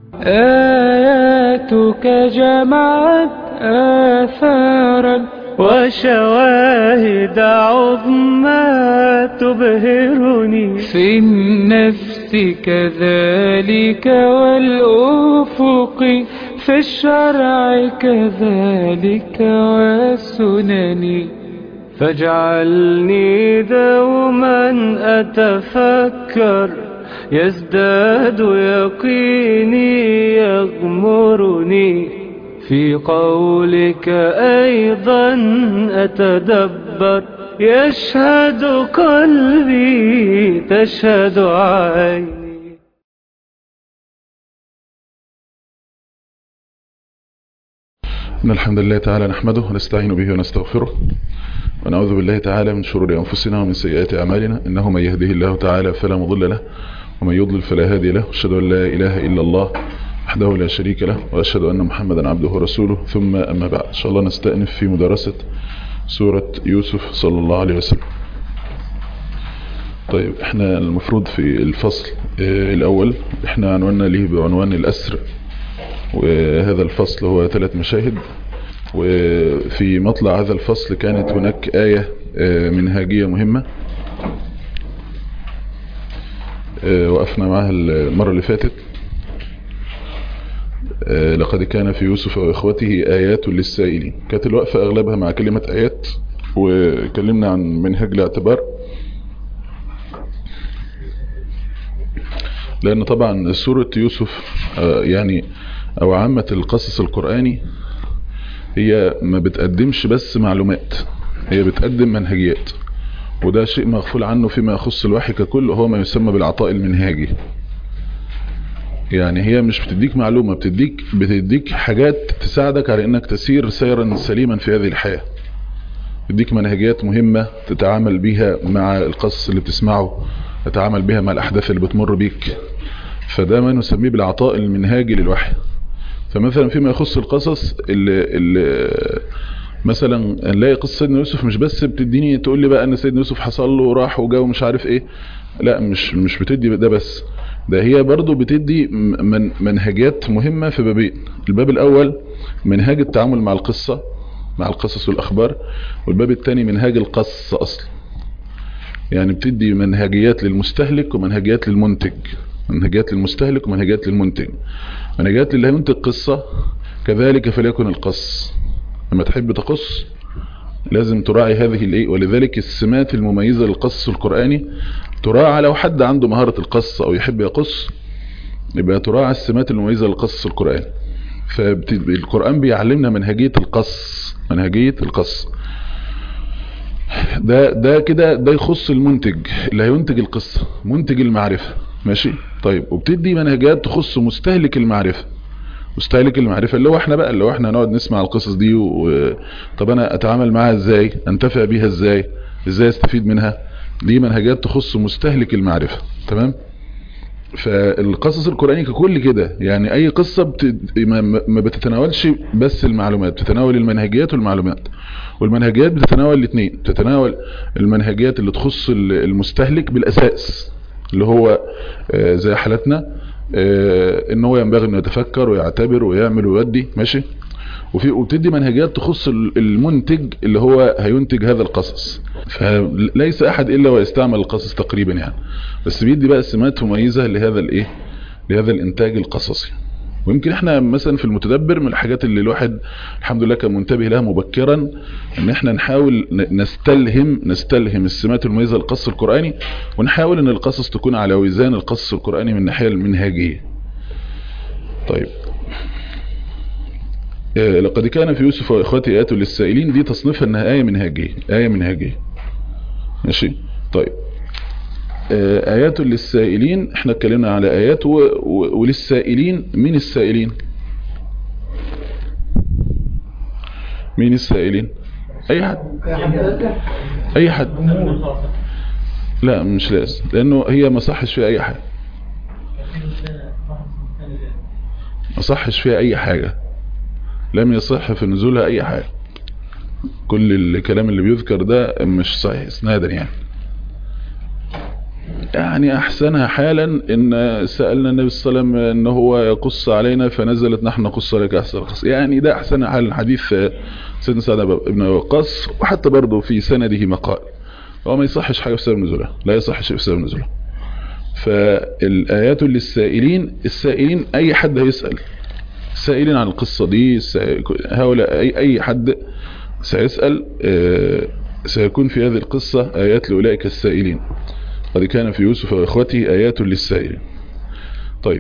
آياتك جمعت آثارا وشواهد عظمى تبهرني في النفس كذلك والأفق في الشرع كذلك والسنن فاجعلني دوما أتفكر يزداد يقيني يغمرني في قولك أيضا أتدبر يشهد قلبي تشهد عيني إن الحمد لله تعالى نحمده ونستعين به ونستغفره ونعوذ بالله تعالى من شرور أنفسنا ومن سيئات أعمالنا إنه من يهده الله تعالى فلا مضل له ومن يضلل فلا هادي له أشهد أن لا إله إلا الله وحده لا شريك له وأشهد أن محمدا عبده ورسوله ثم أما بعد إن شاء الله نستأنف في مدرسة سورة يوسف صلى الله عليه وسلم طيب احنا المفروض في الفصل اه الأول احنا عنواننا ليه بعنوان الأسر وهذا الفصل هو ثلاث مشاهد وفي مطلع هذا الفصل كانت هناك آية منهاجية مهمة وقفنا معها المرة اللي فاتت لقد كان في يوسف وإخوته آيات للسائلين كانت الوقفة أغلبها مع كلمة آيات وكلمنا عن منهج الاعتبار لأن طبعا سورة يوسف يعني أو عامة القصص القرآني هي ما بتقدمش بس معلومات هي بتقدم منهجيات وده شيء مغفول عنه فيما يخص الوحي ككل هو ما يسمى بالعطاء المنهاجي يعني هي مش بتديك معلومة بتديك بتديك حاجات تساعدك على انك تسير سيرا سليما في هذه الحياة بتديك منهجيات مهمة تتعامل بيها مع القصص اللي بتسمعه تتعامل بيها مع الاحداث اللي بتمر بيك فده ما نسميه بالعطاء المنهاجي للوحي فمثلا فيما يخص القصص اللي, اللي مثلا نلاقي قصة سيدنا يوسف مش بس بتديني تقول لي بقى ان سيدنا يوسف حصل له وراح وجا ومش عارف ايه لا مش مش بتدي ده بس ده هي برضو بتدي من منهجات مهمة في بابين الباب الاول منهاج التعامل مع القصة مع القصص والاخبار والباب الثاني منهاج القص اصلا يعني بتدي منهجيات للمستهلك ومنهجيات للمنتج منهجيات للمستهلك ومنهجيات للمنتج منهجيات اللي هينتج قصة كذلك فليكن القص لما تحب تقص لازم تراعي هذه الايه ولذلك السمات المميزة للقص القرآني تراعى لو حد عنده مهارة القص او يحب يقص يبقى تراعى السمات المميزة للقص القرآني فالقرآن بيعلمنا منهجية القص منهجية القص ده ده كده ده يخص المنتج اللي هينتج القصة منتج المعرفة ماشي طيب وبتدي منهجات تخص مستهلك المعرفة مستهلك المعرفة اللي هو احنا بقى اللي هو احنا نقعد نسمع القصص دي و... طب انا اتعامل معاها ازاي انتفع بيها ازاي ازاي استفيد منها دي منهجات تخص مستهلك المعرفة تمام فالقصص القرآنية ككل كده يعني اي قصة بت... ما بتتناولش بس المعلومات بتتناول المنهجيات والمعلومات والمنهجيات بتتناول الاثنين بتتناول المنهجيات اللي تخص المستهلك بالاساس اللي هو زي حالتنا ان هو ينبغي انه يتفكر ويعتبر ويعمل ويودي ماشي وفي وبتدي منهجيات تخص المنتج اللي هو هينتج هذا القصص فليس احد الا ويستعمل القصص تقريبا يعني بس بيدي بقى سمات مميزة لهذا الايه لهذا الانتاج القصصي ويمكن احنا مثلا في المتدبر من الحاجات اللي الواحد الحمد لله كان منتبه لها مبكرا ان احنا نحاول نستلهم نستلهم السمات المميزة للقصص القرآني ونحاول ان القصص تكون على وزان القصص القرآني من الناحية المنهجية طيب لقد كان في يوسف واخوته ايات للسائلين دي تصنيفها انها آية منهجية آية منهجية ماشي طيب آيات للسائلين احنا اتكلمنا على آيات و... و... وللسائلين مين السائلين مين السائلين اي حد اي حد لا مش لازم لانه هي ما صحش فيها اي حاجة ما صحش فيها اي حاجة لم يصح في نزولها اي حاجة كل الكلام اللي بيذكر ده مش صحيح اسنادا يعني يعني احسنها حالا ان سألنا النبي صلى الله عليه وسلم ان هو يقص علينا فنزلت نحن نقص لك احسن القصص يعني ده احسنها حالا حديث سيدنا سعد بن وقاص وحتى برضه في سنده مقال هو ما يصحش حاجة في سبب نزولها لا يصح شيء في سبب نزولها فالآيات للسائلين السائلين أي حد هيسأل السائلين عن القصة دي هؤلاء أي, أي حد سيسأل سيكون في هذه القصة آيات لأولئك السائلين قد كان في يوسف وإخوته آيات للسائلين طيب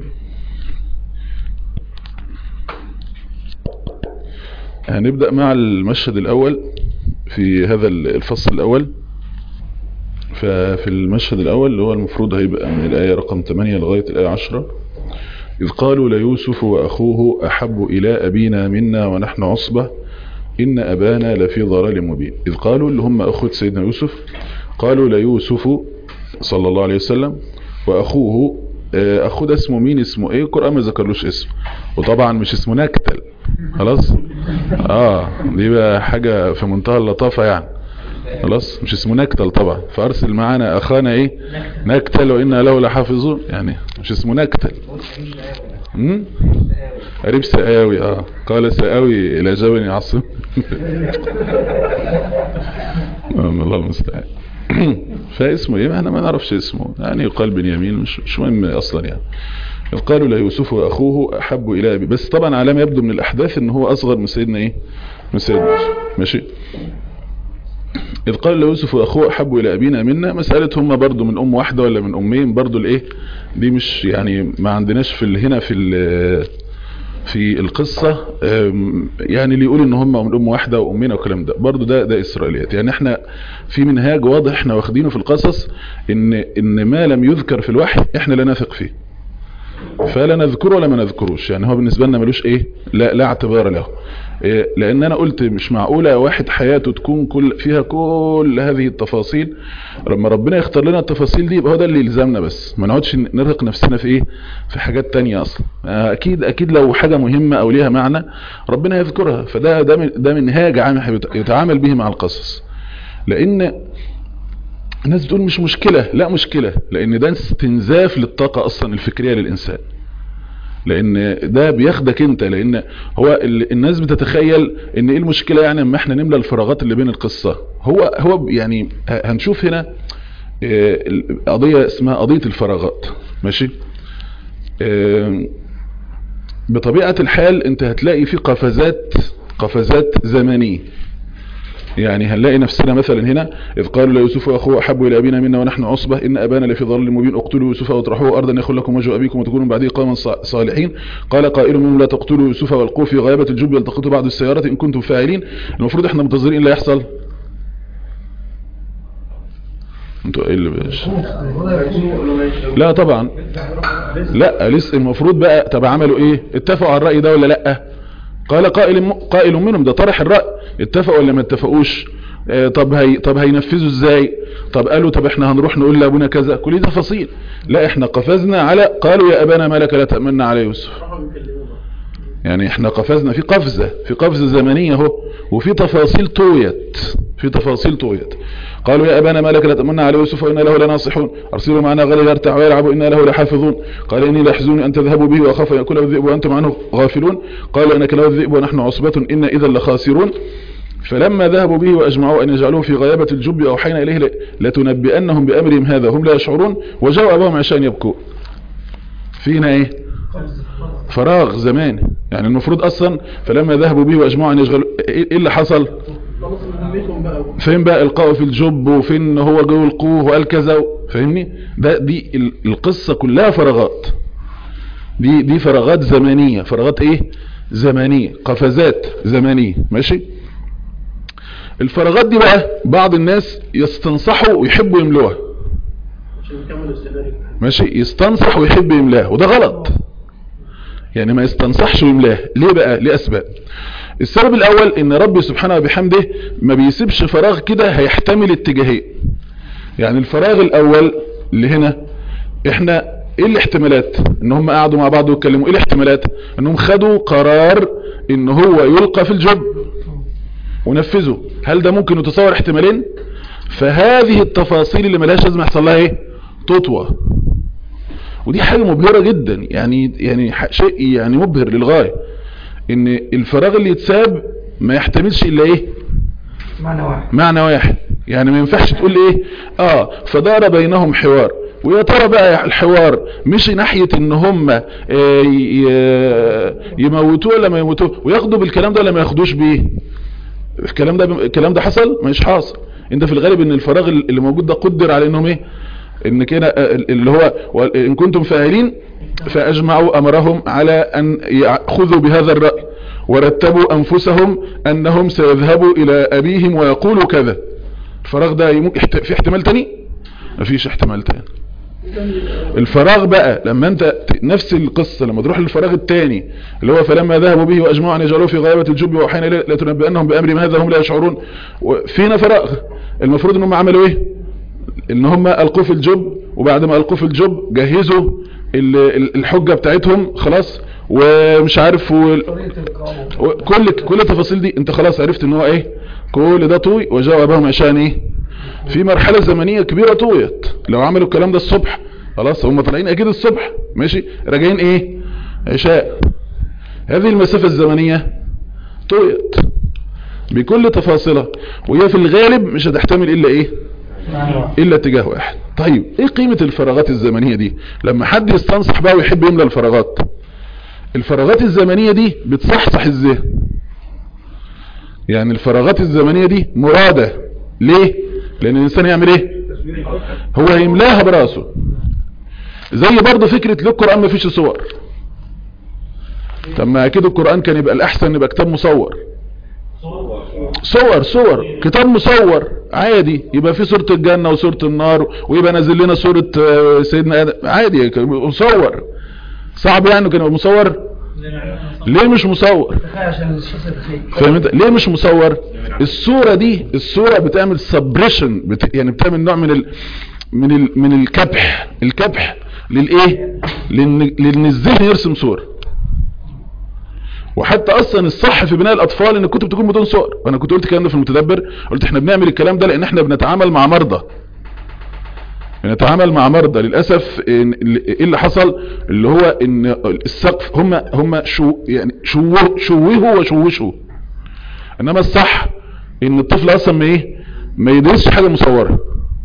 هنبدأ مع المشهد الأول في هذا الفصل الأول ففي المشهد الأول اللي هو المفروض هيبقى من الآية رقم 8 لغاية الآية 10 إذ قالوا ليوسف وأخوه أحب إلى أبينا منا ونحن عصبة إن أبانا لفي ضلال مبين إذ قالوا اللي هم أخوة سيدنا يوسف قالوا ليوسف صلى الله عليه وسلم وأخوه أخوه ده اسمه مين اسمه إيه القرآن ما ذكرلوش اسمه وطبعا مش اسمه نكتل خلاص آه دي بقى حاجة في منتهى اللطافة يعني خلاص مش اسمه نكتل طبعا فارسل معانا اخانا ايه نكتل وانا له لحافظون يعني مش اسمه نكتل امم قريب سقاوي اه قال سقاوي الى جبل يعصم الله المستعان فاسمه ايه احنا ما نعرفش اسمه يعني يقال بنيامين مش مش مهم اصلا يعني قالوا لا يوسف واخوه احب الى ابي بس طبعا على ما يبدو من الاحداث ان هو اصغر من سيدنا ايه من سيدنا يوسف ماشي إذ قال يوسف وأخوه أحب إلى أبينا منا مسألة هم برضو من أم واحدة ولا من أمين برضو الإيه دي مش يعني ما عندناش في هنا في في القصة يعني اللي يقول ان هم من ام واحدة وامين والكلام ده برضو ده ده اسرائيليات يعني احنا في منهاج واضح احنا واخدينه في القصص ان ان ما لم يذكر في الوحي احنا لا نثق فيه فلا نذكره ولا ما نذكروش يعني هو بالنسبة لنا ملوش ايه لا, لا اعتبار له إيه لان انا قلت مش معقولة واحد حياته تكون كل فيها كل هذه التفاصيل لما ربنا يختار لنا التفاصيل دي يبقى هو ده اللي يلزمنا بس ما نقعدش نرهق نفسنا في ايه في حاجات تانية اصلا اكيد اكيد لو حاجة مهمة او ليها معنى ربنا يذكرها فده ده من ده منهاج عام يتعامل به مع القصص لان الناس بتقول مش مشكلة لا مشكلة لان ده استنزاف للطاقة اصلا الفكرية للانسان لان ده بياخدك انت لان هو الناس بتتخيل ان ايه المشكلة يعني اما احنا نملى الفراغات اللي بين القصة هو هو يعني هنشوف هنا قضية اسمها قضية الفراغات ماشي بطبيعة الحال انت هتلاقي في قفزات قفزات زمنية يعني هنلاقي نفسنا مثلا هنا إذ قالوا ليوسف وأخوه أحب إلى أبينا منا ونحن عصبة إن أبانا لفي ضلال مبين اقتلوا يوسف واطرحوه أرضا يخل لكم وجه أبيكم وتكونوا بعديه قوما صالحين قال قائل منهم لا تقتلوا يوسف والقوه في غيابة الجب يلتقطوا بعض السيارات إن كنتم فاعلين المفروض احنا منتظرين لا يحصل انتوا ايه اللي باش لا طبعا لا لسه المفروض بقى طب عملوا ايه اتفقوا على الرأي ده ولا لا قال قائل قائل منهم ده طرح الرأي اتفقوا ولا ما اتفقوش اه طب هي طب هينفذوا ازاي طب قالوا طب احنا هنروح نقول لابونا كذا كل دي تفاصيل لا احنا قفزنا على قالوا يا ابانا ما لك لا تأمنا على يوسف يعني احنا قفزنا في قفزة في قفزة زمنية اهو وفي تفاصيل طويت في تفاصيل طويت قالوا يا أبانا ما لك لا تأمنا على يوسف وإنا له لناصحون أرسلوا معنا غدا يرتع ويلعب إنا له لحافظون قال إني لحزوني أن تذهبوا به وأخاف أن يأكله الذئب وأنتم عنه غافلون قالوا إنك له الذئب ونحن عصبة إنا إذا لخاسرون فلما ذهبوا به وأجمعوا أن يجعلوه في غيابة الجب أوحينا إليه لتنبئنهم بأمرهم هذا هم لا يشعرون وجاءوا أباهم عشان يبكوا فينا إيه فراغ زمان يعني المفروض أصلا فلما ذهبوا به وأجمعوا أن يشغلوا إيه اللي حصل فين بقى القاءه في الجب وفين هو جو القوه وقال كذا فاهمني ده دي القصة كلها فراغات دي دي فراغات زمنية فراغات ايه زمنية قفزات زمنية ماشي الفراغات دي بقى بعض الناس يستنصحوا ويحبوا يملوها ماشي يستنصح ويحب يملاها وده غلط يعني ما يستنصحش ويملاها ليه بقى ليه اسباب السبب الاول ان ربي سبحانه وبحمده ما بيسيبش فراغ كده هيحتمل اتجاهين يعني الفراغ الاول اللي هنا احنا ايه الاحتمالات ان هم قعدوا مع بعض ويتكلموا ايه الاحتمالات انهم خدوا قرار ان هو يلقى في الجب ونفذوا هل ده ممكن يتصور احتمالين فهذه التفاصيل اللي ملهاش لازم يحصل لها ايه تطوى ودي حاجة مبهرة جدا يعني يعني ح- شيء يعني مبهر للغاية ان الفراغ اللي يتساب ما يحتملش الا ايه معنى واحد معنى واحد يعني ما ينفعش تقول ايه اه فدار بينهم حوار ويا ترى بقى الحوار مشي ناحية ان هم آه، ي- يموتوه ولا ما يموتوه وياخدوا بالكلام ده ولا ما ياخدوش بيه الكلام ده الكلام ده حصل مش حاصل انت في الغالب ان الفراغ اللي موجود ده قدر على انهم ايه ان كده آه، اللي هو ان كنتم فاعلين فاجمعوا امرهم على ان ياخذوا بهذا الرأي ورتبوا انفسهم انهم سيذهبوا الى ابيهم ويقولوا كذا الفراغ ده يمكن احت- في احتمال تاني مفيش احتمال تاني الفراغ بقى لما انت ت- نفس القصة لما تروح للفراغ الثاني اللي هو فلما ذهبوا به واجمعوا ان يجعلوه في غيابة الجب وحين لتنبئنهم بامر ما هذا هم لا يشعرون فينا فراغ المفروض ان هم عملوا ايه ان هم القوه في الجب وبعد ما القوه في الجب جهزوا ال- ال- الحجة بتاعتهم خلاص ومش عارف وال- طريقة القوم وكل كل التفاصيل دي انت خلاص عرفت ان هو ايه كل ده طوي وجاء اباهم عشان ايه في مرحلة زمنية كبيرة طويت لو عملوا الكلام ده الصبح خلاص هم طالعين اكيد الصبح ماشي راجعين ايه عشاء هذه المسافة الزمنية طويت بكل تفاصيلها وهي في الغالب مش هتحتمل الا ايه معنى واحد الا اتجاه واحد طيب ايه قيمة الفراغات الزمنية دي لما حد يستنصح بقى ويحب يملى الفراغات الفراغات الزمنية دي بتصحصح الذهن يعني الفراغات الزمنية دي مرادة ليه لان الانسان يعمل ايه هو يملاها براسه زي برضه فكرة ليه القرآن ما فيش صور طب ما اكيد القرآن كان يبقى الاحسن يبقى كتاب مصور صور صور كتاب مصور عادي يبقى في صورة الجنة وصورة النار ويبقى نازل لنا صورة آه، سيدنا آدم عادي كان مصور صعب يعني كان يبقى مصور ليه مش مصور تخيل عشان الشخص يتخيل فاهم انت ليه مش مصور الصورة دي الصورة بتعمل سبريشن بت... يعني بتعمل نوع من ال... من ال... من الكبح الكبح للايه لان لان الذهن يرسم صورة وحتى اصلا الصح في بناء الاطفال ان الكتب تكون بدون صور وانا كنت قلت الكلام ده في المتدبر قلت احنا بنعمل الكلام ده لان احنا بنتعامل مع مرضى بنتعامل مع مرضى للاسف إن ايه اللي حصل اللي هو ان السقف هم هم شو يعني شوه شوهوا وشوشوا انما الصح ان الطفل اصلا ما ايه ما يدرسش حاجه مصوره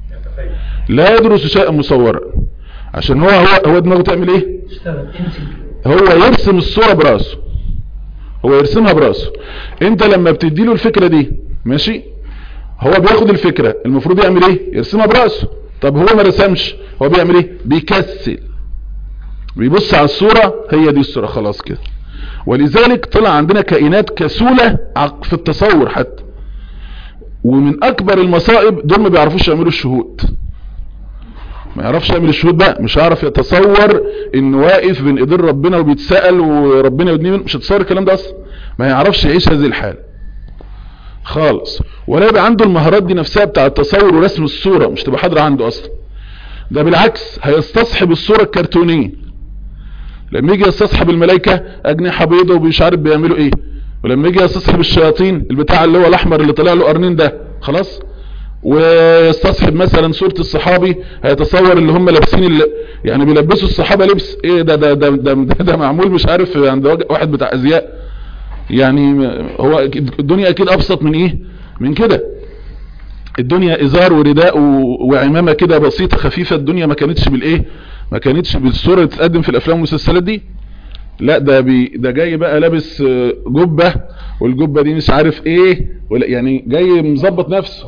لا يدرس شيئا مصورا عشان هو هو هو دماغه تعمل ايه اشتغل انسي هو يرسم الصورة براسه هو يرسمها براسه انت لما بتدي له الفكرة دي ماشي هو بياخد الفكرة المفروض يعمل ايه يرسمها براسه طب هو ما رسمش هو بيعمل ايه بيكسل بيبص على الصورة هي دي الصورة خلاص كده ولذلك طلع عندنا كائنات كسولة عق- في التصور حتى ومن اكبر المصائب دول ما بيعرفوش يعملوا الشهود ما يعرفش يعمل الشهود بقى مش هيعرف يتصور انه واقف بين ايدين ربنا وبيتسأل وربنا يدنيه مش هتصور الكلام ده اصلا ما يعرفش يعيش هذه الحالة خالص ولا يبقى عنده المهارات دي نفسها بتاع التصور ورسم الصورة مش تبقى حاضرة عنده اصلا ده بالعكس هيستصحب الصورة الكرتونية لما يجي يستصحب الملائكة اجنحة بيضة ومش عارف بيعملوا ايه ولما يجي يستصحب الشياطين البتاع اللي هو الاحمر اللي طلع له قرنين ده خلاص ويستصحب مثلا صورة الصحابي هيتصور اللي هم لابسين اللي يعني بيلبسوا الصحابة لبس ايه ده ده ده ده, ده, ده معمول مش عارف عند واحد بتاع ازياء يعني هو أكيد- الدنيا اكيد ابسط من ايه من كده الدنيا ازار ورداء و- وعمامة كده بسيطة خفيفة الدنيا ما كانتش بالايه ما كانتش بالصورة اللي تتقدم في الافلام والمسلسلات دي لا ده بي ده جاي بقى لابس آه، جبة والجبة دي مش عارف ايه ولا يعني جاي مظبط نفسه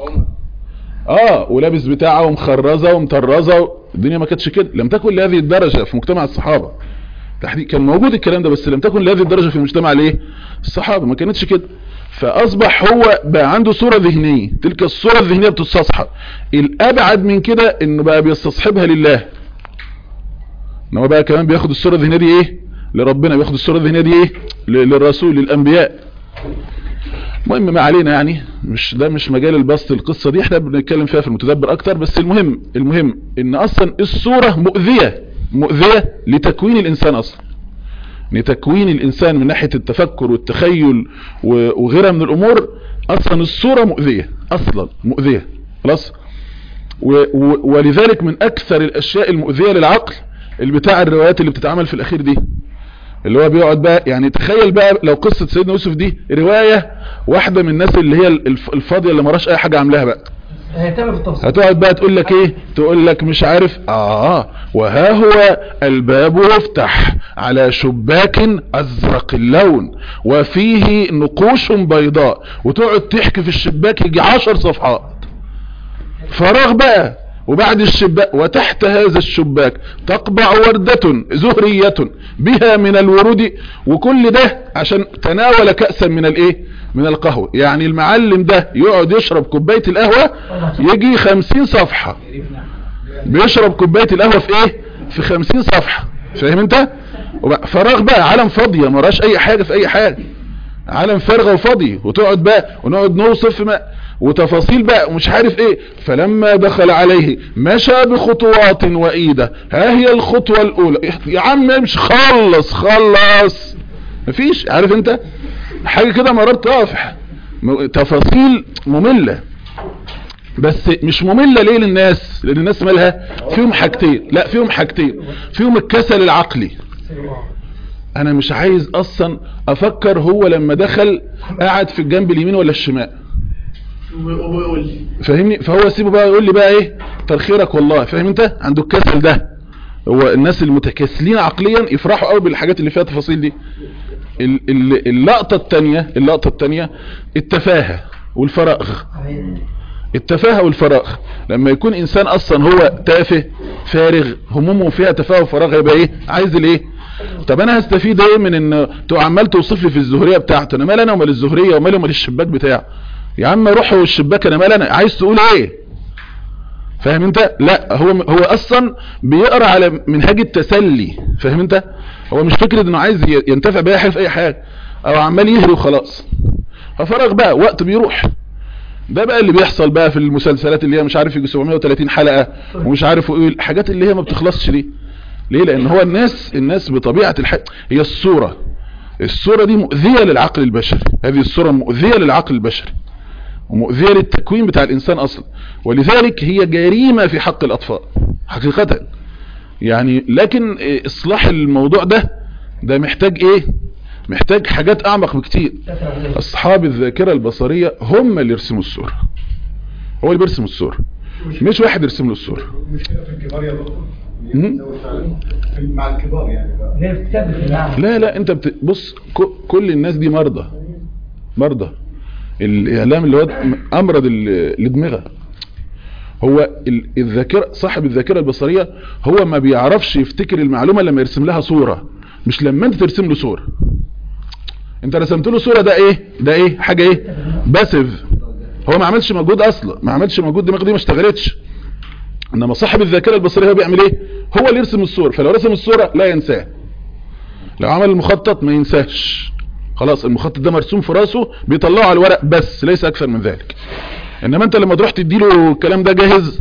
اه ولابس بتاعه ومخرزه ومطرزه الدنيا ما كانتش كده لم تكن لهذه الدرجة في مجتمع الصحابة تحديد كان موجود الكلام ده بس لم تكن لهذه الدرجة في مجتمع الايه الصحابة ما كانتش كده فاصبح هو بقى عنده صورة ذهنية تلك الصورة الذهنية بتستصحب الابعد من كده انه بقى بيستصحبها لله انما بقى كمان بياخد الصورة الذهنية دي ايه لربنا بياخد الصورة الذهنية دي ايه ل- للرسول للانبياء المهم ما علينا يعني مش ده مش مجال البسط القصة دي احنا بنتكلم فيها في المتدبر اكتر بس المهم المهم ان اصلا الصورة مؤذية مؤذية لتكوين الانسان اصلا لتكوين الانسان من ناحية التفكر والتخيل و- وغيرها من الامور اصلا الصورة مؤذية اصلا مؤذية خلاص و- و- ولذلك من اكثر الاشياء المؤذية للعقل البتاع الروايات اللي بتتعمل في الاخير دي اللي هو بيقعد بقى يعني تخيل بقى لو قصة سيدنا يوسف دي رواية واحدة من الناس اللي هي الف- الفاضية اللي مراش اي حاجة عاملاها بقى هيهتم بالتفصيل هتقعد بقى تقول لك ايه تقول لك مش عارف اه وها هو الباب يفتح على شباك ازرق اللون وفيه نقوش بيضاء وتقعد تحكي في الشباك يجي عشر صفحات فراغ بقى وبعد الشباك وتحت هذا الشباك تقبع وردة زهرية بها من الورود وكل ده عشان تناول كأسا من الايه من القهوة يعني المعلم ده يقعد يشرب كوباية القهوة يجي خمسين صفحة بيشرب كوباية القهوة في ايه في خمسين صفحة فاهم انت وبقى- فراغ بقى عالم فاضية مراش اي حاجة في اي حاجة عالم فارغة وفاضي وتقعد بقى ونقعد نوصف ما وتفاصيل بقى ومش عارف ايه فلما دخل عليه مشى بخطوات وإيدة ها هي الخطوة الاولى يا عم امشي خلص خلص مفيش عارف انت حاجة كده مرار طافح م- تفاصيل مملة بس مش مملة ليه للناس لان الناس مالها فيهم حاجتين لا فيهم حاجتين فيهم الكسل العقلي انا مش عايز اصلا افكر هو لما دخل قاعد في الجنب اليمين ولا الشمال فاهمني فهو سيبه بقى يقول لي بقى ايه ترخيرك والله فاهم انت عنده الكسل ده هو الناس المتكاسلين عقليا يفرحوا قوي بالحاجات اللي فيها تفاصيل دي ال- ال- اللقطة التانية اللقطة التانية التفاهة والفراغ التفاهة والفراغ لما يكون انسان اصلا هو تافه فارغ همومه فيها تفاهة وفراغ يبقى ايه عايز الايه طب انا هستفيد ايه من ان تو عمال توصف لي في الزهرية بتاعته انا مال انا ومال الزهرية ومال ومال الشباك بتاعه يا عم روح هو الشباك انا مال انا عايز تقول ايه فاهم انت لا هو هو اصلا بيقرا على منهاج التسلي فاهم انت هو مش فكره انه عايز ي- ينتفع باي حاجه في اي حاجه او عمال يهري وخلاص ففرغ بقى وقت بيروح ده بقى اللي بيحصل بقى في المسلسلات اللي هي مش عارف يجي 730 حلقه ومش عارف ايه الحاجات اللي هي ما بتخلصش دي ليه لان هو الناس الناس بطبيعه الحال هي الصوره الصوره دي مؤذيه للعقل البشري هذه الصوره مؤذيه للعقل البشري ومؤذية للتكوين بتاع الإنسان أصلا ولذلك هي جريمة في حق الأطفال حقيقة يعني لكن إيه، إصلاح الموضوع ده ده محتاج إيه محتاج حاجات أعمق بكتير أصحاب الذاكرة البصرية هم اللي يرسموا الصورة هو اللي بيرسم الصورة مش واحد يرسم له الصورة المشكلة في الكبار يا دكتور مم. في- مع الكبار يعني بقى. هي بتثبت النعم لا لا انت بت... بص ك- كل الناس دي مرضى مرضى الاعلام اللي هو امرض ال- الادمغه هو ال- الذاكره صاحب الذاكره البصريه هو ما بيعرفش يفتكر المعلومه لما يرسم لها صوره مش لما انت ترسم له صوره انت رسمت له صوره ده ايه ده ايه حاجه ايه باسيف هو ما عملش مجهود اصلا ما عملش مجهود دماغه دي ما اشتغلتش انما صاحب الذاكره البصريه هو بيعمل ايه هو اللي يرسم الصوره فلو رسم الصوره لا ينساه لو عمل المخطط ما ينساش خلاص المخطط ده مرسوم في راسه بيطلعه على الورق بس ليس اكثر من ذلك انما انت لما تروح تديله الكلام ده جاهز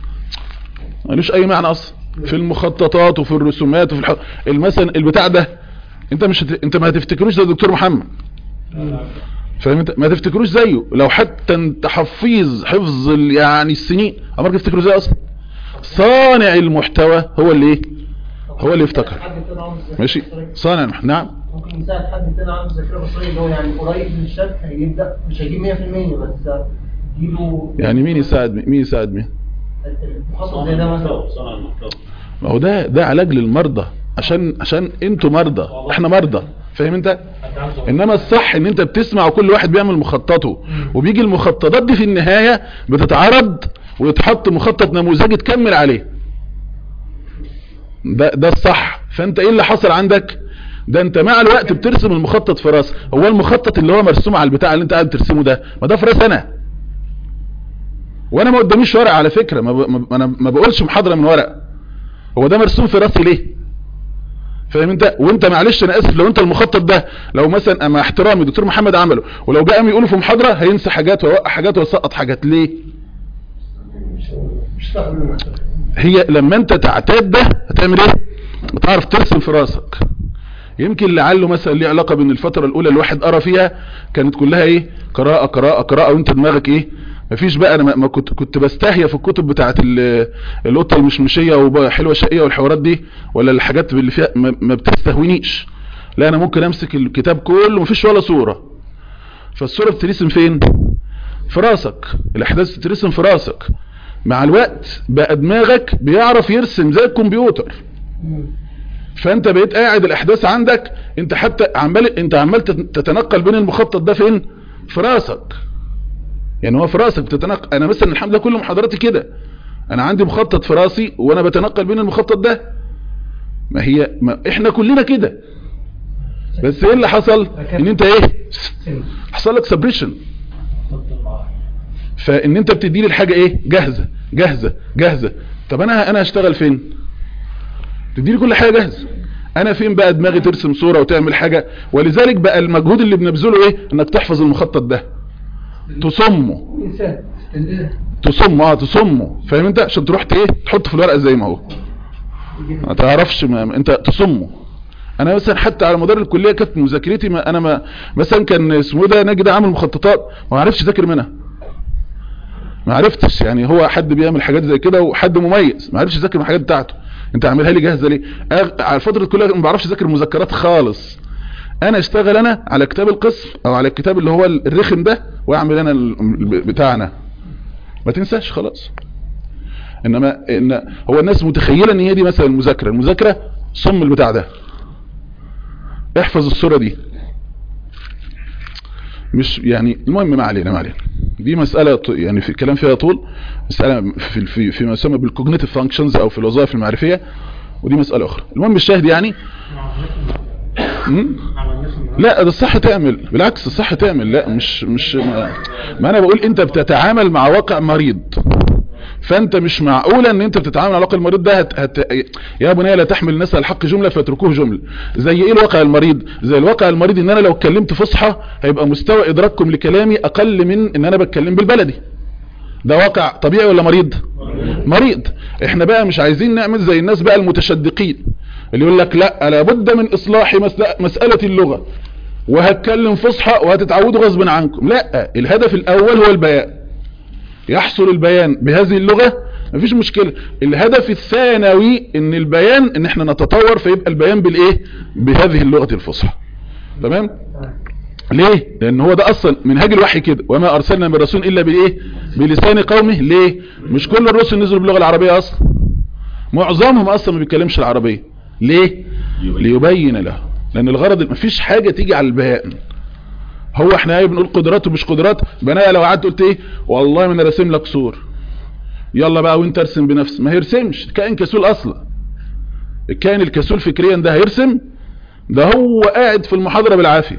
ملوش اي معنى اصلا في المخططات وفي الرسومات وفي الح... المثل البتاع ده انت مش هت... انت ما هتفتكروش زي الدكتور محمد فاهم انت ما تفتكروش زيه لو حتى انت حفيظ حفظ ال- يعني السنين عمرك تفتكره زي اصلا صانع المحتوى هو اللي ايه هو اللي يفتكر حد تاني عنده ذاكرة ماشي بصرية. صانع المح- نعم ممكن يساعد حد تاني عنده ذاكرة بصرية اللي هو يعني قريب من الشك هيبدأ مش هيجيب 100% بس يجيله يعني مين يساعد مين مين يساعد مين المخصص زي ده مثلا ما هو ده ده علاج للمرضى عشان عشان انتوا مرضى احنا مرضى فاهم انت انما الصح ان انت بتسمع وكل واحد بيعمل مخططه وبيجي المخططات دي في النهاية بتتعرض ويتحط مخطط نموذجي تكمل عليه ده ده الصح فانت ايه اللي حصل عندك ده انت مع الوقت بترسم المخطط في راسك هو المخطط اللي هو مرسوم على البتاع اللي انت قاعد ترسمه ده ما ده في راس انا وانا ما قداميش ورق على فكرة ما, ب... ما انا ما بقولش محاضرة من ورق هو ده مرسوم في راسي ليه فاهم انت وانت معلش انا اسف لو انت المخطط ده لو مثلا اما احترامي دكتور محمد عمله ولو جاء قام يقوله في محاضرة هينسى حاجات ويوقع حاجات ويسقط حاجات ليه مش سهل هي لما انت تعتاد ده هتعمل ايه بتعرف ترسم في راسك يمكن لعله مثلا ليه علاقة بان الفترة الاولى الواحد قرا فيها كانت كلها ايه قراءة قراءة قراءة وانت دماغك ايه مفيش بقى انا ما ما كنت كنت بستهيا في الكتب بتاعت ال- القطه المشمشيه وحلوه شقيه والحوارات دي ولا الحاجات اللي فيها ما ما بتستهونيش لا انا ممكن امسك الكتاب كله مفيش ولا صوره فالصوره بترسم فين في راسك الاحداث بترسم في راسك مع الوقت بقى دماغك بيعرف يرسم زي الكمبيوتر فانت بقيت قاعد الاحداث عندك انت حتى عمال انت عمال تت- تتنقل بين المخطط ده فين في راسك يعني هو في راسك بتتنقل انا مثلا الحمد لله كل محاضراتي كده انا عندي مخطط في راسي وانا بتنقل بين المخطط ده ما هي ما احنا كلنا كده بس ايه اللي حصل ان انت ايه حصل لك سبريشن فان انت بتدي لي الحاجه ايه جاهزه جاهزه جاهزه طب انا انا هشتغل فين تدي لي كل حاجه جاهزه انا فين بقى دماغي ترسم صوره وتعمل حاجه ولذلك بقى المجهود اللي بنبذله ايه انك تحفظ المخطط ده تصمه انسان ال- تصمه اه تصمه فاهم انت عشان تروح ايه تحطه في الورقه زي ما هو ما تعرفش ما ما- انت تصمه انا مثلا حتى على مدار الكليه كانت مذاكرتي ما انا ما مثلا كان اسمه ده ناجي ده عامل مخططات ما عرفتش اذاكر منها ما عرفتش يعني هو حد بيعمل حاجات زي كده وحد مميز ما عرفتش اذاكر من الحاجات بتاعته انت عاملها لي جاهزه ليه أغ... على فتره الكليه ما بعرفش اذاكر مذكرات خالص انا اشتغل انا على كتاب القسم او على الكتاب اللي هو الرخم ده واعمل انا ال- ال- بتاعنا ما تنساش خلاص انما ان هو الناس متخيله ان هي دي مثلا المذاكره المذاكره صم البتاع ده احفظ الصوره دي مش يعني المهم ما علينا ما علينا دي مسألة ط- يعني في كلام فيها طول مسألة في في في ما يسمى بالكوجنيتيف فانكشنز او في الوظائف المعرفية ودي مسألة اخرى المهم الشاهد يعني مم؟ لا ده الصح تعمل بالعكس الصح تعمل لا مش مش ما, ما انا بقول انت بتتعامل مع واقع مريض فانت مش معقولة ان انت بتتعامل مع الواقع المريض ده هت... هت... يا بني لا تحمل الناس على الحق جملة فاتركوه جملة زي ايه الواقع المريض زي الواقع المريض ان انا لو اتكلمت فصحى هيبقى مستوى ادراككم لكلامي اقل من ان انا بتكلم بالبلدي ده واقع طبيعي ولا مريض مريض احنا بقى مش عايزين نعمل زي الناس بقى المتشدقين اللي يقول لك لا لابد من اصلاح مس- مسألة اللغة وهتكلم فصحى وهتتعودوا غصب عنكم لا الهدف الاول هو البيان يحصل البيان بهذه اللغة مفيش مشكلة الهدف الثانوي ان البيان ان احنا نتطور فيبقى البيان بالايه بهذه اللغة الفصحى تمام ليه لان هو ده اصلا منهاج الوحي كده وما ارسلنا من رسول الا بالايه بلسان قومه ليه مش كل الرسل نزلوا باللغة العربية اصلا معظمهم اصلا ما بيتكلمش العربية ليه ليبين له لان الغرض مفيش حاجة تيجي على البيان هو احنا ايه بنقول قدرات ومش قدرات بناء لو قعدت قلت ايه والله ما انا راسم لك صور يلا بقى وانت ارسم بنفسك ما هيرسمش كائن كسول اصلا الكائن الكسول فكريا ده هيرسم ده هو قاعد في المحاضرة بالعافية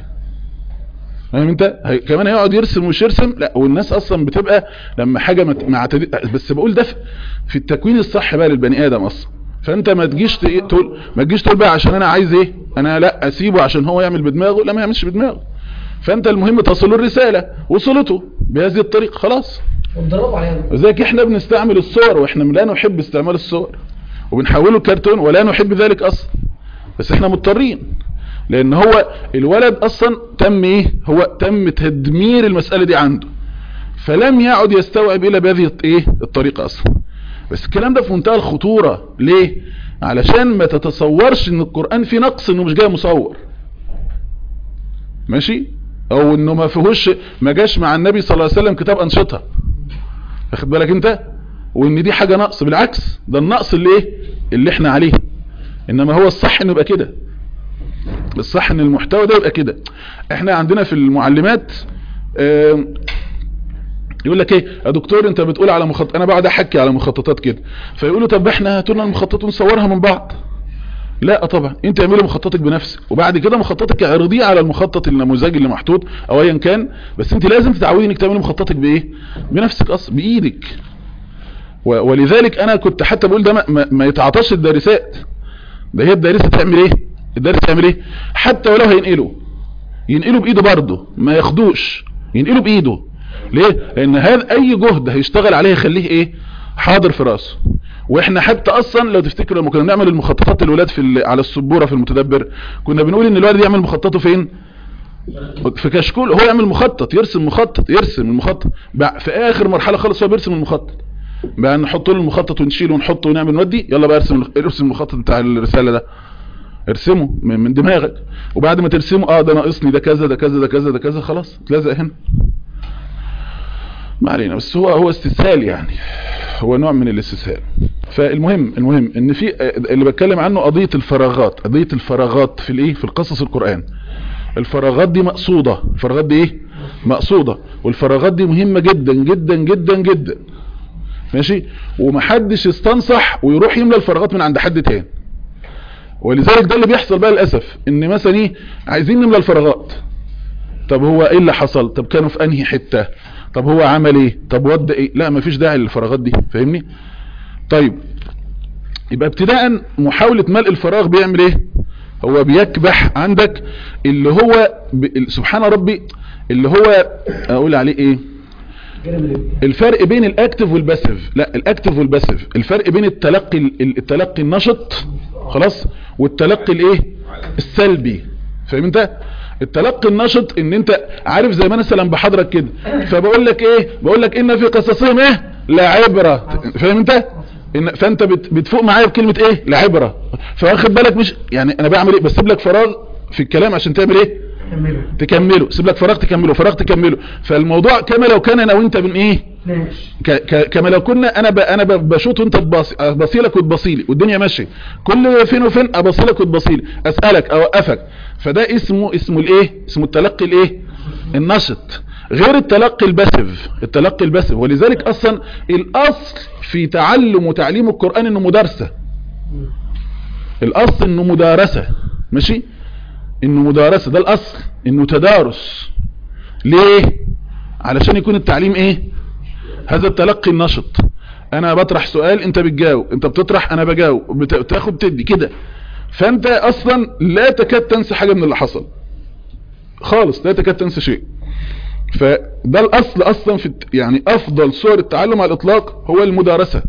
فاهم انت هي كمان هيقعد يرسم ومش يرسم لا والناس اصلا بتبقى لما حاجة ما مع تدي... بس بقول ده في- في التكوين الصح بقى للبني ادم اصلا فانت ما تجيش ت- تقول ما تجيش تقول بقى عشان انا عايز ايه انا لا اسيبه عشان هو يعمل بدماغه لا ما يعملش بدماغه فانت المهم تصل الرسالة وصلته بهذه الطريقة خلاص واتدربوا عليها وذلك احنا بنستعمل الصور واحنا لا نحب استعمال الصور وبنحوله كرتون ولا نحب ذلك اصلا بس احنا مضطرين لان هو الولد اصلا تم ايه هو تم تدمير المسألة دي عنده فلم يعد يستوعب الا بهذه ايه الطريقة اصلا بس الكلام ده في منتهى الخطورة ليه علشان ما تتصورش ان القرآن فيه نقص انه مش جاي مصور ماشي او انه ما فيهوش ما جاش مع النبي صلى الله عليه وسلم كتاب انشطه واخد بالك انت وان دي حاجة نقص بالعكس ده النقص اللي ايه اللي احنا عليه انما هو الصح انه يبقى كده الصح ان المحتوى ده يبقى كده احنا عندنا في المعلمات آم، يقول لك ايه يا دكتور انت بتقول على مخطط انا بقعد احكي على مخططات كده فيقولوا طب احنا هاتوا لنا المخططات ونصورها من بعض لا طبعا انت اعملي مخططك بنفسك وبعد كده مخططك اعرضيه على المخطط النموذجي اللي محطوط او ايا كان بس انت لازم تتعودي انك تعملي مخططك بايه بنفسك اصلا بايدك و- ولذلك انا كنت حتى بقول ده ما, ما, ما يتعطاش الدارسات ده هي الدارسه تعمل ايه الدارس تعمل ايه حتى ولو هينقله ينقله بايده برضه ما ياخدوش ينقله بايده ليه لان هذا اي جهد هيشتغل عليه يخليه ايه حاضر في راسه واحنا حتى اصلا لو تفتكروا لما كنا بنعمل المخططات الولاد في ال- على السبوره في المتدبر كنا بنقول ان الولد يعمل مخططه فين في كشكول هو يعمل مخطط يرسم مخطط يرسم المخطط بع- في اخر مرحله خالص هو بيرسم المخطط بقى نحط له المخطط ونشيله ونحطه ونعمل نودي يلا بقى ارسم ارسم المخطط بتاع الرساله ده ارسمه من من دماغك وبعد ما ترسمه اه ده ناقصني ده كذا ده كذا ده كذا ده كذا خلاص اتلزق هنا ما علينا بس هو هو استسهال يعني هو نوع من الاستسهال فالمهم المهم ان في اللي بتكلم عنه قضيه الفراغات قضيه الفراغات في الايه في القصص القران الفراغات دي مقصوده الفراغات دي ايه مقصوده والفراغات دي مهمه جدا جدا جدا جدا ماشي ومحدش يستنصح ويروح يملى الفراغات من عند حد تاني ولذلك ده اللي بيحصل بقى للاسف ان مثلا ايه عايزين نملى الفراغات طب هو ايه اللي حصل طب كانوا في انهي حته طب هو عمل ايه طب ودى ايه لا مفيش داعي للفراغات دي فاهمني طيب يبقى ابتداء محاولة ملء الفراغ بيعمل ايه هو بيكبح عندك اللي هو ب... سبحان ربي اللي هو اقول عليه ايه الفرق بين الاكتف والباسيف لا الاكتف والباسيف الفرق بين التلقي ال- التلقي النشط خلاص والتلقي الايه السلبي فاهم انت التلقي النشط ان انت عارف زي ما انا سلام بحضرك كده فبقول لك ايه بقول لك ان في قصصهم ايه لا عبره فاهم انت إن فانت بت بتفوق معايا بكلمه ايه لا عبره فواخد بالك مش يعني انا بعمل ايه بسيب لك فراغ في الكلام عشان تعمل ايه كملوا تكمله سيب لك فراغ تكمله فراغ تكمله فالموضوع كما لو كان انا وانت بن ايه ماشي ك ك كما لو كنا انا ب انا ب- بشوط وانت تباصي ابصي لك وتبصي لي والدنيا ماشيه كل فين وفين ابصي لك وتبصي لي اسالك اوقفك فده اسمه اسمه الايه اسمه التلقي الايه النشط غير التلقي الباسف التلقي الباسف ولذلك اصلا الاصل في تعلم وتعليم القران انه مدارسه الاصل انه مدارسه ماشي انه مدارسه ده الاصل انه تدارس ليه علشان يكون التعليم ايه هذا التلقي النشط انا بطرح سؤال انت بتجاوب انت بتطرح انا بجاوب بت- بتاخد تدي كده فانت اصلا لا تكاد تنسى حاجة من اللي حصل خالص لا تكاد تنسى شيء فده الاصل اصلا في الت- يعني افضل صور التعلم على الاطلاق هو المدارسة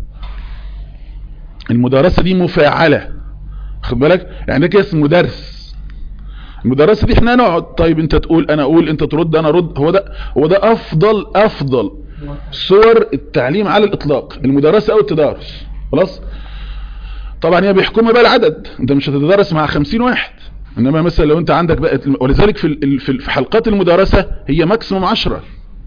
المدارسة دي مفاعلة خد بالك يعني ده كده اسمه درس المدرسة دي احنا نقعد طيب انت تقول انا اقول انت ترد انا ارد هو ده هو ده افضل افضل صور التعليم على الاطلاق المدرسة او التدارس خلاص طبعا هي بيحكمها بقى العدد انت مش هتتدرس مع خمسين واحد انما مثلا لو انت عندك بقى ولذلك في ال- في في حلقات المدرسة هي ماكسيموم عشرة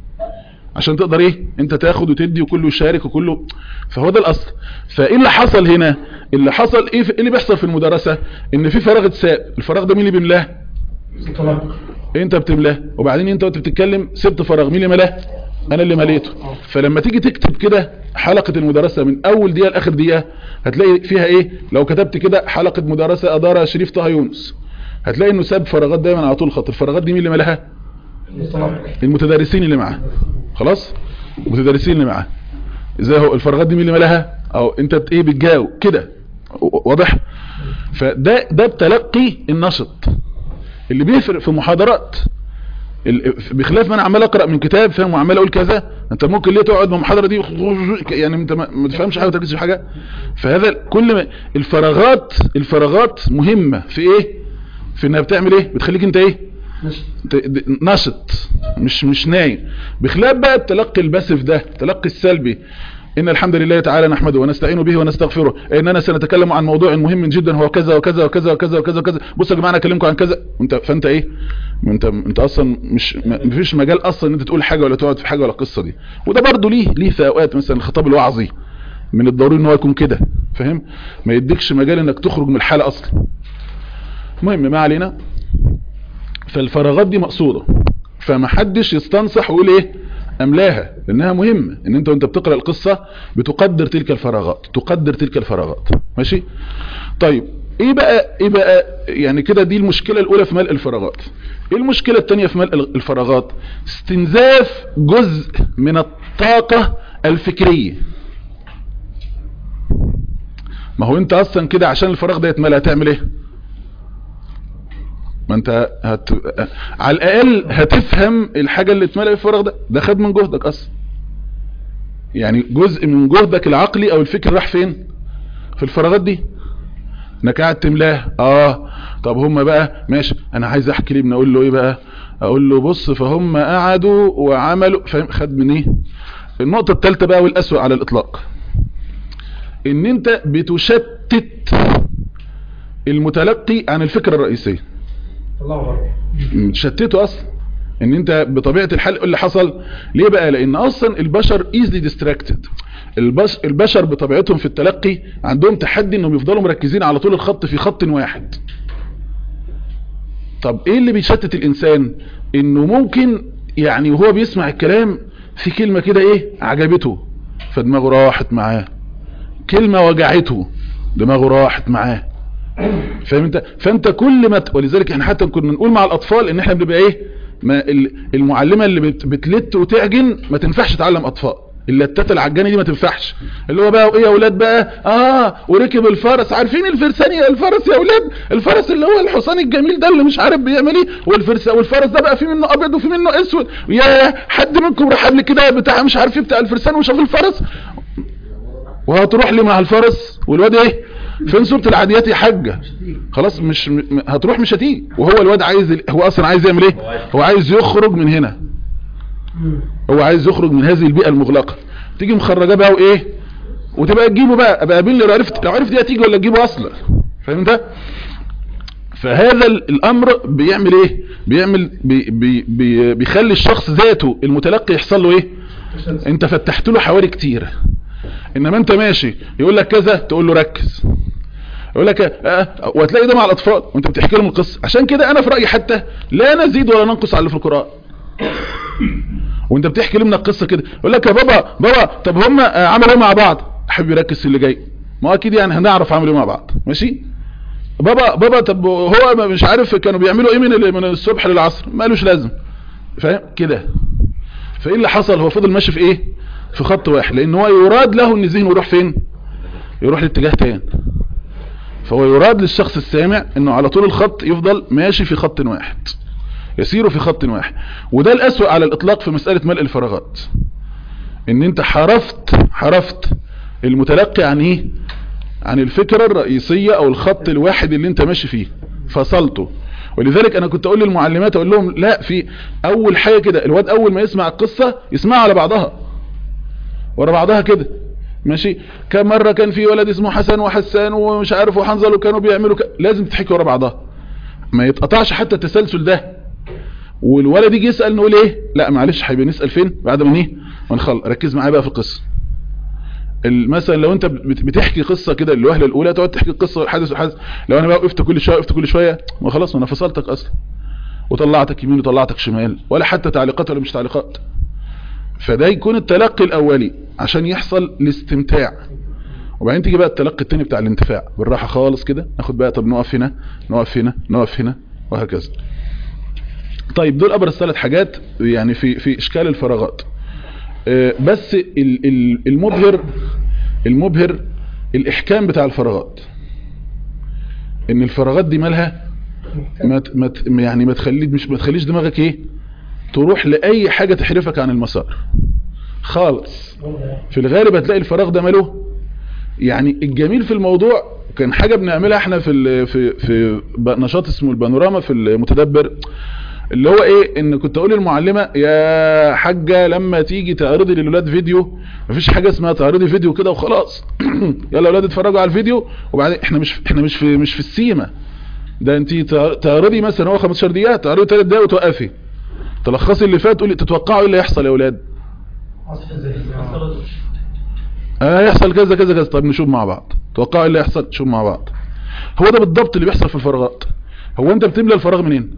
عشان تقدر ايه انت تاخد وتدي وكله يشارك وكله فهو ده الاصل فايه اللي حصل هنا اللي حصل ايه في- ايه اللي بيحصل في المدرسة ان في فراغ اتساب الفراغ ده مين اللي بيملاه طلب انت بتملاه وبعدين انت وانت بتتكلم سبت فراغ مين اللي ملاه انا اللي مليته فلما تيجي تكتب كده حلقة المدرسة من اول دقيقة لاخر دقيقة هتلاقي فيها ايه لو كتبت كده حلقة مدرسة ادارة شريف طه يونس هتلاقي انه ساب فراغات دايما على طول الخط الفراغات دي مين اللي ملاها المتدرسين اللي معاه خلاص المتدرسين اللي معاه ازاي هو الفراغات دي مين اللي ملاها او انت بت- ايه بتجاوب كده و- واضح فده ده التلقي النشط اللي بيفرق في محاضرات ال- بخلاف ما انا عمال اقرا من كتاب فاهم وعمال اقول كذا انت ممكن ليه تقعد مع المحاضره دي يعني انت ما ما تفهمش حاجه وتركزش في حاجه فهذا كل ما الفراغات الفراغات مهمه في ايه في انها بتعمل ايه بتخليك انت ايه ت- د- نشط مش مش نايم بخلاف بقى التلقي الباسف ده التلقي السلبي إن الحمد لله تعالى نحمده ونستعين به ونستغفره إننا سنتكلم عن موضوع مهم جدا هو كذا وكذا وكذا وكذا وكذا وكذا بصوا يا جماعة أنا أكلمكم عن كذا وانت فأنت إيه انت انت اصلا مش ما فيش مجال اصلا ان انت تقول حاجه ولا تقعد في حاجه ولا القصه دي وده برضو ليه ليه في اوقات مثلا الخطاب الوعظي من الضروري ان هو يكون كده فاهم ما يديكش مجال انك تخرج من الحاله اصلا المهم ما علينا فالفراغات دي مقصوده فما حدش يستنصح ويقول ايه املاها لانها مهمه ان انت وانت بتقرا القصه بتقدر تلك الفراغات تقدر تلك الفراغات ماشي طيب ايه بقى ايه بقى يعني كده دي المشكله الاولى في ملء الفراغات ايه المشكله الثانيه في ملء الفراغات استنزاف جزء من الطاقه الفكريه ما هو انت اصلا كده عشان الفراغ ده يتملى هتعمل ايه ما انت هت... على الاقل هتفهم الحاجة اللي اتملأ في الفراغ ده ده خد من جهدك اصلا يعني جزء من جهدك العقلي او الفكر راح فين في الفراغات دي انك قاعد تملاه اه طب هم بقى ماشي انا عايز احكي لابني اقول له ايه بقى اقول له بص فهم قعدوا وعملوا فاهم خد من ايه النقطة الثالثة بقى والاسوأ على الاطلاق ان انت بتشتت المتلقي عن الفكرة الرئيسية الله اكبر تشتته اصلا ان انت بطبيعة الحال إيه اللي حصل ليه بقى لان اصلا البشر easily distracted البش البشر بطبيعتهم في التلقي عندهم تحدي انهم يفضلوا مركزين على طول الخط في خط واحد طب ايه اللي بيشتت الانسان انه ممكن يعني وهو بيسمع الكلام في كلمة كده ايه عجبته فدماغه راحت معاه كلمة وجعته دماغه راحت معاه فاهم انت فانت كل ما ت... ولذلك احنا حتى كنا نقول مع الاطفال ان احنا بنبقى ايه ما ال- المعلمه اللي بت... بتلت وتعجن ما تنفعش تعلم اطفال اللتات العجانه دي ما تنفعش اللي هو بقى ايه يا اولاد بقى اه وركب الفرس عارفين الفرسان يا الفرس يا اولاد الفرس اللي هو الحصان الجميل ده اللي مش عارف بيعمل ايه والفرس والفرس ده بقى في منه ابيض وفي منه اسود يا حد منكم راح قبل كده بتاع مش عارف ايه بتاع الفرسان وشاف الفرس وهتروح لي مع الفرس والواد ايه فين صورة العاديات يا حاجة خلاص مش م- هتروح مش هتيجي وهو الواد عايز ال- هو اصلا عايز يعمل ايه هو عايز يخرج من هنا هو عايز يخرج من هذه البيئة المغلقة تيجي مخرجاه بقى وايه وتبقى تجيبه بقى ابقى قابلني لو عرفت لو عرفت دي هتيجي ولا تجيبه اصلا فاهم ده فهذا ال- الامر بيعمل ايه بيعمل بي بي بي بيخلي الشخص ذاته المتلقي يحصل له ايه انت فتحت له حواري كتير انما انت ماشي يقول لك كذا تقول له ركز يقول لك آه وهتلاقي ده مع الاطفال وانت بتحكي لهم القصه عشان كده انا في رايي حتى لا نزيد ولا ننقص على اللي في القران وانت بتحكي لنا القصه كده يقول لك يا بابا بابا طب هم آه، عملوا ايه مع بعض احب يركز في اللي جاي ما هو اكيد يعني هنعرف عملوا ايه مع بعض ماشي بابا بابا طب هو ما- مش عارف كانوا بيعملوا ايه من ال- من الصبح للعصر مالوش لازم فاهم كده فايه اللي حصل هو فضل ماشي في ايه في خط واحد لان هو يراد له ان ذهنه يروح فين يروح لاتجاه تاني فهو يراد للشخص السامع انه على طول الخط يفضل ماشي في خط واحد يسير في خط واحد وده الاسوأ على الاطلاق في مسألة ملء الفراغات ان انت حرفت حرفت المتلقي عن ايه عن الفكرة الرئيسية او الخط الواحد اللي انت ماشي فيه فصلته ولذلك انا كنت اقول للمعلمات اقول لهم لا في اول حاجة كده الواد اول ما يسمع القصة يسمعها على بعضها ورا بعضها كده ماشي كم مرة كان في ولد اسمه حسن وحسان ومش عارف وحنظل وكانوا بيعملوا ك... لازم تحكي ورا بعضها ما يتقطعش حتى التسلسل ده والولد يجي يسأل نقول ايه لا معلش حبيبي نسأل فين بعد ما ايه ونخل ركز معايا بقى في القصة ال- مثلا لو انت بت- بتحكي قصة كده الوهلة الاولى تقعد تحكي القصة والحدث والحدث لو انا بقى وقفت كل شوية وقفت كل شوية ما خلاص ما انا فصلتك اصلا وطلعتك يمين وطلعتك شمال ولا حتى تعليقات ولا مش تعليقات فده يكون التلقي الاولي عشان يحصل الاستمتاع وبعدين تيجي بقى التلقي التاني بتاع الانتفاع بالراحة خالص كده ناخد بقى طب نقف هنا نقف هنا نقف هنا وهكذا طيب دول ابرز ثلاث حاجات يعني في في اشكال الفراغات آه، بس ال- ال- المبهر المبهر الاحكام بتاع الفراغات ان الفراغات دي مالها ما ت- ما ت- يعني ما تخلي مش ما تخليش دماغك ايه تروح لاي حاجة تحرفك عن المسار خالص في الغالب هتلاقي الفراغ ده ماله يعني الجميل في الموضوع كان حاجة بنعملها احنا في ال- في في ب- نشاط اسمه البانوراما في المتدبر اللي هو ايه ان كنت اقول للمعلمة يا حاجة لما تيجي تعرضي للولاد فيديو مفيش حاجة اسمها تعرضي فيديو كده وخلاص يلا اولاد اتفرجوا على الفيديو وبعدين احنا مش احنا مش في مش في السيما ده انت تعرضي مثلا هو 15 دقيقة تعرضي 3 دقايق وتوقفي تلخصي اللي فات تقولي تتوقعوا ايه اللي هيحصل يا اولاد اه هيحصل كذا كذا كذا طب نشوف مع بعض توقعوا ايه اللي هيحصل نشوف مع بعض هو ده بالضبط اللي بيحصل في الفراغات هو انت بتملى الفراغ منين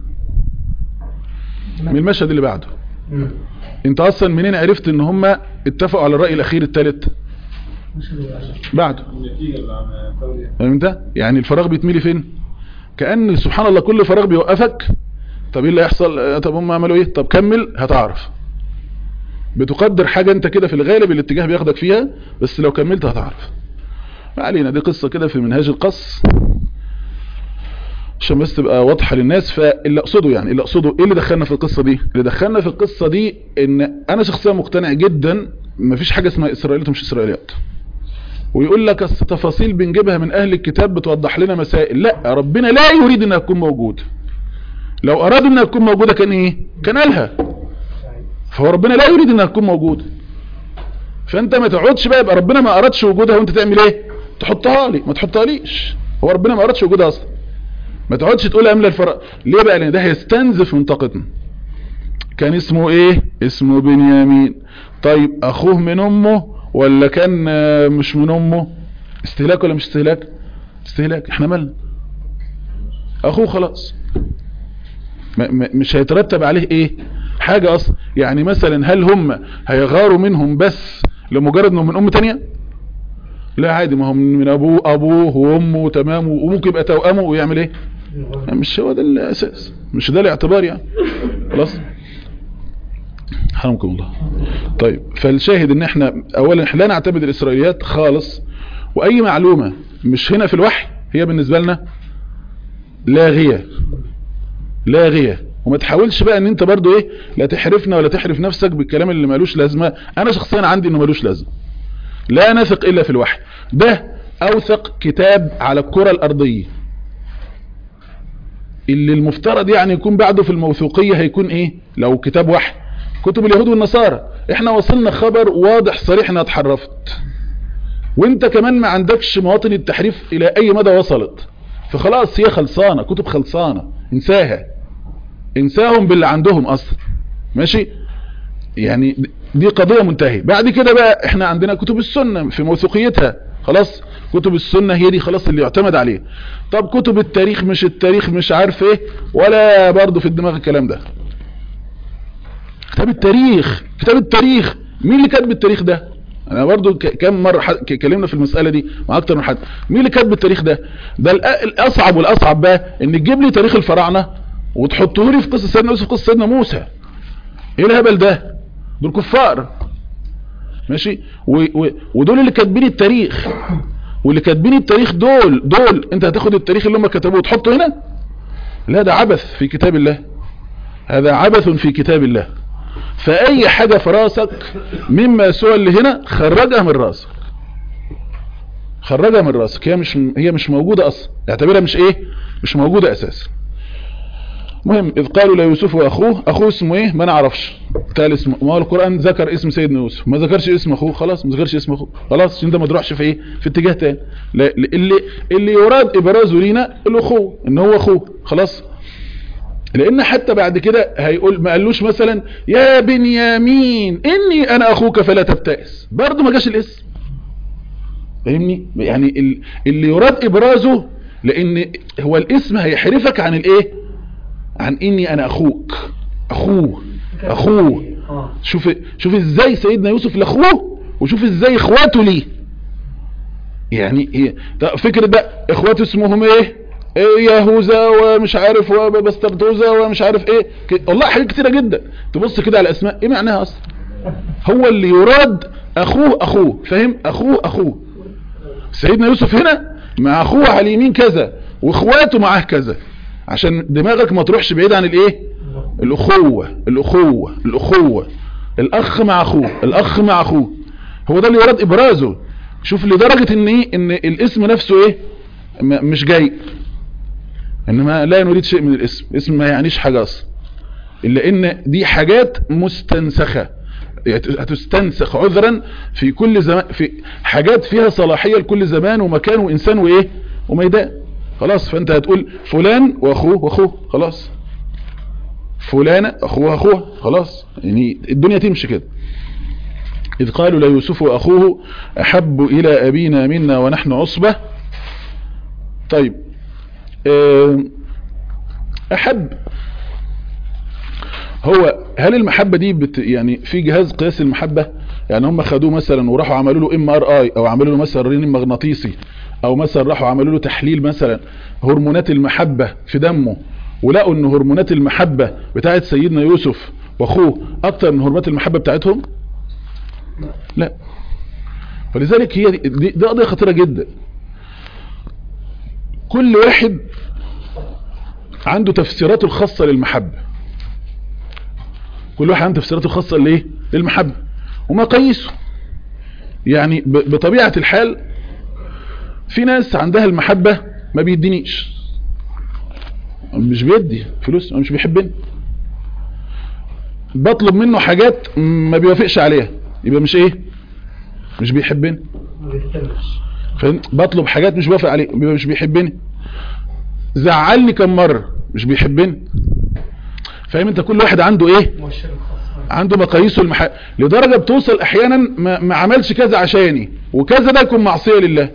من المشهد اللي بعده انت اصلا منين عرفت ان هم اتفقوا على الرأي الاخير الثالث بعده فاهم انت يعني الفراغ بيتملي فين كأن سبحان الله كل فراغ بيوقفك طب ايه اللي هيحصل اه، طب هم عملوا ايه طب كمل هتعرف بتقدر حاجة انت كده في الغالب الاتجاه بياخدك فيها بس لو كملت هتعرف ما علينا دي قصة كده في منهاج القص عشان بس تبقى واضحة للناس فاللي اقصده يعني اللي اقصده ايه اللي دخلنا في القصة دي اللي دخلنا في القصة دي ان انا شخصيا مقتنع جدا مفيش حاجة اسمها اسرائيليات ومش اسرائيليات ويقول لك اصل تفاصيل بنجيبها من اهل الكتاب بتوضح لنا مسائل لا ربنا لا يريد انها تكون موجوده لو اراد انها تكون موجوده كان ايه كان قالها فهو ربنا لا يريد انها تكون موجوده فانت ما تقعدش بقى يبقى ربنا ما ارادش وجودها وانت تعمل ايه تحطها لي ما تحطها ليش هو ربنا ما ارادش وجودها اصلا ما تقعدش تقول املا الفرق ليه بقى لان ده هيستنزف من طاقتنا كان اسمه ايه اسمه بنيامين طيب اخوه من امه ولا كان آه، مش من امه استهلاك ولا مش استهلاك استهلاك احنا مالنا اخوه خلاص ما- ما- مش هيترتب عليه ايه حاجة اصلا يعني مثلا هل هم هيغاروا منهم بس لمجرد انهم من ام تانية لا عادي ما هم من ابوه ابوه وامه تمام وممكن يبقى توأمه ويعمل ايه مش هو ده الاساس مش ده الاعتبار يعني خلاص حرمكم الله طيب فالشاهد ان احنا اولا احنا لا نعتمد الاسرائيليات خالص واي معلومة مش هنا في الوحي هي بالنسبة لنا لاغية لاغية وما تحاولش بقى ان انت برضو ايه لا تحرفنا ولا تحرف نفسك بالكلام اللي مالوش لازمة انا شخصيا عندي انه مالوش لازمة لا نثق الا في الوحي ده اوثق كتاب على الكرة الارضية اللي المفترض يعني يكون بعده في الموثوقية هيكون ايه لو كتاب وحي كتب اليهود والنصارى احنا وصلنا خبر واضح صريح انها اتحرفت وانت كمان ما عندكش مواطن التحريف الى اي مدى وصلت فخلاص هي خلصانة كتب خلصانة انساها انساهم باللي عندهم اصلا ماشي يعني دي قضية منتهية بعد كده بقى احنا عندنا كتب السنة في موثوقيتها خلاص كتب السنة هي دي خلاص اللي يعتمد عليه طب كتب التاريخ مش التاريخ مش عارف ايه ولا برضه في الدماغ الكلام ده كتاب التاريخ كتاب التاريخ مين اللي كاتب التاريخ ده انا برضو ك- كم مرة ح- ك- كلمنا في المسألة دي مع اكتر من حد مين اللي كاتب التاريخ ده ده الأ- الاصعب والاصعب بقى ان تجيب لي تاريخ الفراعنة وتحطه لي في قصة سيدنا يوسف قصة سيدنا موسى ايه الهبل ده دول كفار ماشي و و ودول اللي كاتبين التاريخ واللي كاتبين التاريخ دول دول انت هتاخد التاريخ اللي هم كتبوه وتحطه هنا لا ده عبث في كتاب الله هذا عبث في كتاب الله فأي حاجة في راسك مما سوى اللي هنا خرجها من راسك خرجها من راسك هي مش هي مش موجودة أصلا اعتبرها مش ايه مش موجودة أساسا مهم إذ قالوا ليوسف وأخوه أخوه اسمه ايه ما نعرفش قال اسمه ما هو القرآن ذكر اسم سيدنا يوسف ما ذكرش اسم أخوه خلاص ما ذكرش اسم أخوه خلاص عشان ده ما تروحش في ايه في اتجاه تاني لا اللي اللي يراد إبرازه لينا الأخوه إن هو أخوه خلاص لان حتى بعد كده هيقول ما قالوش مثلا يا بنيامين اني انا اخوك فلا تبتئس برضه ما جاش الاسم فاهمني يعني ال- اللي يراد ابرازه لان هو الاسم هيحرفك عن الايه عن اني انا اخوك اخوه اخوه اه شوف شوف ازاي سيدنا يوسف لاخوه وشوف ازاي اخواته ليه يعني إيه؟ طب فكرة بقى اخواته اسمهم ايه ايه يهوذا ومش عارف وبسترتوزا ومش عارف ايه ك- والله حاجات كتيرة جدا تبص كده على الاسماء ايه معناها اصلا هو اللي يراد اخوه اخوه فاهم اخوه اخوه سيدنا يوسف هنا مع اخوه على اليمين كذا واخواته معاه كذا عشان دماغك ما تروحش بعيد عن الايه الاخوة الاخوة الاخوة الاخ مع اخوه الاخ مع اخوه هو ده اللي يراد ابرازه شوف لدرجة ان ايه ان الاسم نفسه ايه م- مش جاي انما لا نريد شيء من الاسم اسم ما يعنيش حاجة اصلا الا ان دي حاجات مستنسخة يعني هتستنسخ عذرا في كل زمان في حاجات فيها صلاحية لكل زمان ومكان وانسان وايه وميدان خلاص فانت هتقول فلان واخوه واخوه خلاص فلانة اخوها اخوها خلاص يعني الدنيا تمشي كده إذ قالوا ليوسف وأخوه أحب إلى أبينا منا ونحن عصبة طيب آه، أحب هو هل المحبة دي بت يعني في جهاز قياس المحبة يعني هم خدوه مثلا وراحوا عملوا له ام ار اي او عملوا له مثلا رنين مغناطيسي او مثلا راحوا عملوا له تحليل مثلا هرمونات المحبة في دمه ولقوا ان هرمونات المحبة بتاعت سيدنا يوسف واخوه اكتر من هرمونات المحبة بتاعتهم لا فلذلك هي دي, دي, دي قضية خطيرة جدا كل واحد عنده تفسيراته الخاصة للمحبة كل واحد عنده تفسيراته الخاصة ليه للمحبة ومقاييسه يعني ب- بطبيعة الحال في ناس عندها المحبة ما بيدينيش مش بيدي فلوس مش بيحبني بطلب منه حاجات ما بيوافقش عليها يبقى مش ايه مش بيحبني ما بيهتمش فاهم بطلب حاجات مش بوافق عليها يبقى مش بيحبني زعلني كم مرة مش بيحبني فاهم انت كل واحد عنده ايه مؤشر الخاص عنده مقاييسه المح... لدرجة بتوصل احيانا ما, ما عملش كذا عشاني وكذا ده يكون معصية لله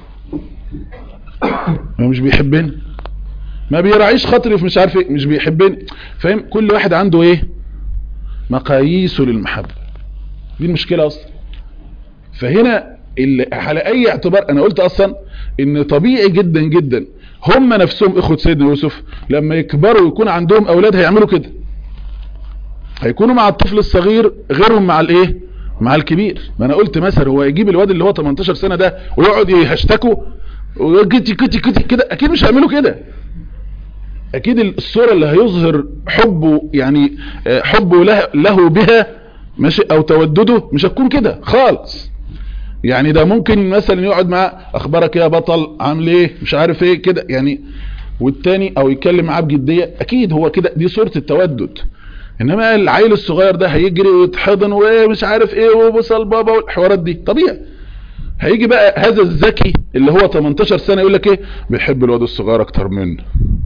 ما مش بيحبني ما بيراعيش خاطري في مش عارف ايه مش بيحبني فاهم كل واحد عنده ايه مقاييسه للمحبة دي المشكلة اصلا فهنا ال- على اي اعتبار انا قلت اصلا ان طبيعي جدا جدا هم نفسهم اخوة سيدنا يوسف لما يكبروا ويكون عندهم اولاد هيعملوا كده هيكونوا مع الطفل الصغير غيرهم مع الايه مع الكبير ما انا قلت مثلا هو يجيب الواد اللي هو 18 سنة ده ويقعد يهشتكوا وكتي كتي كتي كده اكيد مش هيعملوا كده اكيد الصورة اللي هيظهر حبه يعني آه، حبه له, له بها ماشي او تودده مش هتكون كده خالص يعني ده ممكن مثلا يقعد معاه اخبارك يا بطل عامل ايه مش عارف ايه كده يعني والتاني او يتكلم معاه بجدية اكيد هو كده دي صورة التودد انما العيل الصغير ده هيجري ويتحضن ومش عارف ايه وبصل بابا والحوارات دي طبيعي هيجي بقى هذا الذكي اللي هو 18 سنة يقول لك ايه بيحب الواد الصغير اكتر منه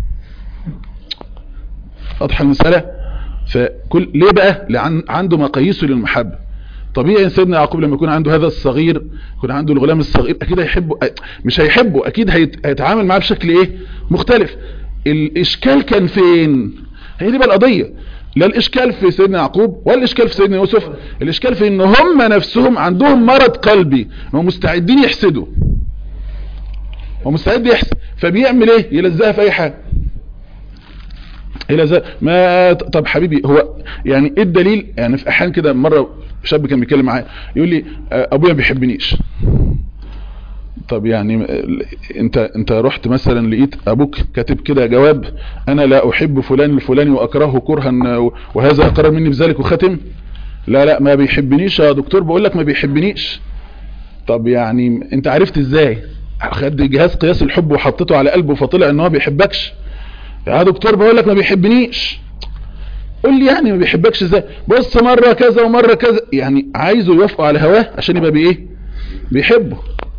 واضحه المسألة فكل ليه بقى لأن عنده مقاييسه للمحبة طبيعي إن سيدنا يعقوب لما يكون عنده هذا الصغير يكون عنده الغلام الصغير اكيد هيحبه مش هيحبه اكيد هيت- هيتعامل معاه بشكل ايه مختلف الاشكال كان فين هي دي بقى القضية لا الاشكال في سيدنا يعقوب ولا الاشكال في سيدنا يوسف الاشكال في ان هم نفسهم عندهم مرض قلبي هم مستعدين يحسدوا هو مستعد يحسد فبيعمل ايه يلزقها في اي حاجه الى ذا ما طب حبيبي هو يعني ايه الدليل يعني في احيان كده مره شاب كان بيتكلم معايا يقول لي آه، ابويا ما بيحبنيش طب يعني آه، انت انت رحت مثلا لقيت ابوك كاتب كده جواب انا لا احب فلان الفلاني واكرهه كرها آه، وهذا اقرر مني بذلك وختم لا لا ما بيحبنيش يا دكتور بقول لك ما بيحبنيش طب يعني انت عرفت ازاي خد جهاز قياس الحب وحطيته على قلبه فطلع ان هو بيحبكش يا دكتور بقول لك ما بيحبنيش قول لي يعني ما بيحبكش ازاي بص مرة كذا ومرة كذا يعني عايزه يوافقه على هواه عشان يبقى بايه بيحبه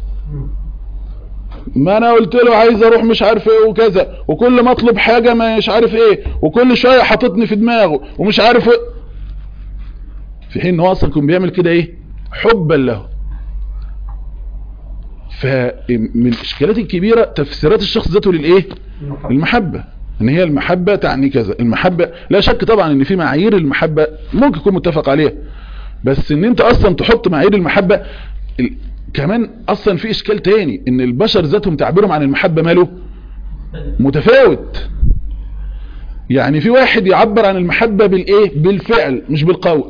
ما انا قلت له عايز اروح مش عارف ايه وكذا وكل ما اطلب حاجة مش عارف ايه وكل شوية حاططني في دماغه ومش عارف ايه في حين ان هو اصلا كان بيعمل كده ايه حبا له فمن الاشكالات الكبيرة تفسيرات الشخص ذاته للايه المحبة ان هي المحبة تعني كذا المحبة لا شك طبعا ان في معايير المحبة ممكن يكون متفق عليها بس ان انت اصلا تحط معايير المحبة ال... كمان اصلا في اشكال تاني ان البشر ذاتهم تعبيرهم عن المحبة ماله متفاوت يعني في واحد يعبر عن المحبة بالايه بالفعل مش بالقول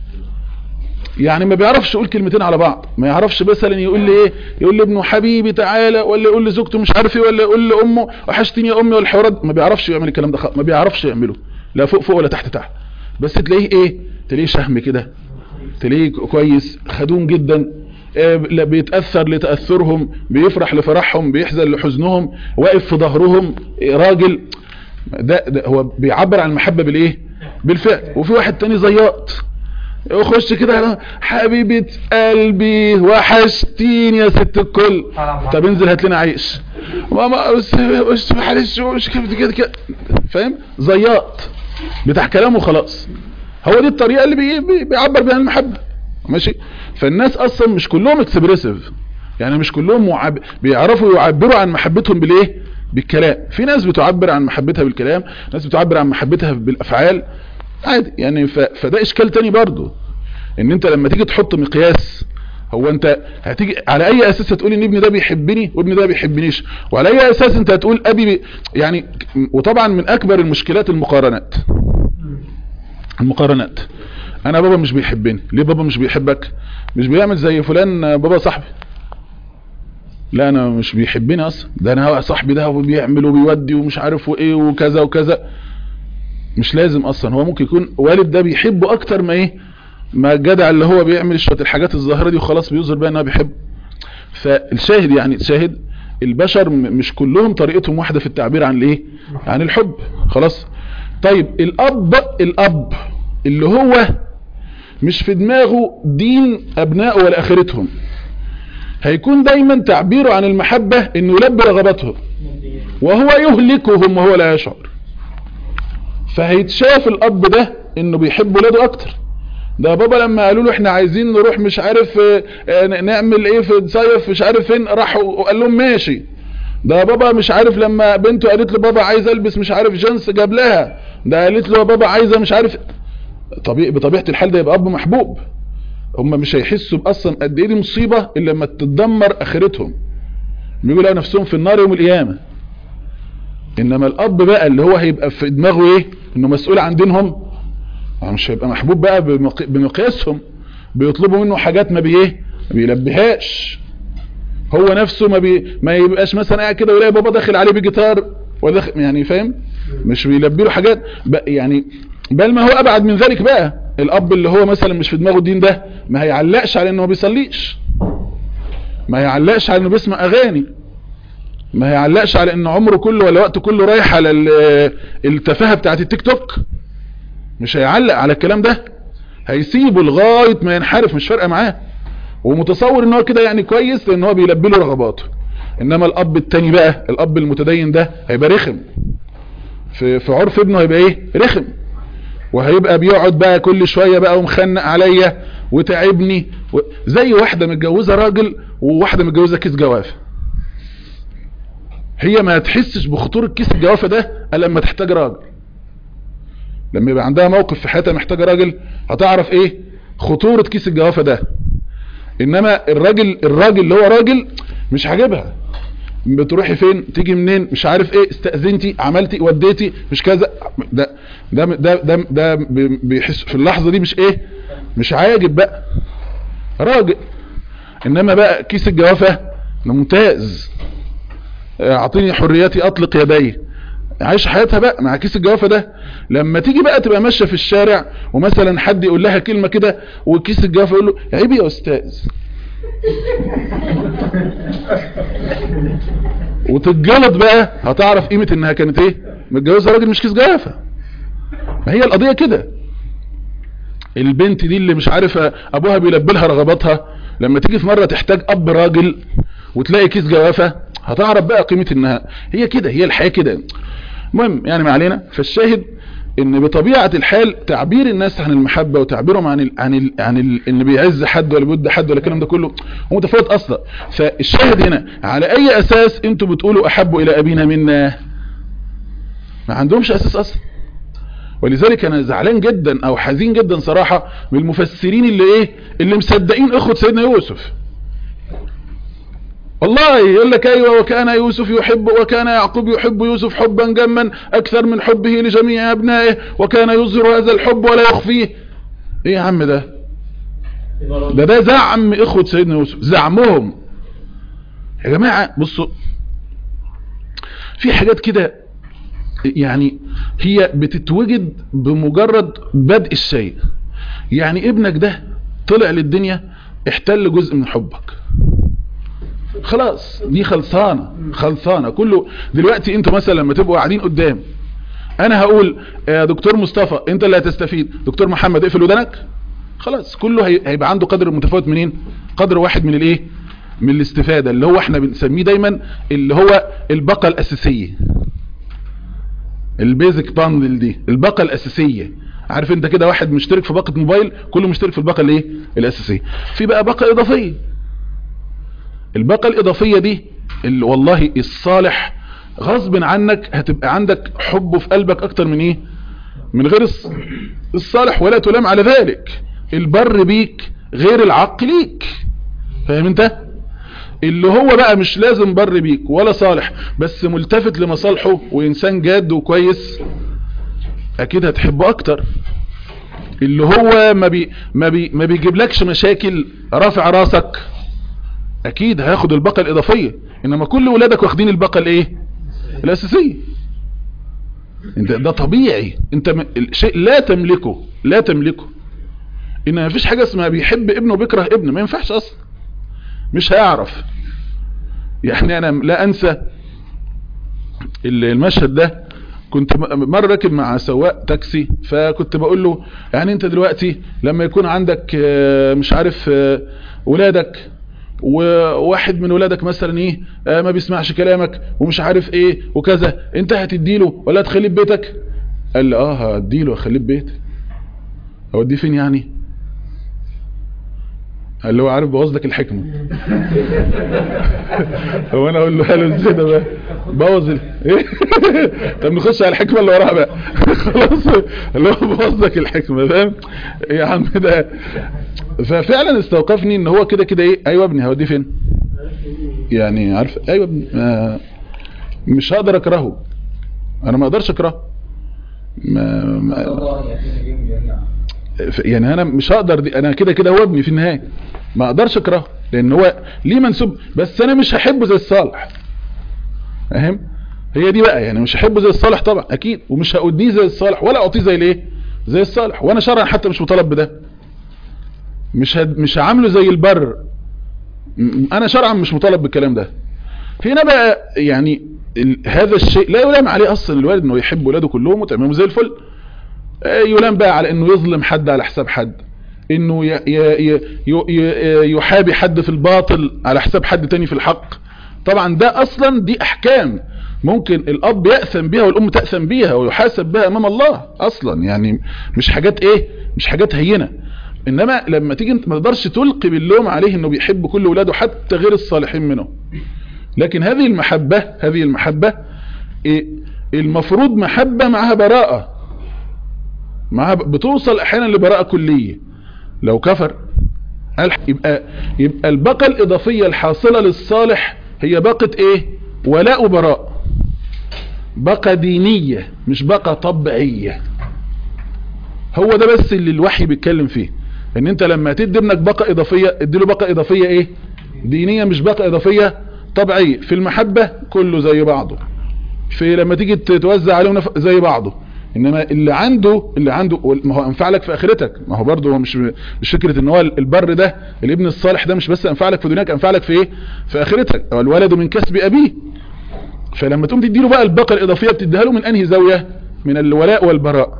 يعني ما بيعرفش يقول كلمتين على بعض ما يعرفش مثلا يقول لي ايه يقول لابنه حبيبي تعالى ولا يقول لزوجته مش عارف ايه ولا يقول لامه وحشتني يا امي والحوارات ما بيعرفش يعمل الكلام ده خالص ما بيعرفش يعمله لا فوق فوق ولا تحت تحت بس تلاقيه ايه تلاقيه شهم كده تلاقيه كويس خدوم جدا آه، لا بيتأثر لتأثرهم بيفرح لفرحهم بيحزن لحزنهم واقف في ظهرهم آه، راجل ده, ده هو بيعبر عن المحبة بالايه بالفعل وفي واحد تاني زياط يخش كده حبيبة قلبي وحشتيني يا ست الكل طب انزل هات لنا عيش ماما بس بس معلش مش كده كده كده فاهم زياط بتاع كلامه خلاص هو دي الطريقة اللي بي بي بيعبر بيها المحبة ماشي فالناس اصلا مش كلهم اكسبريسيف يعني مش كلهم معب... بيعرفوا يعبروا عن محبتهم بالايه بالكلام في ناس بتعبر عن محبتها بالكلام ناس بتعبر عن محبتها بالافعال عادي يعني ف... فده اشكال تاني برضو ان انت لما تيجي تحط مقياس هو انت هتيجي على اي اساس هتقول ان ابني ده بيحبني وابني ده بيحبنيش وعلى اي اساس انت هتقول ابي بي يعني وطبعا من اكبر المشكلات المقارنات المقارنات انا بابا مش بيحبني ليه بابا مش بيحبك مش بيعمل زي فلان بابا صاحبي لا انا مش بيحبني اصلا ده انا صاحبي ده هو بيعمل وبيودي ومش عارف وايه وكذا وكذا مش لازم اصلا هو ممكن يكون والد ده بيحبه اكتر ما ايه ما الجدع اللي هو بيعمل شويه الحاجات الظاهره دي وخلاص بيظهر بيها انه بيحبه فالشاهد يعني الشاهد البشر م- مش كلهم طريقتهم واحدة في التعبير عن الايه عن الحب خلاص طيب الاب الاب اللي هو مش في دماغه دين ابنائه ولا اخرتهم هيكون دايما تعبيره عن المحبة انه يلبي رغباتهم وهو يهلكهم وهو لا يشعر فهيتشاف الاب ده انه بيحب ولاده اكتر ده بابا لما قالوا له احنا عايزين نروح مش عارف اه، اه، نعمل ايه في نصيف مش عارف فين راحوا وقال لهم ماشي ده بابا مش عارف لما بنته قالت له بابا عايز البس مش عارف جنس جاب لها ده قالت له يا بابا عايزه مش عارف طبيعي بطبيعه الحال ده يبقى اب محبوب هم مش هيحسوا اصلا قد ايه دي مصيبه الا لما تتدمر اخرتهم بيقولوا نفسهم في النار يوم القيامه انما الاب بقى اللي هو هيبقى في دماغه ايه انه مسؤول عن دينهم هو مش هيبقى محبوب بقى بمق- بمقياسهم بيطلبوا منه حاجات ما بيه ما بيلبيهاش هو نفسه ما بي ما يبقاش مثلا قاعد كده ويلاقي بابا داخل عليه بجيتار وداخل يعني فاهم مش بيلبي له حاجات ب- يعني بل ما هو ابعد من ذلك بقى الاب اللي هو مثلا مش في دماغه الدين ده ما هيعلقش على انه ما بيصليش ما هيعلقش على انه بيسمع اغاني ما هيعلقش على ان عمره كله ولا وقته كله رايح على ال- التفاهه بتاعت التيك توك مش هيعلق على الكلام ده هيسيبه لغايه ما ينحرف مش فارقه معاه ومتصور ان هو كده يعني كويس لان هو بيلبي له رغباته انما الاب التاني بقى الاب المتدين ده هيبقى رخم في في عرف ابنه هيبقى ايه رخم وهيبقى بيقعد بقى كل شويه بقى ومخنق عليا وتعبني و... زي واحده متجوزه راجل وواحده متجوزه كيس جوافه هي ما تحسش بخطوره كيس الجوافه ده الا لما تحتاج راجل لما يبقى عندها موقف في حياتها محتاجه راجل هتعرف ايه خطوره كيس الجوافه ده انما الراجل الراجل اللي هو راجل مش عاجبها بتروحي فين تيجي منين مش عارف ايه استأذنتي عملتي وديتي مش كذا ده ده ده ده, ده بي- بيحس في اللحظة دي مش ايه مش عاجب بقى راجل انما بقى كيس الجوافة ممتاز اعطيني حريتي اطلق يدي عايش حياتها بقى مع كيس الجوافة ده لما تيجي بقى تبقى ماشية في الشارع ومثلا حد يقول لها كلمة كده وكيس الجوافة يقول له عيب يا استاذ وتتجلط بقى هتعرف قيمة انها كانت ايه متجوزة راجل مش كيس جوافة ما هي القضية كده البنت دي اللي مش عارفة ابوها بيلبي لها رغباتها لما تيجي في مرة تحتاج اب راجل وتلاقي كيس جوافة هتعرف بقى قيمة انها هي كده هي الحياة كده المهم يعني ما علينا فالشاهد ان بطبيعة الحال تعبير الناس عن المحبة وتعبيرهم عن ال عن ال عن ال ان بيعز حد ولا بيود حد ولا الكلام ده كله هو متفاوت اصلا فالشاهد هنا على اي اساس انتوا بتقولوا احب الى ابينا منا ما عندهمش اساس اصلا ولذلك انا زعلان جدا او حزين جدا صراحة من المفسرين اللي ايه اللي مصدقين اخوة سيدنا يوسف والله يقول لك ايوه وكان يوسف يحب وكان يعقوب يحب يوسف حبا جما اكثر من حبه لجميع ابنائه وكان يظهر هذا الحب ولا يخفيه ايه يا عم ده ده ده زعم اخوة سيدنا يوسف زعمهم يا جماعة بصوا في حاجات كده يعني هي بتتوجد بمجرد بدء الشيء يعني ابنك ده طلع للدنيا احتل جزء من حبك خلاص دي خلصانة خلصانة كله دلوقتي انتوا مثلا لما تبقوا قاعدين قدام انا هقول يا دكتور مصطفى انت اللي هتستفيد دكتور محمد اقفل ودنك خلاص كله هي- هيبقى عنده قدر متفاوت منين قدر واحد من الايه من الاستفادة اللي هو احنا بنسميه دايما اللي هو الباقة الاساسية البيزك باندل دي الباقة الاساسية عارف انت كده واحد مشترك في باقة موبايل كله مشترك في الباقة الايه الاساسية في بقى باقة اضافية الباقة الإضافية دي اللي والله الصالح غصب عنك هتبقى عندك حبه في قلبك أكتر من إيه من غير الص- الصالح ولا تلام على ذلك البر بيك غير العق ليك فاهم انت اللي هو بقى مش لازم بر بيك ولا صالح بس ملتفت لمصالحه وإنسان جاد وكويس أكيد هتحبه أكتر اللي هو ما بي ما بي ما بيجيبلكش مشاكل رافع راسك اكيد هياخد الباقة الاضافية انما كل ولادك واخدين الباقة الايه الاساسية انت ده طبيعي انت م... الشيء لا تملكه لا تملكه ان ما فيش حاجة اسمها بيحب ابنه وبيكره ابنه ما ينفعش اصلا مش هيعرف يعني انا لا انسى المشهد ده كنت مرة راكب مع سواق تاكسي فكنت بقول له يعني انت دلوقتي لما يكون عندك مش عارف ولادك وواحد من ولادك مثلا ايه ما بيسمعش كلامك ومش عارف ايه وكذا انت هتديله ولا هتخليه في بيتك قال لي اه هديله واخليه في بيتي اوديه فين يعني قال له هو عارف بوظ لك الحكمه هو انا اقول له قال ازاي ده بقى بوظ ال... ايه طب نخش على الحكمه اللي وراها بقى خلاص اللي هو بوظ لك الحكمه فاهم يا عم ده ففعلا استوقفني ان هو كده كده ايه ايوه ابني هوديه فين يعني عارف ايوه ابني آه مش هقدر اكرهه انا ما اقدرش اكرهه ما, ما يعني انا مش هقدر دي انا كده كده هو ابني في النهايه ما اقدرش اكرهه لان هو ليه منسوب بس انا مش هحبه زي الصالح فاهم هي دي بقى يعني مش هحبه زي الصالح طبعا اكيد ومش هأديه زي الصالح ولا اعطيه زي الايه زي الصالح وانا شرعا حتى مش مطالب بده مش هد مش هعامله زي البر انا شرعا مش مطالب بالكلام ده هنا بقى يعني هذا الشيء لا يلام عليه اصلا الوالد انه يحب ولاده كلهم وتمامه زي الفل يلام بقى على انه يظلم حد على حساب حد انه ي ي ي يحابي حد في الباطل على حساب حد تاني في الحق طبعا ده اصلا دي احكام ممكن الاب يأثم بها والام تأثم بها ويحاسب بها امام الله اصلا يعني مش حاجات ايه مش حاجات هينة انما لما تيجي انت ما تقدرش تلقي باللوم عليه انه بيحب كل ولاده حتى غير الصالحين منه لكن هذه المحبة هذه المحبة إيه المفروض محبة معها براءة معها بتوصل احيانا لبراءة كلية لو كفر يبقى يبقى البقى الاضافية الحاصلة للصالح هي باقة ايه ولاء وبراء بقى دينية مش بقى طبيعية هو ده بس اللي الوحي بيتكلم فيه ان انت لما تدي ابنك بقى اضافية اديله بقى اضافية ايه دينية مش بقى اضافية طبيعية في المحبة كله زي بعضه في لما تيجي توزع عليهم زي بعضه انما اللي عنده اللي عنده ما هو انفع لك في اخرتك ما هو برضه هو مش مش فكره ان هو البر ده الابن الصالح ده مش بس انفع لك في دنياك انفع لك في ايه في اخرتك الولد من كسب ابيه فلما تقوم تديله بقى الباقه الاضافيه بتديها له من انهي زاويه من الولاء والبراء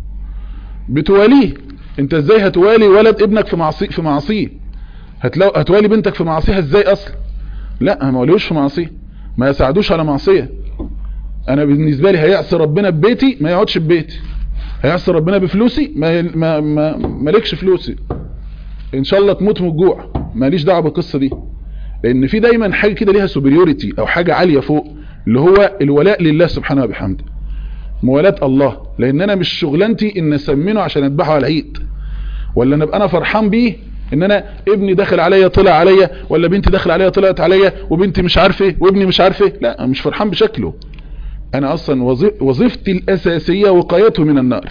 بتواليه انت ازاي هتوالي ولد ابنك في معصيه في معصيه هتلو هتوالي بنتك في معصيها ازاي اصلا لا ما وليوش في معصيه ما يساعدوش على معصيه انا بالنسبة لي هيعصي ربنا ببيتي ما يقعدش ببيتي هيعصي ربنا بفلوسي ما ما ما مالكش فلوسي ان شاء الله تموت من الجوع ماليش دعوه بالقصه دي لان في دايما حاجه كده ليها سوبريوريتي او حاجه عاليه فوق اللي هو الولاء لله سبحانه وبحمده موالاه الله لان انا مش شغلانتي ان اسمنه عشان اذبحه على العيد ولا انا ابقى انا فرحان بيه ان انا ابني داخل عليا طلع عليا ولا بنتي داخل عليا طلعت عليا وبنتي مش عارفه وابني مش عارفه لا مش فرحان بشكله انا اصلا وظيفتي الاساسية وقايته من النار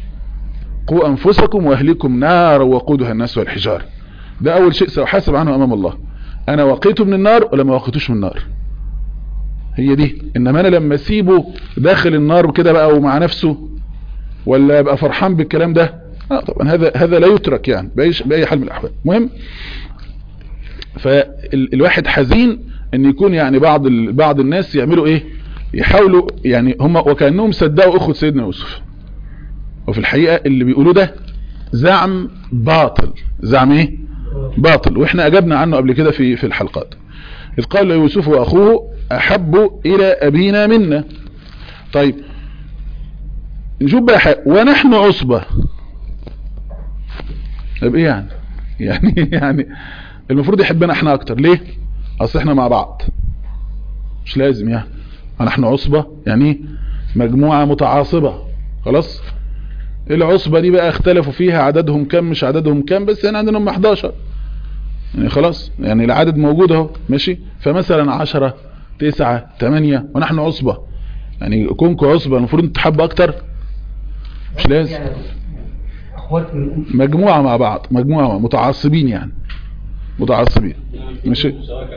قوا انفسكم واهلكم نار وقودها الناس والحجار ده اول شيء سأحاسب عنه امام الله انا وقيته من النار ولا ما وقيتوش من النار هي دي انما انا لما اسيبه داخل النار كده بقى ومع نفسه ولا ابقى فرحان بالكلام ده اه طبعا هذا هذا لا يترك يعني باي باي حال من الاحوال المهم فالواحد حزين ان يكون يعني بعض بعض الناس يعملوا ايه يحاولوا يعني هم وكأنهم صدقوا اخوة سيدنا يوسف وفي الحقيقة اللي بيقولوا ده زعم باطل زعم ايه باطل واحنا اجبنا عنه قبل كده في في الحلقات اذ قال يوسف واخوه احب الى ابينا منا طيب نشوف بقى حاجة ونحن عصبة طب ايه يعني يعني يعني المفروض يحبنا احنا اكتر ليه اصل احنا مع بعض مش لازم يعني نحن عصبة يعني مجموعة متعاصبة خلاص العصبة دي بقى اختلفوا فيها عددهم كم مش عددهم كم بس هنا عندنا هم 11 يعني خلاص يعني العدد موجود اهو ماشي فمثلا 10 9 8 ونحن عصبة يعني كونكم عصبة المفروض انتوا تحبوا اكتر مش لازم مجموعة مع بعض مجموعة متعصبين يعني متعصبين ماشي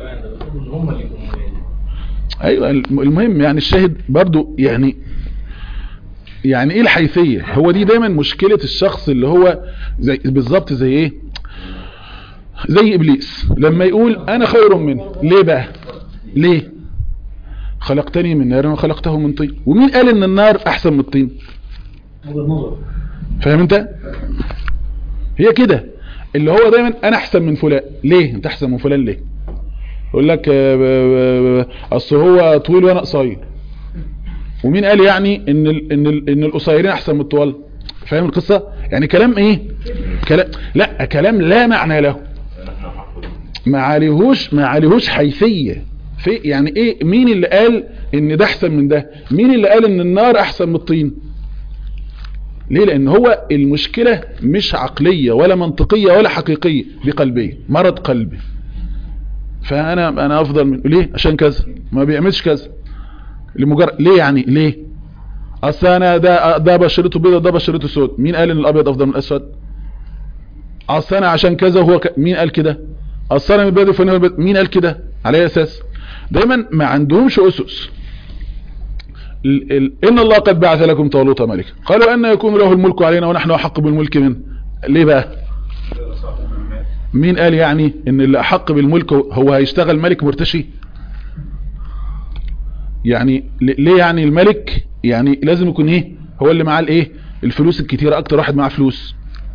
ايوه المهم يعني الشاهد برضو يعني يعني ايه الحيثية هو دي دايما مشكلة الشخص اللي هو زي بالظبط زي ايه زي ابليس لما يقول انا خير منه ليه بقى ليه خلقتني من نار وخلقته من طين ومين قال ان النار احسن من الطين وجهة نظر فاهم انت هي كده اللي هو دايما انا احسن من فلان ليه انت احسن من فلان ليه يقول لك آه، ب- ب- اصل هو طويل وانا قصير ومين قال يعني ان ال ان ال ان القصيرين احسن من الطوال فاهم القصه يعني كلام ايه كلام لا كلام لا معنى له ما عليهوش ما عليهوش حيثيه في يعني ايه مين اللي قال ان ده احسن من ده مين اللي قال ان النار احسن من الطين ليه لان هو المشكلة مش عقلية ولا منطقية ولا حقيقية دي قلبية مرض قلبي فانا انا افضل من ليه عشان كذا ما بيعملش كذا لمجرد ليه يعني ليه اصل انا ده ده بشرته بيضة ده بشرته سود مين قال ان الابيض افضل من الاسود اصل انا عشان كذا وهو ك... مين قال كده اصل انا من البلد الفلاني والبلد- مين قال كده على اي اساس دايما ما عندهمش اسس ال- ال- إن الله قد بعث لكم طالوت ملكا قالوا أن يكون له الملك علينا ونحن أحق بالملك منه ليه بقى مين قال يعني ان اللي أحق بالملك هو هيشتغل ملك مرتشي يعني ل- ليه يعني الملك يعني لازم يكون ايه هو اللي معاه الايه الفلوس الكتيرة اكتر واحد معاه فلوس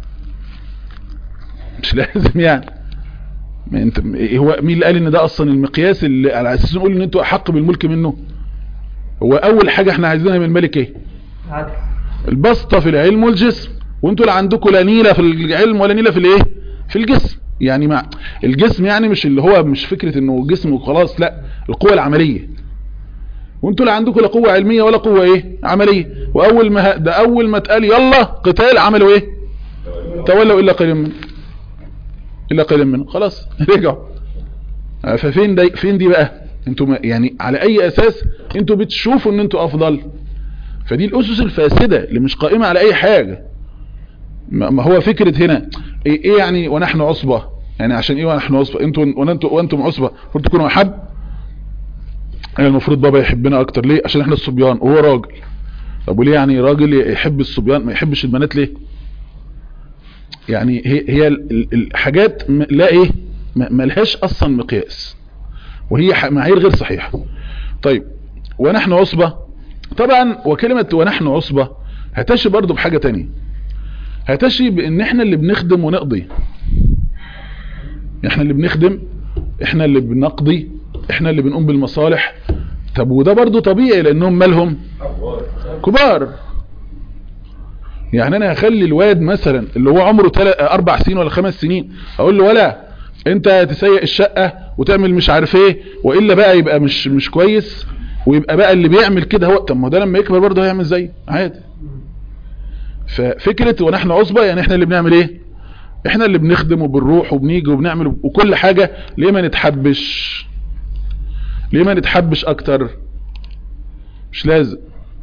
مش لازم يعني ما انت هو مين اللي قال ان ده اصلا المقياس اللي على اساس نقول ان انتوا احق بالملك منه هو اول حاجة احنا عايزينها من الملك ايه عدل البسطة في العلم والجسم وانتوا لا عندكم لا نيلة في العلم ولا نيلة في الايه في الجسم يعني مع الجسم يعني مش اللي هو مش فكرة انه جسم وخلاص لا القوة العملية وانتوا لا عندكم لا قوة علمية ولا قوة ايه عملية واول ما ه- ده اول ما اتقال يلا قتال عملوا ايه تولوا الا قليل منه الا قليل منه خلاص رجعوا آه، ففين دي فين دي بقى انتوا ما- يعني على اي اساس انتوا بتشوفوا ان انتوا افضل فدي الاسس الفاسدة اللي مش قائمة على اي حاجة ما ما هو فكرة هنا ايه, إيه يعني ونحن عصبة يعني عشان ايه ونحن عصبة انتوا وانتوا وانتم عصبة المفروض تكونوا احب يعني المفروض بابا يحبنا اكتر ليه عشان احنا الصبيان وهو راجل طب وليه يعني راجل يحب الصبيان ما يحبش البنات ليه يعني هي هي ال- ال- الحاجات م- لا ايه ما- ملهاش اصلا مقياس وهي ح- معايير غير صحيحة طيب ونحن عصبة طبعا وكلمة ونحن عصبة هتشي برضو بحاجة تانية هتشي بان احنا اللي بنخدم ونقضي احنا اللي بنخدم احنا اللي بنقضي احنا اللي بنقوم بالمصالح طب وده برضو طبيعي لانهم مالهم كبار يعني انا هخلي الواد مثلا اللي هو عمره تل... اربع سنين ولا خمس سنين اقول له ولا انت تسيق الشقة وتعمل مش عارف ايه والا بقى يبقى مش مش كويس ويبقى بقى اللي بيعمل كده هو طب ما هو ده لما يكبر برضه هيعمل زي عادي ففكرة ونحن عصبة يعني احنا اللي بنعمل ايه احنا اللي بنخدم وبنروح وبنيجي وبنعمل وكل حاجة ليه ما نتحبش ليه ما نتحبش اكتر مش لازم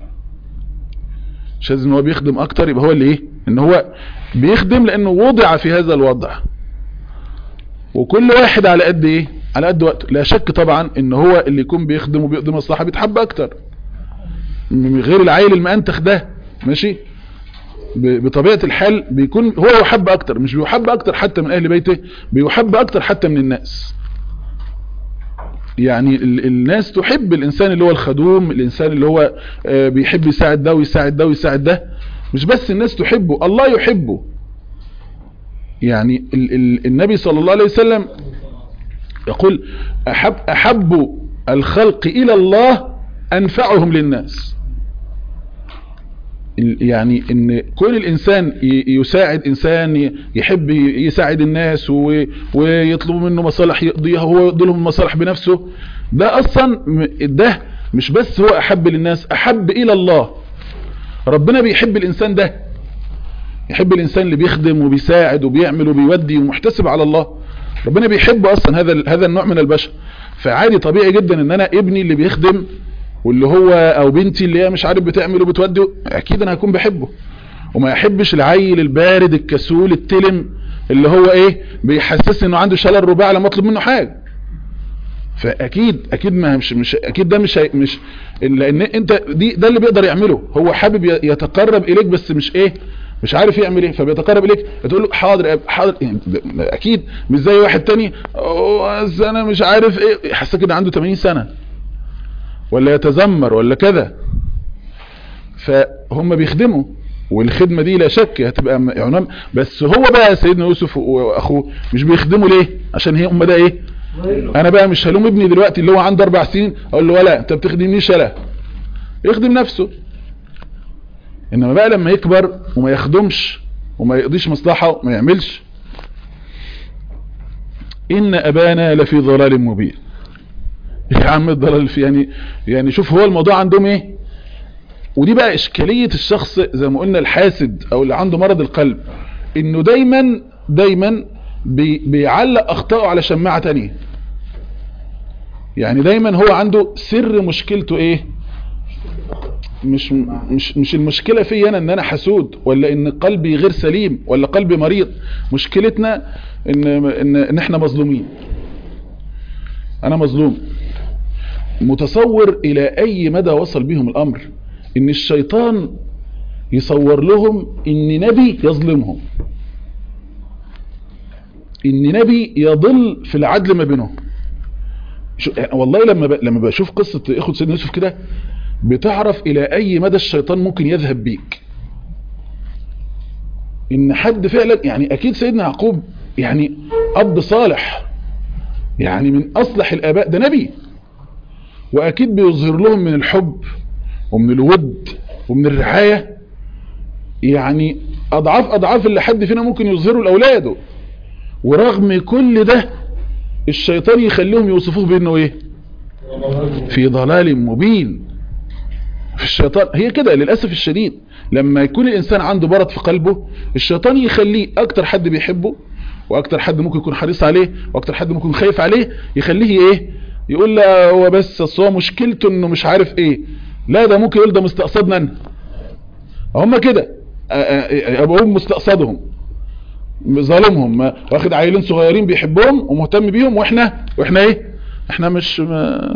مش لازم ان هو بيخدم اكتر يبقى هو اللي ايه ان هو بيخدم لانه وضع في هذا الوضع وكل واحد على قد ايه على قد وقته لا شك طبعا ان هو اللي يكون بيخدم وبيقضي مصلحة بيتحب اكتر من غير العيل المأنتخ ده ماشي ب- بطبيعة الحال بيكون هو يحب اكتر مش بيحب اكتر حتى من اهل بيته بيحب اكتر حتى من الناس يعني ال- الناس تحب الانسان اللي هو الخدوم الانسان اللي هو آه، بيحب يساعد ده ويساعد ده ويساعد ده مش بس الناس تحبه الله يحبه يعني ال ال النبي صلى الله عليه وسلم يقول أحب, أحب الخلق إلى الله أنفعهم للناس ال- يعني ان كل الانسان ي- يساعد انسان ي- يحب ي- يساعد الناس و- ويطلب منه مصالح يقضيها هو يقضي لهم المصالح بنفسه ده اصلا م- ده مش بس هو احب للناس احب الى الله ربنا بيحب الانسان ده يحب الانسان اللي بيخدم وبيساعد وبيعمل وبيودي ومحتسب على الله ربنا بيحب اصلا هذا ال- هذا النوع من البشر فعادي طبيعي جدا ان انا ابني اللي بيخدم واللي هو او بنتي اللي هي مش عارف بتعمل وبتودي اكيد انا هكون بحبه وما يحبش العيل البارد الكسول التلم اللي هو ايه بيحسسني انه عنده شلل رباعي لما اطلب منه حاجه فاكيد اكيد ما مش مش اكيد ده مش هي- مش لان انت دي ده اللي بيقدر يعمله هو حابب ي- يتقرب اليك بس مش ايه مش عارف يعمل ايه فبيتقرب اليك تقول له حاضر يا أب- حاضر يعني ده- ده اكيد مش زي واحد تاني "أوه، أصل انا مش عارف ايه يحسك ان عنده 80 سنه ولا يتذمر ولا كذا فهم بيخدموا والخدمة دي لا شك هتبقى م- عنوان بس هو بقى سيدنا يوسف واخوه مش بيخدموا ليه عشان هي هم ده ايه انا بقى مش هلوم ابني دلوقتي اللي هو عنده اربع سنين اقول له ولا انت بتخدمنيش لا يخدم نفسه انما بقى لما يكبر وما يخدمش وما يقضيش مصلحة وما يعملش ان ابانا لفي ضلال مبين يا عم الضلال في يعني يعني شوف هو الموضوع عندهم ايه ودي بقى اشكالية الشخص زي ما قلنا الحاسد او اللي عنده مرض القلب انه دايما دايما بي بيعلق اخطائه على شماعة تانية يعني دايما هو عنده سر مشكلته ايه مش مش مش المشكلة في انا ان انا حسود ولا ان قلبي غير سليم ولا قلبي مريض مشكلتنا ان ان, إن احنا مظلومين انا مظلوم متصور الى اي مدى وصل بهم الامر ان الشيطان يصور لهم ان نبي يظلمهم ان نبي يضل في العدل ما بينهم شو يعني والله لما ب... لما بشوف قصة اخوة سيدنا يوسف كده بتعرف الى اي مدى الشيطان ممكن يذهب بيك ان حد فعلا يعني اكيد سيدنا يعقوب يعني اب صالح يعني من اصلح الاباء ده نبي واكيد بيظهر لهم من الحب ومن الود ومن الرعاية يعني اضعاف اضعاف اللي حد فينا ممكن يظهره لاولاده ورغم كل ده الشيطان يخليهم يوصفوه بانه ايه في ضلال مبين في الشيطان هي كده للأسف الشديد لما يكون الإنسان عنده مرض في قلبه الشيطان يخليه أكتر حد بيحبه وأكتر حد ممكن يكون حريص عليه وأكتر حد ممكن خايف عليه يخليه إيه يقول لا هو بس أصل هو مشكلته إنه مش عارف إيه لا ده ممكن يقول ده مستقصدنا أنا هم كده أبقوهم مستقصدهم ظالمهم واخد عيلين صغيرين بيحبهم ومهتم بيهم واحنا واحنا ايه احنا مش ما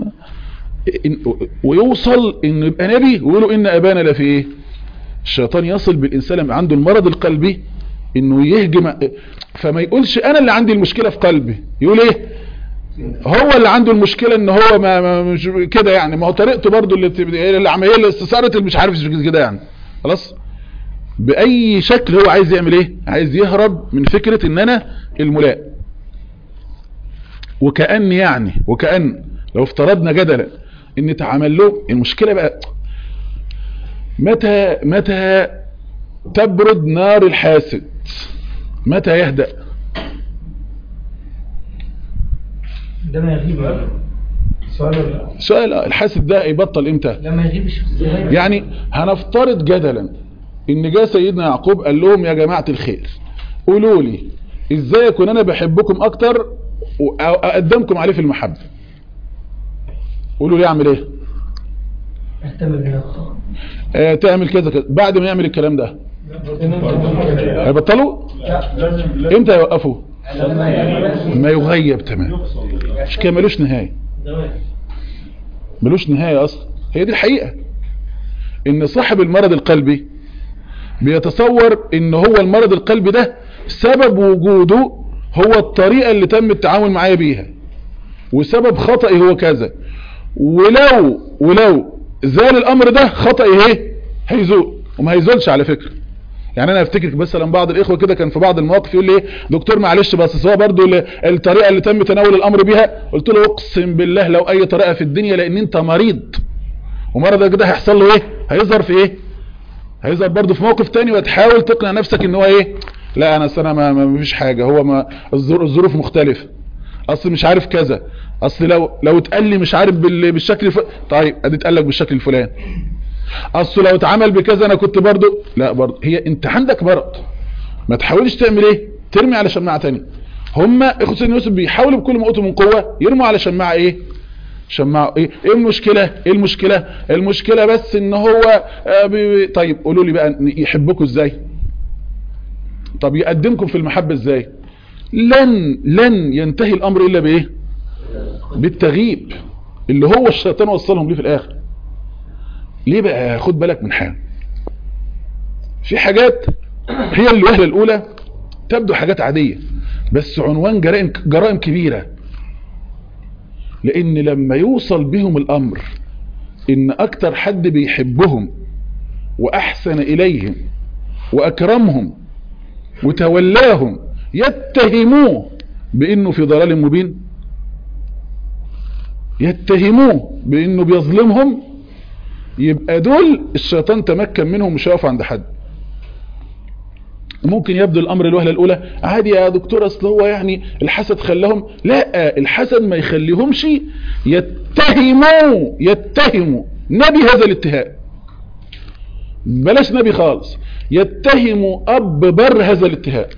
ويوصل انه يبقى نبي ويقولوا ان ابانا لفي ايه الشيطان يصل بالانسان لما عنده المرض القلبي انه يهجم فما يقولش انا اللي عندي المشكلة في قلبي يقول ايه هو اللي عنده المشكلة ان هو ما, ما مش كده يعني ما هو طريقته برضو اللي العملية اللي استثارت اللي مش عارف كده يعني خلاص باي شكل هو عايز يعمل ايه عايز يهرب من فكرة ان انا الملاء وكأن يعني وكأن لو افترضنا جدلا ان تعمل له المشكلة بقى متى متى تبرد نار الحاسد متى يهدأ ده ما يغيب سؤال ولا سؤال الحاسد ده يبطل امتى لما يغيب الشخص يعني هنفترض جدلا ان جاء سيدنا يعقوب قال لهم يا جماعة الخير قولوا لي ازاي اكون انا بحبكم اكتر واقدمكم عليه في المحبة قولوا لي اعمل ايه اهتم بنفسه آه تعمل كذا كذا بعد ما يعمل الكلام ده هيبطلوا امتى يوقفوا ما يغيب تمام مش كده ملوش نهاية ملوش نهاية اصلا هي دي الحقيقة ان صاحب المرض القلبي بيتصور ان هو المرض القلبي ده سبب وجوده هو الطريقة اللي تم التعامل معايا بيها وسبب خطأي هو كذا ولو ولو زال الامر ده خطأي ايه هيزول وما هيزولش على فكرة يعني انا افتكر مثلا بعض الاخوة كده كان في بعض المواقف يقول لي دكتور معلش بس هو برضو الطريقة اللي تم تناول الامر بيها قلت له اقسم بالله لو اي طريقة في الدنيا لان انت مريض ومرضك ده هيحصل له ايه هيظهر في ايه هيظهر برضو في موقف تاني وتحاول تقنع نفسك ان هو ايه لا انا السنة ما, ما فيش حاجة هو ما الظروف مختلفة اصل مش عارف كذا اصل لو لو اتقال لي مش عارف بالشكل الف... طيب ادي اتقال لك بالشكل الفلاني اصل لو اتعمل بكذا انا كنت برضو لا برضو هي انت عندك مرض ما تحاولش تعمل ايه ترمي على شماعة تانية هما اخو سيدنا يوسف بيحاولوا بكل ما اوتوا من قوة يرموا على شماعة ايه شماعة ايه ايه المشكلة ايه المشكلة المشكلة بس ان هو آه بي... طيب قولوا لي بقى يحبكم ازاي طب يقدمكم في المحبة ازاي لن لن ينتهي الامر الا بايه بالتغييب اللي هو الشيطان وصلهم ليه في الاخر ليه بقى خد بالك من حاجه في حاجات هي الوهلة الاولى تبدو حاجات عادية بس عنوان جرائم, جرائم كبيرة لان لما يوصل بهم الامر ان اكتر حد بيحبهم واحسن اليهم واكرمهم وتولاهم يتهموه بانه في ضلال مبين يتهموه بانه بيظلمهم يبقى دول الشيطان تمكن منهم مش هيقف عند حد ممكن يبدو الامر الوهله الاولى عادي يا دكتور اصل هو يعني الحسد خلاهم لا الحسد ما يخليهمش يتهموا يتهموا نبي هذا الاتهام بلاش نبي خالص يتهموا اب بر هذا الاتهام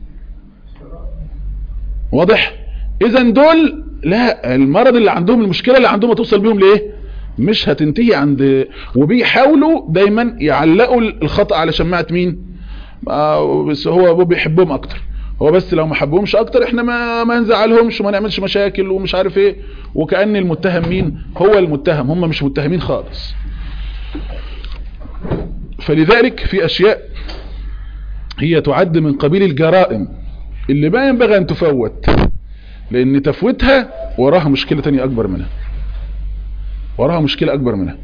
واضح اذا دول لا المرض اللي عندهم المشكله اللي عندهم هتوصل بيهم لايه مش هتنتهي عند وبيحاولوا دايما يعلقوا الخطأ على شماعة مين آه بس هو بيحبهم اكتر هو بس لو ما حبهمش اكتر احنا ما ما نزعلهمش وما نعملش مشاكل ومش عارف ايه وكأن المتهم مين هو المتهم هم مش متهمين خالص فلذلك في اشياء هي تعد من قبيل الجرائم اللي ما ينبغي ان تفوت لان تفوتها وراها مشكلة تانية اكبر منها وراها مشكلة اكبر منها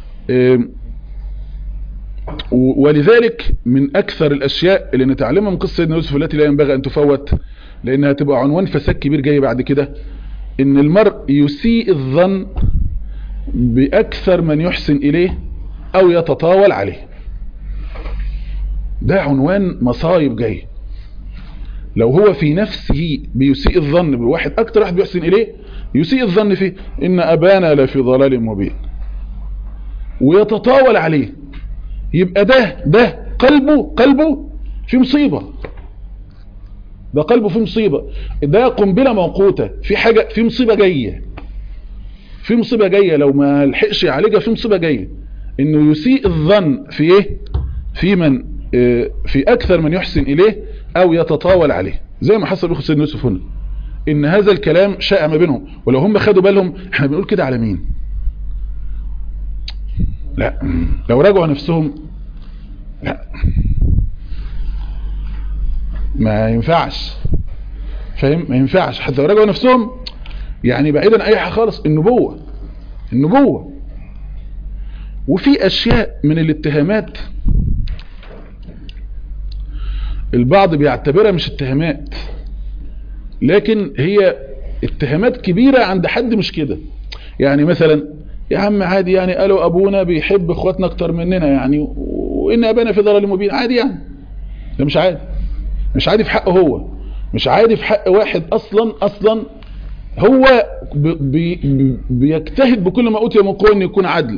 ولذلك من اكثر الاشياء اللي نتعلمها من قصة سيدنا يوسف التي لا ينبغي ان تفوت لانها تبقى عنوان فساد كبير جاي بعد كده ان المرء يسيء الظن باكثر من يحسن اليه او يتطاول عليه ده عنوان مصايب جاي لو هو في نفسه بيسيء الظن بواحد اكتر واحد بيحسن اليه يسيء الظن فيه ان ابانا لفي ضلال مبين ويتطاول عليه يبقى ده ده قلبه قلبه في مصيبة ده قلبه في مصيبة ده قنبلة موقوتة في حاجة في مصيبة جاية في مصيبة جاية لو ما لحقش يعالجها في مصيبة جاية انه يسيء الظن في ايه في من اه في اكثر من يحسن اليه او يتطاول عليه زي ما حصل بخصوص سيدنا يوسف هنا ان هذا الكلام شائع ما بينهم ولو هم خدوا بالهم احنا بنقول كده على مين لا لو راجعوا نفسهم لا ما ينفعش فاهم ما ينفعش حتى لو راجعوا نفسهم يعني بعيدا اي حاجه خالص النبوه النبوه وفي اشياء من الاتهامات البعض بيعتبرها مش اتهامات لكن هي اتهامات كبيرة عند حد مش كده يعني مثلا يا عم عادي يعني قالوا ابونا بيحب اخواتنا اكتر مننا يعني وان ابانا في ضلال مبين عادي يعني ده مش عادي مش عادي في حقه هو مش عادي في حق واحد اصلا اصلا هو بي بي بيجتهد بكل ما اوتي من قوه انه يكون عدل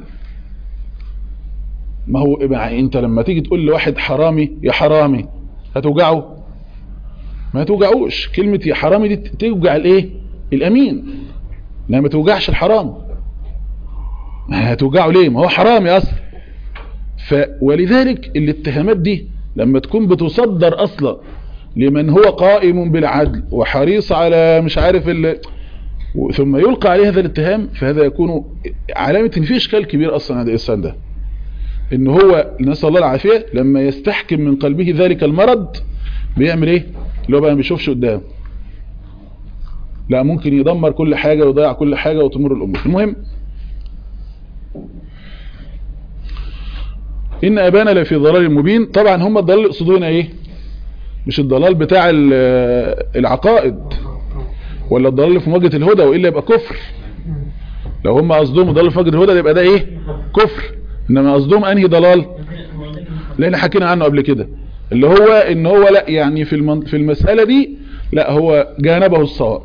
ما هو يعني انت لما تيجي تقول لواحد حرامي يا حرامي هتوجعه ما توجعوش كلمة يا حرامي دي توجع الايه الامين لا ما توجعش الحرام هتوجعه ليه ما هو حرامي اصلا ف ولذلك الاتهامات دي لما تكون بتصدر اصلا لمن هو قائم بالعدل وحريص على مش عارف ال... ثم يلقى عليه هذا الاتهام فهذا يكون علامة ان في اشكال كبير اصلا عند الانسان ده ان هو نسأل الله العافية لما يستحكم من قلبه ذلك المرض بيعمل ايه اللي هو بقى ما بيشوفش قدام لا ممكن يدمر كل حاجة ويضيع كل حاجة وتمر الامور المهم ان ابانا لفي ضلال مبين طبعا هم الضلال اللي يقصدوا هنا ايه مش الضلال بتاع العقائد ولا الضلال اللي في مواجهه الهدى والا يبقى كفر لو هم قصدهم ضلال في مواجهه الهدى يبقى ده ايه كفر انما قصدهم انهي ضلال لان حكينا عنه قبل كده اللي هو ان هو لا يعني في المن... في المسألة دي لا هو جانبه الصواب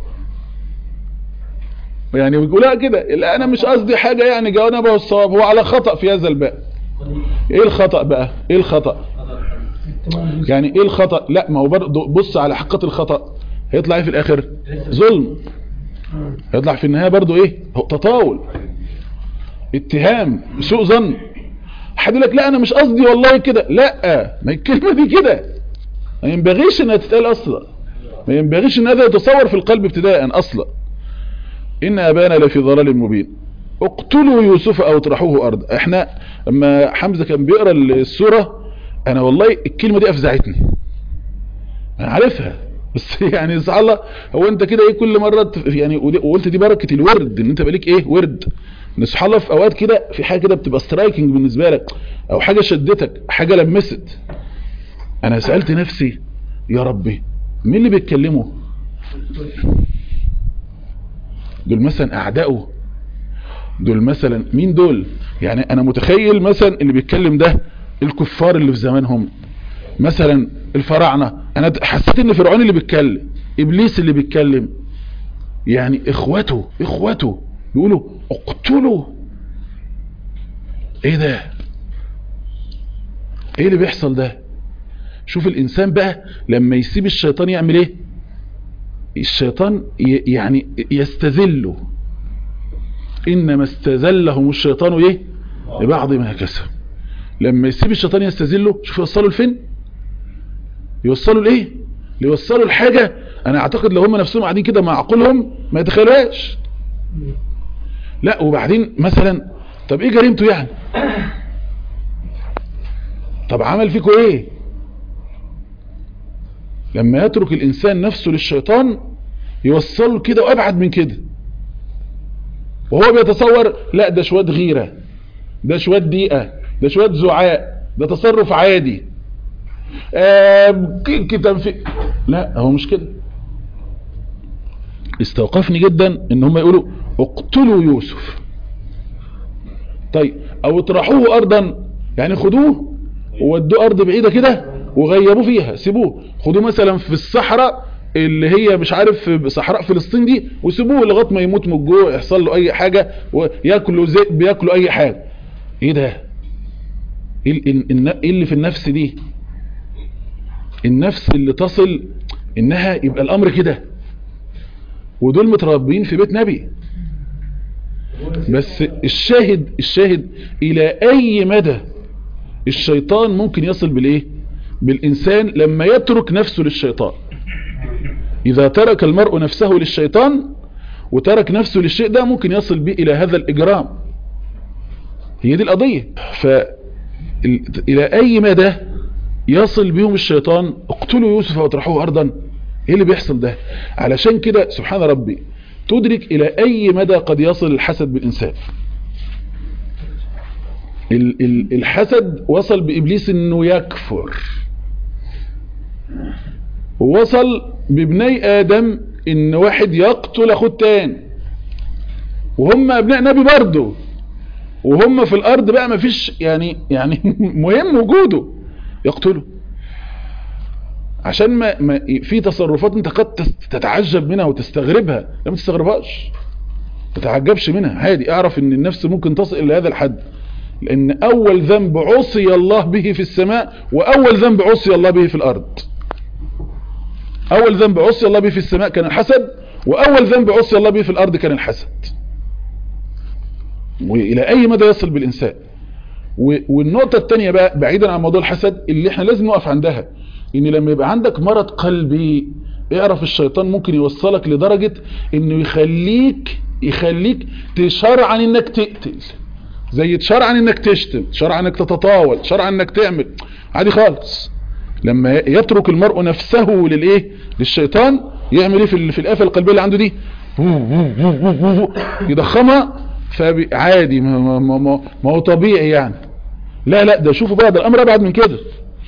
يعني بيقول لا كده لا انا مش قصدي حاجة يعني جانبه الصواب هو على خطأ في هذا الباب ايه الخطأ بقى ايه الخطأ يعني ايه الخطأ لا ما هو برضه بص على حقيقة الخطأ هيطلع ايه في الاخر ظلم هيطلع في النهاية برضه ايه تطاول اتهام سوء ظن حد يقول لك لا انا مش قصدي والله كده لا ما الكلمة دي كده ما ينبغيش انها تتقال اصلا ما ينبغيش ان هذا يتصور في القلب ابتداء اصلا ان ابانا لفي ضلال مبين اقتلوا يوسف او اطرحوه ارض احنا لما حمزة كان بيقرا السورة انا والله الكلمة دي افزعتني انا عارفها بس يعني سبحان الله هو انت كده ايه كل مرة ت- يعني ودي- وقلت دي بركة الورد ان انت بقى ليك ايه ورد ان سبحان الله في اوقات كده في حاجة كده بتبقى سترايكنج بالنسبة لك او حاجة شدتك حاجة لمست انا سألت نفسي يا ربي مين اللي بيتكلموا دول مثلا اعدائه دول مثلا مين دول يعني انا متخيل مثلا اللي بيتكلم ده الكفار اللي في زمانهم مثلا الفراعنة انا حسيت ان فرعون اللي بيتكلم ابليس اللي بيتكلم يعني اخوته اخوته يقولوا اقتلوا ايه ده ايه اللي بيحصل ده شوف الانسان بقى لما يسيب الشيطان يعمل ايه الشيطان ي- يعني يستذله انما استذلهم الشيطان ايه لبعض ما كسب لما يسيب الشيطان يستذله شوف يوصلوا لفين يوصلوا لايه يوصلوا لحاجة انا اعتقد لو هم نفسهم قاعدين كده مع عقولهم ما يتخيلوهاش لا وبعدين مثلا طب ايه جريمته يعني طب عمل فيكم ايه لما يترك الانسان نفسه للشيطان يوصله كده وابعد من كده وهو بيتصور لا ده شوية غيرة ده شوية ضيقة ده شوية زعاء ده تصرف عادي آه كده في لا هو مش كده استوقفني جدا ان هم يقولوا اقتلوا يوسف طيب او اطرحوه ارضا يعني خدوه وودوه ارض بعيدة كده وغيبوه فيها سيبوه خدوه مثلا في الصحراء اللي هي مش عارف في صحراء فلسطين دي وسيبوه لغايه ما يموت من الجوع يحصل له اي حاجة وياكلوا زيت بياكلوا اي حاجة ايه ده ايه ال- ال- الن- إيه اللي في النفس دي النفس اللي تصل انها يبقى الامر كده ودول متربيين في بيت نبي بس الشاهد الشاهد الى اي مدى الشيطان ممكن يصل بالايه بالانسان لما يترك نفسه للشيطان اذا ترك المرء نفسه للشيطان وترك نفسه للشيء ده ممكن يصل به الى هذا الاجرام هي دي القضية ف ال- الى اي مدى يصل بهم الشيطان اقتلوا يوسف واطرحوه ارضا ايه اللي بيحصل ده علشان كده سبحان ربي تدرك الى اي مدى قد يصل الحسد بالانسان ال- ال- الحسد وصل بابليس انه يكفر ووصل بابني ادم ان واحد يقتل اخوه التاني وهم ابناء نبي برضه وهم في الارض بقى ما فيش يعني يعني مهم وجوده يقتله عشان ما, ما في تصرفات انت قد تس- تتعجب منها وتستغربها لا ما تستغربهاش ما تتعجبش منها عادي اعرف ان النفس ممكن تصل الى هذا الحد لان اول ذنب عصي الله به في السماء واول ذنب عصي الله به في الارض اول ذنب عصي الله به في السماء كان الحسد واول ذنب عصي الله به في الارض كان الحسد والى اي مدى يصل بالانسان و- والنقطة التانية بقى بعيدا عن موضوع الحسد اللي احنا لازم نقف عندها ان لما يبقى عندك مرض قلبي اعرف الشيطان ممكن يوصلك لدرجة انه يخليك يخليك تشرعن انك تقتل زي تشرعن انك تشتم تشرعن انك تتطاول تشرعن انك تعمل عادي خالص لما يترك المرء نفسه للايه للشيطان يعمل ايه في ال- في الآفة القلبية اللي عنده دي يضخمها فعادي ما, ما, ما, ما, ما هو طبيعي يعني لا لا ده شوفوا بقى ده الامر ابعد من كده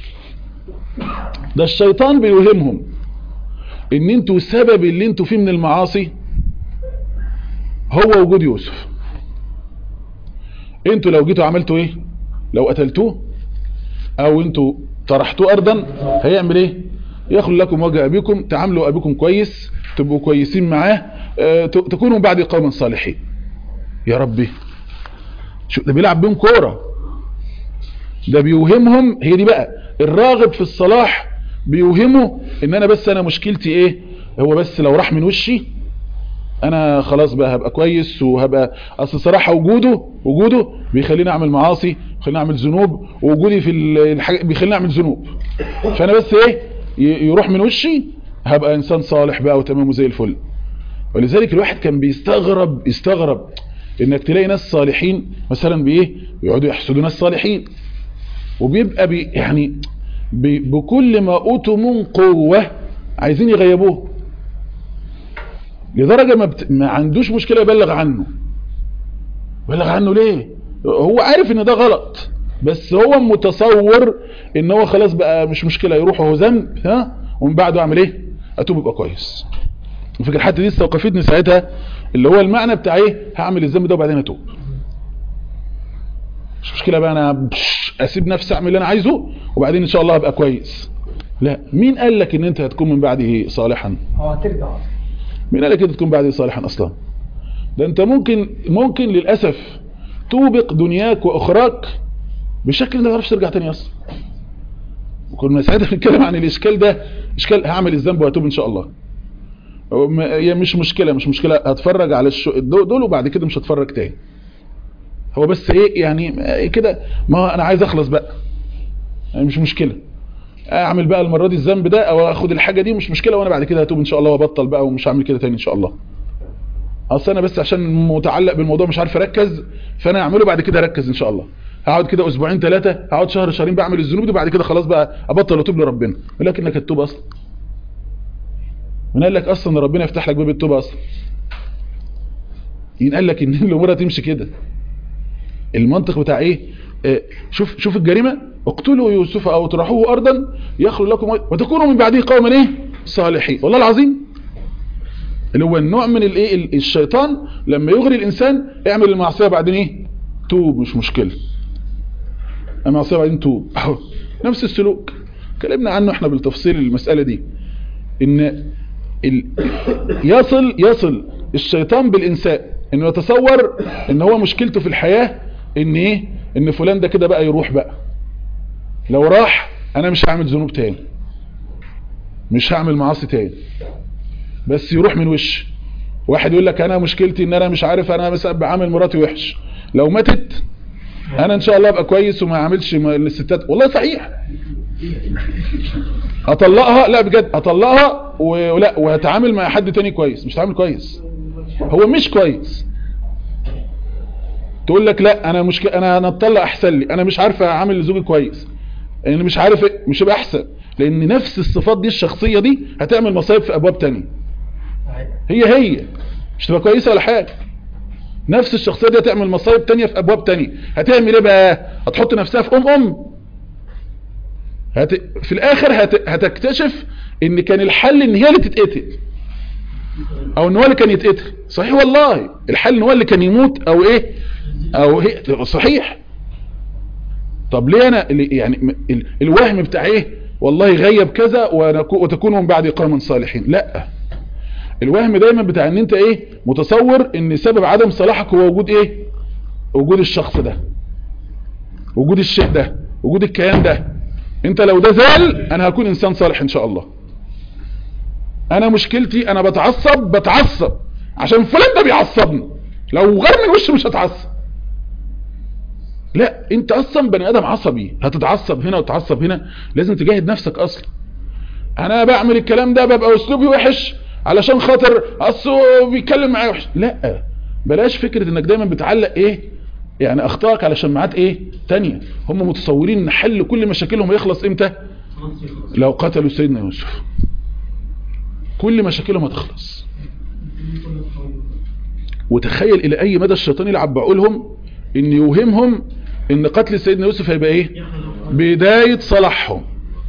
ده الشيطان بيوهمهم ان انتوا السبب اللي انتوا فيه من المعاصي هو وجود يوسف انتوا لو جيتوا عملتوا ايه لو قتلتوه او انتوا طرحتوه ارضا هيعمل ايه يخلو لكم وجه ابيكم تعاملوا ابيكم كويس تبقوا كويسين معاه اه ت- تكونوا بعد قوم صالحين يا ربي شو ده بيلعب بيهم كوره ده بيوهمهم هي دي بقى الراغب في الصلاح بيوهمه ان انا بس انا مشكلتي ايه هو بس لو راح من وشي انا خلاص بقى هبقى كويس وهبقى اصل صراحة وجوده وجوده بيخليني اعمل معاصي بيخليني اعمل ذنوب ووجودي في ال- الحاجة بيخليني اعمل ذنوب فانا بس ايه ي- يروح من وشي هبقى انسان صالح بقى وتمام وزي الفل ولذلك الواحد كان بيستغرب يستغرب انك تلاقي ناس صالحين مثلا بايه يقعدوا يحسدوا ناس صالحين وبيبقى بي يعني بي بكل ما اوتوا من قوه عايزين يغيبوه لدرجه ما, بت... ما عندوش مشكله يبلغ عنه يبلغ عنه ليه هو عارف ان ده غلط بس هو متصور ان هو خلاص بقى مش مشكله يروح وهو ذنب ها ومن بعده اعمل ايه اتوب يبقى كويس وفكر الحته دي استوقفتني ساعتها اللي هو المعنى بتاع ايه هعمل الذنب ده وبعدين اتوب مش مشكله بقى انا بش اسيب نفسي اعمل اللي انا عايزه وبعدين ان شاء الله هبقى كويس لا مين قال لك ان انت هتكون من بعده صالحا اه هترجع مين قال لك انت تكون بعده صالحا اصلا ده انت ممكن ممكن للاسف توبق دنياك واخراك بشكل انت ما تعرفش ترجع تاني اصلا وكنا ساعتها بنتكلم عن الاشكال ده اشكال هعمل الذنب واتوب ان شاء الله م- هي مش مشكله مش مشكله هتفرج على الشو دول دول وبعد كده مش هتفرج تاني هو بس ايه يعني إيه كده ما هو انا عايز اخلص بقى يعني مش مشكله اعمل بقى المره دي الذنب ده او اخد الحاجه دي مش مشكله وانا بعد كده هتوب ان شاء الله وابطل بقى ومش هعمل كده تاني ان شاء الله اصل انا بس عشان متعلق بالموضوع مش عارف اركز فانا اعمله بعد كده اركز ان شاء الله هقعد كده اسبوعين ثلاثه هقعد شهر شهرين بعمل الذنوب دي وبعد كده خلاص بقى ابطل واتوب لربنا ولكن انك هتتوب اصلا من قال لك اصلا ان ربنا يفتح لك باب التوبه اصلا مين قال لك ان الامور هتمشي كده المنطق بتاع ايه آه، شوف شوف الجريمه اقتلوا يوسف او اطرحوه ارضا يخلو لكم وتكونوا من بعده قوما ايه صالحين والله العظيم اللي هو النوع من الايه ال- الشيطان لما يغري الانسان اعمل المعصيه بعدين ايه توب مش مشكله المعصيه بعدين توب اهو نفس السلوك اتكلمنا عنه احنا بالتفصيل المساله دي ان ال... يصل يصل الشيطان بالانسان انه يتصور ان هو مشكلته في الحياه ان ايه ان فلان ده كده بقى يروح بقى لو راح انا مش هعمل ذنوب تاني مش هعمل معاصي تاني بس يروح من وش واحد يقول لك انا مشكلتي ان انا مش عارف انا مثلا بعامل مراتي وحش لو ماتت انا ان شاء الله ابقى كويس وما اعملش م- للستات والله صحيح اطلقها لا بجد اطلقها و- ولا وهتعامل مع حد تاني كويس مش هتعامل كويس هو مش كويس تقول لك لا انا مش ك... انا انا اتطلق احسن لي انا مش عارف اعمل لزوجي كويس انا مش عارف إيه، مش هيبقى احسن لان نفس الصفات دي الشخصيه دي هتعمل مصايب في ابواب تانية هي هي مش تبقى كويسه ولا حاجه نفس الشخصيه دي هتعمل مصايب تانية في ابواب تانية هتعمل ايه بقى هتحط نفسها في ام ام هت... في الاخر هت... هتكتشف ان كان الحل ان هي اللي تتقتل او ان هو اللي كان يتقتل صحيح والله الحل ان هو اللي كان يموت او ايه او هي صحيح طب ليه انا اللي- يعني م- ال- الوهم بتاع ايه والله غيب كذا ونكو- وتكونوا من بعد قوما صالحين لا الوهم دايما بتاع ان انت ايه متصور ان سبب عدم صلاحك هو وجود ايه وجود الشخص ده وجود الشيء ده وجود الكيان ده انت لو ده زال انا هكون انسان صالح ان شاء الله انا مشكلتي انا بتعصب بتعصب عشان فلان ده بيعصبني لو غير من وشه مش هتعصب لا انت اصلا بني ادم عصبي هتتعصب هنا وتتعصب هنا لازم تجاهد نفسك اصلا انا بعمل الكلام ده ببقى اسلوبي وحش علشان خاطر اصله بيتكلم معايا وحش لا بلاش فكرة انك دايما بتعلق ايه يعني اخطائك على شماعات ايه تانية هم متصورين ان حل كل مشاكلهم يخلص امتى لو قتلوا سيدنا يوسف كل مشاكلهم هتخلص وتخيل الى اي مدى الشيطان يلعب بعقولهم ان يوهمهم ان قتل سيدنا يوسف هيبقى ايه بداية صلاحهم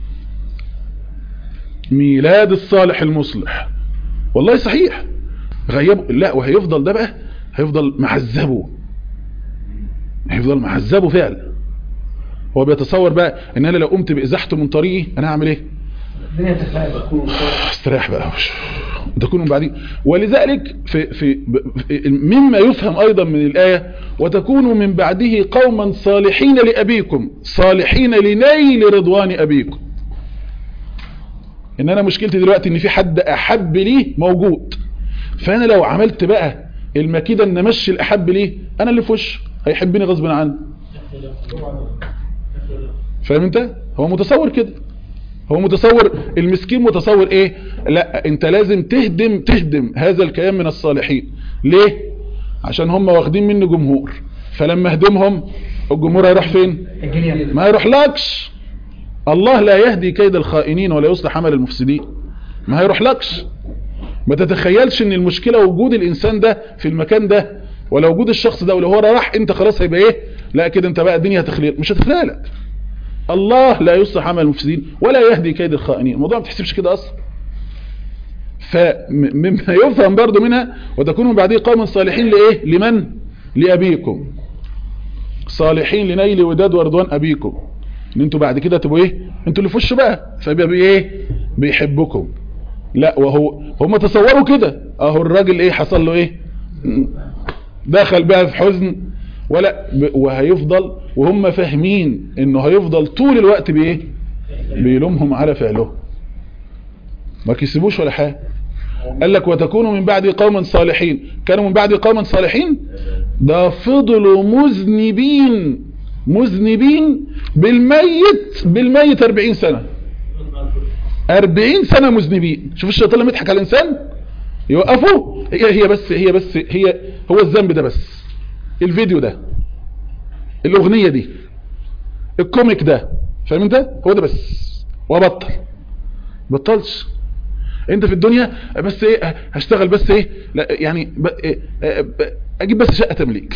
ميلاد الصالح المصلح والله صحيح غيبوا لا وهيفضل ده بقى هيفضل معذبه هيفضل معذبه فعلا هو بيتصور بقى ان انا لو قمت بازاحته من طريقي انا هعمل ايه الدنيا تخيل استريح بقى تكونوا بعدين ولذلك في في في- مما يفهم ايضا من الايه وتكونوا من بعده قوما صالحين لابيكم صالحين لنيل رضوان ابيكم ان انا مشكلتي دلوقتي ان في حد احب لي موجود فانا لو عملت بقى المكيده ان امشي الاحب ليه انا اللي في وشه هيحبني غصب عني فاهم انت هو متصور كده هو متصور المسكين متصور ايه لا انت لازم تهدم تهدم هذا الكيان من الصالحين ليه عشان هم واخدين منه جمهور فلما هدمهم الجمهور هيروح فين الجنيه ما يروحلكش الله لا يهدي كيد الخائنين ولا يصلح عمل المفسدين ما هيروحلكش ما تتخيلش ان المشكلة وجود الانسان ده في المكان ده ولا وجود الشخص ده ولو هو راح انت خلاص هيبقى ايه لا كده انت بقى الدنيا هتخليك مش هتخلق لك الله لا يصلح عمل المفسدين ولا يهدي كيد الخائنين الموضوع ما تحسبش كده اصلا فمما يفهم برضو منها وتكونوا بعديه قوم صالحين لايه لمن لابيكم صالحين لنيل وداد ورضوان ابيكم ان انتوا بعد كده تبقوا ايه انتوا اللي في وشه بقى فبيبقى ايه بيحبكم لا وهو هم تصوروا كده اهو الراجل ايه حصل له ايه دخل بقى في حزن ولا ب- وهيفضل وهم فاهمين انه هيفضل طول الوقت بايه بيلومهم على فعله ما كسبوش ولا حاجه قال لك وتكونوا من بعد قوما صالحين كانوا من بعد قوما صالحين ده فضلوا مذنبين مذنبين بالميت بالميت 40 سنة 40 سنة مذنبين شوف الشيطان لما يضحك على الانسان يوقفه هي هي بس هي بس هي هو الذنب ده بس الفيديو ده الاغنية دي الكوميك ده فاهم انت هو ده بس وبطل بطلش انت في الدنيا بس ايه هشتغل بس ايه لا يعني ب... إيه آه، ب... اجيب بس شقة تمليك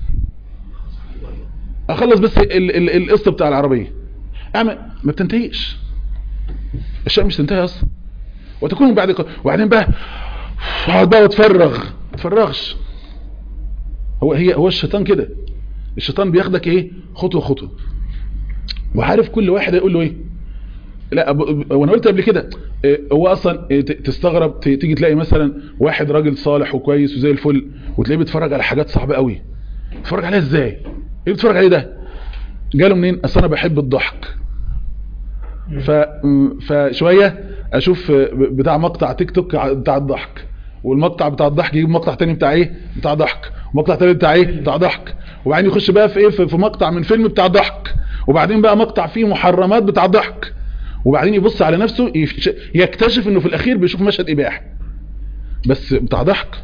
اخلص بس ال- ال- القسط بتاع العربية اعمل ما بتنتهيش الشقة مش تنتهي اصلا وتكون بعد ق- وبعدين بقى اقعد بقى وتفرغ ما تفرغش هو هي هو الشيطان كده الشيطان بياخدك ايه خطوه خطوه وعارف كل واحد هيقول له ايه لا أب- أب- وانا قلت قبل كده إيه، هو اصلا إيه، ت- تستغرب ت- تيجي تلاقي مثلا واحد راجل صالح وكويس وزي الفل وتلاقيه بيتفرج على حاجات صعبه قوي بيتفرج عليها ازاي ايه بيتفرج عليه ده جاله منين اصل انا بحب الضحك ف م- فشويه اشوف آه، ب- بتاع مقطع تيك توك ع- بتاع الضحك والمقطع بتاع الضحك يجيب مقطع تاني بتاع ايه بتاع ضحك ومقطع تاني بتاع ايه بتاع ضحك وبعدين يخش بقى في ايه في في مقطع من فيلم بتاع ضحك وبعدين بقى مقطع فيه محرمات بتاع ضحك وبعدين يبص على نفسه يف- يكتشف انه في الاخير بيشوف مشهد اباحي بس بتاع ضحك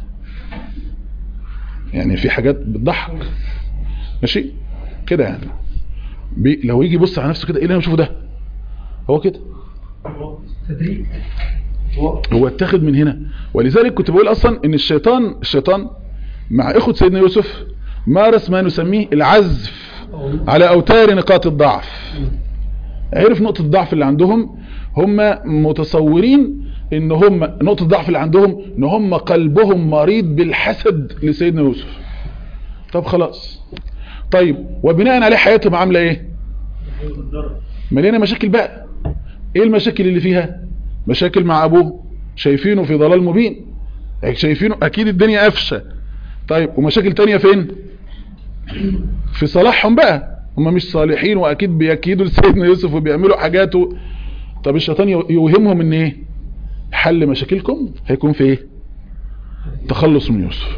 يعني في حاجات بتضحك ماشي كده يعني بي لو يجي يبص على نفسه كده ايه اللي انا بشوفه ده هو كده تدريب هو اتخذ من هنا ولذلك كنت بقول اصلا ان الشيطان الشيطان مع اخوة سيدنا يوسف مارس ما نسميه العزف على اوتار نقاط الضعف عرف نقطة الضعف اللي عندهم هم متصورين ان هم نقطة الضعف اللي عندهم ان هم قلبهم مريض بالحسد لسيدنا يوسف طب خلاص طيب وبناء عليه حياتهم عاملة ايه مليانة مشاكل بقى ايه المشاكل اللي فيها مشاكل مع ابوه شايفينه في ضلال مبين شايفينه اكيد الدنيا قفشه طيب ومشاكل تانية فين في صلاحهم بقى هم مش صالحين واكيد بيكيدوا لسيدنا يوسف وبيعملوا حاجات و... طب الشيطان يو- يوهمهم ان ايه حل مشاكلكم هيكون في ايه تخلص من يوسف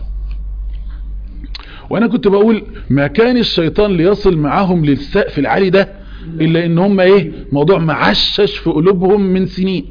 وانا كنت بقول ما كان الشيطان ليصل معاهم للسقف العالي ده الا ان هم ايه موضوع معشش في قلوبهم من سنين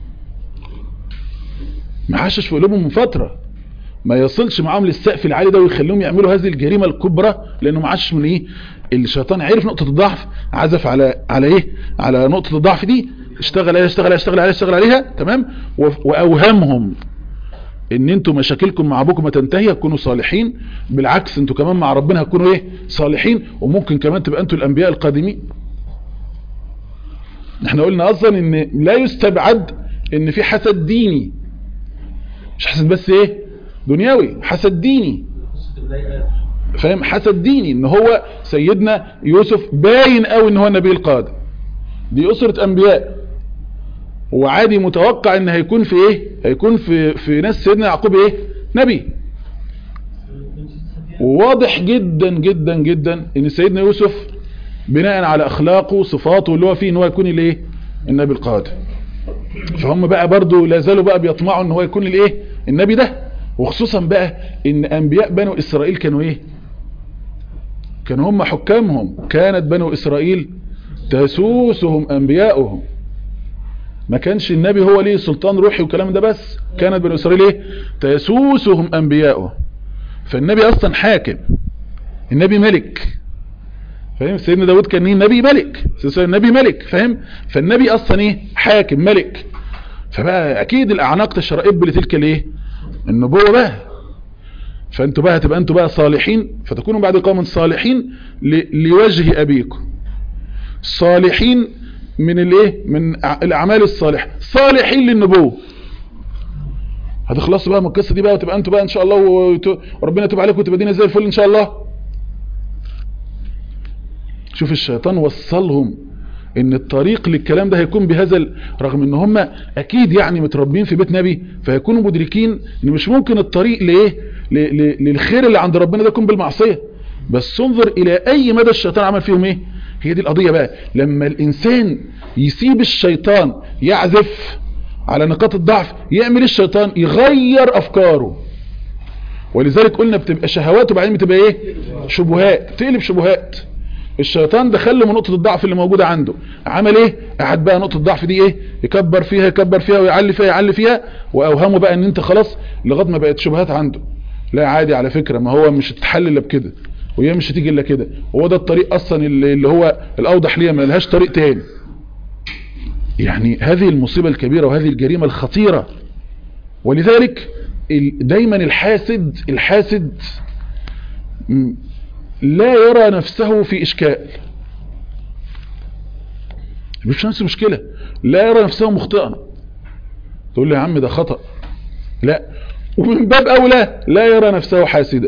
معشش في قلوبهم من فترة ما يصلش معاهم للسقف العالي ده ويخليهم يعملوا هذه الجريمة الكبرى لانه معشش من ايه الشيطان عرف نقطة الضعف عزف على على ايه على نقطة الضعف دي اشتغل عليها اشتغل عليها اشتغل عليها اشتغل عليها تمام و- واوهمهم ان انتوا مشاكلكم مع ابوكم هتنتهي هتكونوا صالحين بالعكس انتوا كمان مع ربنا هتكونوا ايه صالحين وممكن كمان تبقى انتوا الانبياء القادمين احنا قلنا اصلا ان لا يستبعد ان في حسد ديني مش حسد بس ايه دنيوي حسد ديني فاهم حسد ديني ان هو سيدنا يوسف باين قوي ان هو النبي القادم دي اسرة انبياء وعادي متوقع ان هيكون في ايه هيكون في في ناس سيدنا يعقوب ايه نبي وواضح جدا جدا جدا ان سيدنا يوسف بناء على اخلاقه وصفاته اللي هو فيه ان هو يكون الايه النبي القادم فهم بقى برضو لا زالوا بقى بيطمعوا ان هو يكون الايه النبي ده وخصوصا بقى ان انبياء بنو اسرائيل كانوا ايه كانوا هم حكامهم كانت بنو اسرائيل تسوسهم انبياؤهم ما كانش النبي هو ليه سلطان روحي وكلام ده بس كانت بنو اسرائيل ايه تسوسهم انبياؤهم فالنبي اصلا حاكم النبي ملك فاهم سيدنا داود كان ايه نبي ملك سيدنا النبي ملك فاهم فالنبي اصلا ايه حاكم ملك فبقى اكيد الاعناق تشرئب لتلك الايه النبوه بقى فانتوا بقى هتبقى انتوا بقى صالحين فتكونوا بعد قوم صالحين ل- لوجه ابيكم صالحين من الايه من ع- الاعمال الصالحه صالحين للنبوه هتخلصوا بقى من القصه دي بقى وتبقى انتوا بقى ان شاء الله وت- وربنا يتوب عليكم وتبقى دينا زي الفل ان شاء الله شوف الشيطان وصلهم ان الطريق للكلام ده هيكون بهذا ال- رغم ان هم اكيد يعني متربين في بيت نبي فيكونوا مدركين ان مش ممكن الطريق لايه ل- ل- للخير اللي عند ربنا ده يكون بالمعصيه بس انظر الى اي مدى الشيطان عمل فيهم ايه هي دي القضيه بقى لما الانسان يسيب الشيطان يعزف على نقاط الضعف يعمل الشيطان يغير افكاره ولذلك قلنا بتبقى شهوات وبعدين بتبقى ايه شبهات تقلب شبهات الشيطان دخل له من نقطة الضعف اللي موجودة عنده عمل ايه قعد بقى نقطة الضعف دي ايه يكبر فيها يكبر فيها ويعلي فيها يعلي فيها واوهمه بقى ان انت خلاص لغايه ما بقت شبهات عنده لا عادي على فكرة ما هو مش هتتحل الا بكده وهي مش هتيجي الا كده وهو ده الطريق اصلا اللي اللي هو الاوضح ليها ما لهاش طريق تاني يعني هذه المصيبة الكبيرة وهذه الجريمة الخطيرة ولذلك ال- دايما الحاسد الحاسد م- لا يرى نفسه في إشكال مش نفس المشكلة لا يرى نفسه مخطئا تقول له يا عم ده خطأ لا ومن باب أولى لا يرى نفسه حاسدا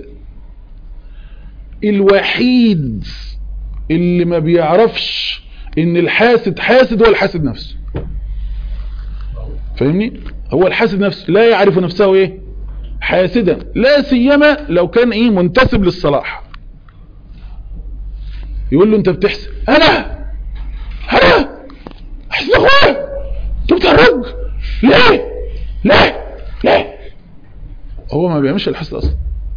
الوحيد اللي ما بيعرفش ان الحاسد حاسد هو الحاسد نفسه فاهمني هو الحاسد نفسه لا يعرف نفسه ايه حاسدا لا سيما لو كان ايه منتسب للصلاح يقول له انت بتحسد انا انا احسد اخويا انت بتهرج ليه ليه ليه هو ما بيعملش الحسد اصلا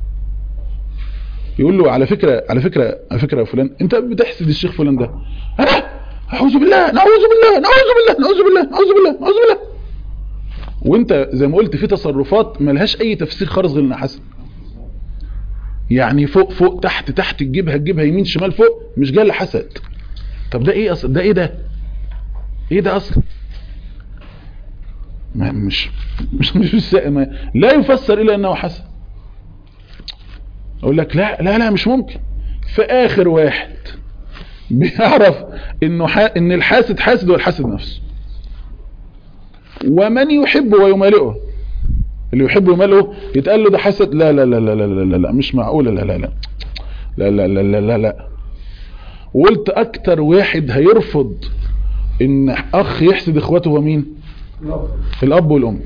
يقول له على فكرة على فكرة على فكرة يا فلان انت بتحسد الشيخ فلان ده انا اعوذ بالله نعوذ بالله نعوذ بالله نعوذ بالله نعوذ بالله نعوذ بالله وانت زي ما قلت في تصرفات ملهاش اي تفسير خالص غير انها حسن يعني فوق فوق تحت تحت تجيبها تجيبها يمين شمال فوق مش جاي حسد طب ده ايه اصلا ده ايه ده ايه ده اصلا ما مش مش مش, مش ما لا يفسر الا انه حسن اقول لك لا لا لا مش ممكن في اخر واحد بيعرف انه ح... ان الحاسد حاسد والحاسد نفسه ومن يحب ويمالئه اللي يحب ويمالئه يتقال له ده حسد لا لا لا لا لا لا لا, لا مش معقوله لا لا لا لا لا لا لا لا لا وقلت اكتر واحد هيرفض ان اخ يحسد اخواته هو مين الاب والام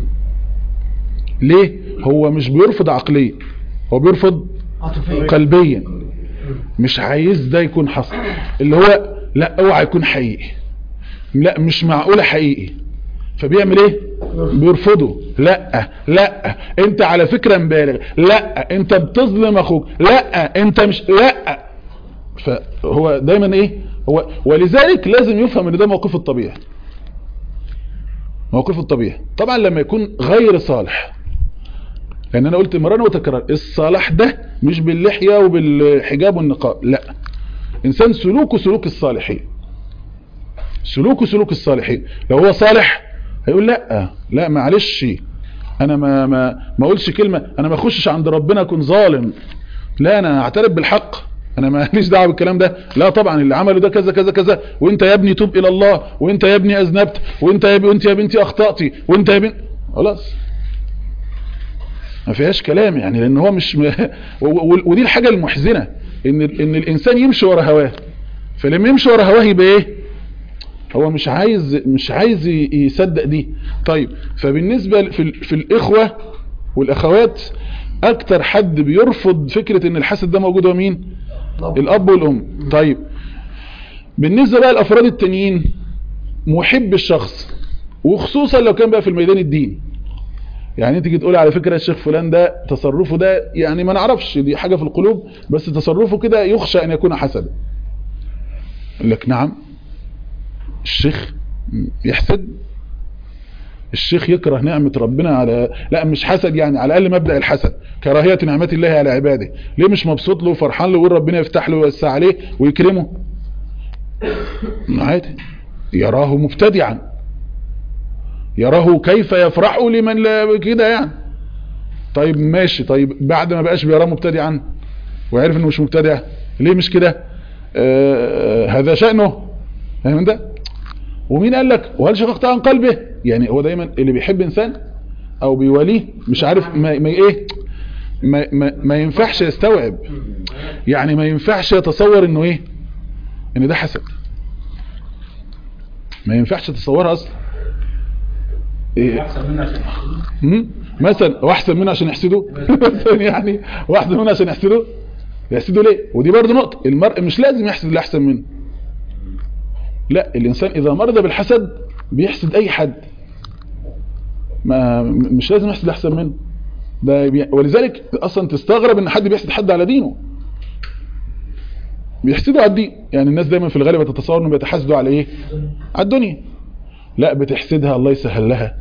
ليه هو مش بيرفض عقليا هو بيرفض عاطفيا قلبيا مش عايز ده يكون حصل اللي هو لا اوعى يكون حقيقي لا مش معقولة حقيقي فبيعمل ايه بيرفضه لا لا انت على فكرة مبالغ لا انت بتظلم اخوك لا انت مش لا فهو دايما ايه هو ولذلك لازم يفهم ان ده موقف الطبيعي موقف الطبيعي طبعا لما يكون غير صالح لان انا قلت مرة وتكرار الصلاح ده مش باللحية وبالحجاب والنقاب لا انسان سلوكه سلوك الصالحين سلوكه سلوك الصالحين لو هو صالح هيقول لا لا معلش انا ما ما ما اقولش كلمة انا ما اخشش عند ربنا اكون ظالم لا انا اعترف بالحق انا ما ليش دعوه بالكلام ده لا طبعا اللي عمله ده كذا كذا كذا وانت يا ابني توب الى الله وانت يا ابني اذنبت وانت يا وانت يا بنتي اخطاتي وانت يا بنت خلاص ما فيهاش كلام يعني لان هو مش م... ودي الحاجة المحزنة ان ان الانسان يمشي ورا هواه فلما يمشي ورا هواه يبقى ايه هو مش عايز مش عايز يصدق دي طيب فبالنسبة في, في الاخوة والاخوات اكتر حد بيرفض فكرة ان الحسد ده موجود هو مين الاب والام طيب بالنسبة بقى الافراد التانيين محب الشخص وخصوصا لو كان بقى في الميدان الديني يعني انت تقول على فكرة الشيخ فلان ده تصرفه ده يعني ما نعرفش دي حاجة في القلوب بس تصرفه كده يخشى ان يكون حسدا يقول لك نعم الشيخ يحسد الشيخ يكره نعمة ربنا على لا مش حسد يعني على الاقل مبدأ الحسد كراهية نعمات الله على عباده ليه مش مبسوط له وفرحان له ويقول ربنا يفتح له ويوسع عليه ويكرمه عادي يراه مبتدعا يراه كيف يفرح لمن لا كده يعني طيب ماشي طيب بعد ما بقاش بيراه مبتدعا وعرف انه مش مبتدع ليه مش كده آه هذا شأنه فاهم انت ومين قال لك وهل شققت عن قلبه يعني هو دايما اللي بيحب انسان او بيوليه مش عارف ما, ما ايه ما, ما, ما ينفعش يستوعب يعني ما ينفعش يتصور انه ايه ان ده حسد ما ينفعش تتصورها اصلا إيه؟ مم؟ مثلا واحسن منه عشان يحسده مثلا يعني واحسن منه عشان يحسده يحسده ليه ودي برضه نقطه المرء مش لازم يحسد اللي احسن منه لا الانسان اذا مرض بالحسد بيحسد اي حد ما مش لازم يحسد اللي احسن منه ده بي... ولذلك اصلا تستغرب ان حد بيحسد حد على دينه بيحسدوا على الدين يعني الناس دايما في الغالب تتصور انهم بيتحاسدوا على ايه على الدنيا لا بتحسدها الله يسهل لها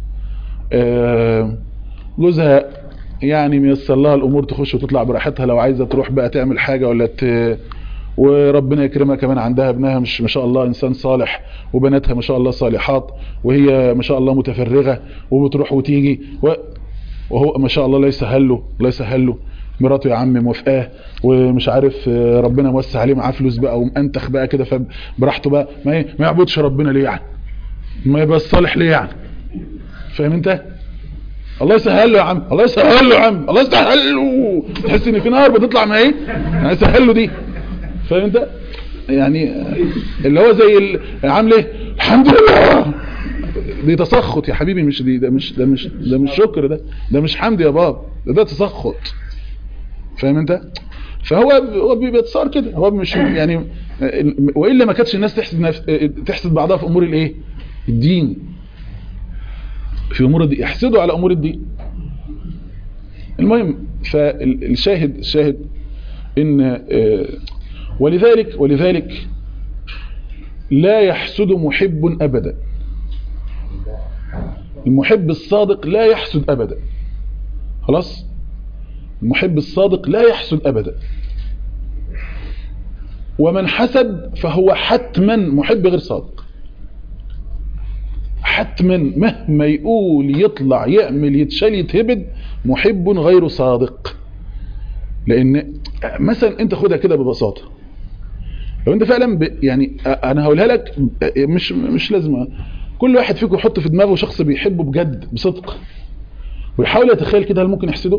آه جوزها يعني ميسر لها الامور تخش وتطلع براحتها لو عايزه تروح بقى تعمل حاجه ولا ت... وربنا يكرمها كمان عندها ابنها مش ما شاء الله انسان صالح وبناتها ما شاء الله صالحات وهي ما شاء الله متفرغه وبتروح وتيجي و... وهو ما شاء الله لا يسهل له لا يسهل له مراته يا عم موافقاه ومش عارف ربنا موسع عليه معاه فلوس بقى ومأنتخ بقى كده فبراحته بقى ما ايه ما يعبدش ربنا ليه يعني ما يبقى الصالح ليه يعني فاهم انت الله يسهل له يا عم الله يسهل له يا عم الله يسهل له تحس ان في نار بتطلع ما ايه يعني يسهل له دي فاهم انت يعني اللي هو زي عامل ايه الحمد لله دي تسخط يا حبيبي مش دي ده مش ده مش ده مش شكر ده ده مش حمد يا بابا ده ده تسخط فاهم انت فهو هو بيتصار كده هو مش يعني والا ما كانتش الناس تحسد نفس تحسد بعضها في امور الايه الدين في امور الدين يحسدوا على امور الدين المهم فالشاهد الشاهد ان ولذلك ولذلك لا يحسد محب ابدا المحب الصادق لا يحسد ابدا خلاص المحب الصادق لا يحسد ابدا ومن حسد فهو حتما محب غير صادق حتما مهما يقول يطلع يعمل يتشال يتهبد محب غير صادق لان مثلا انت خدها كده ببساطه لو انت فعلا ب... يعني انا هقولها لك مش مش لازم كل واحد فيكم يحط في دماغه شخص بيحبه بجد بصدق ويحاول يتخيل كده هل ممكن يحسده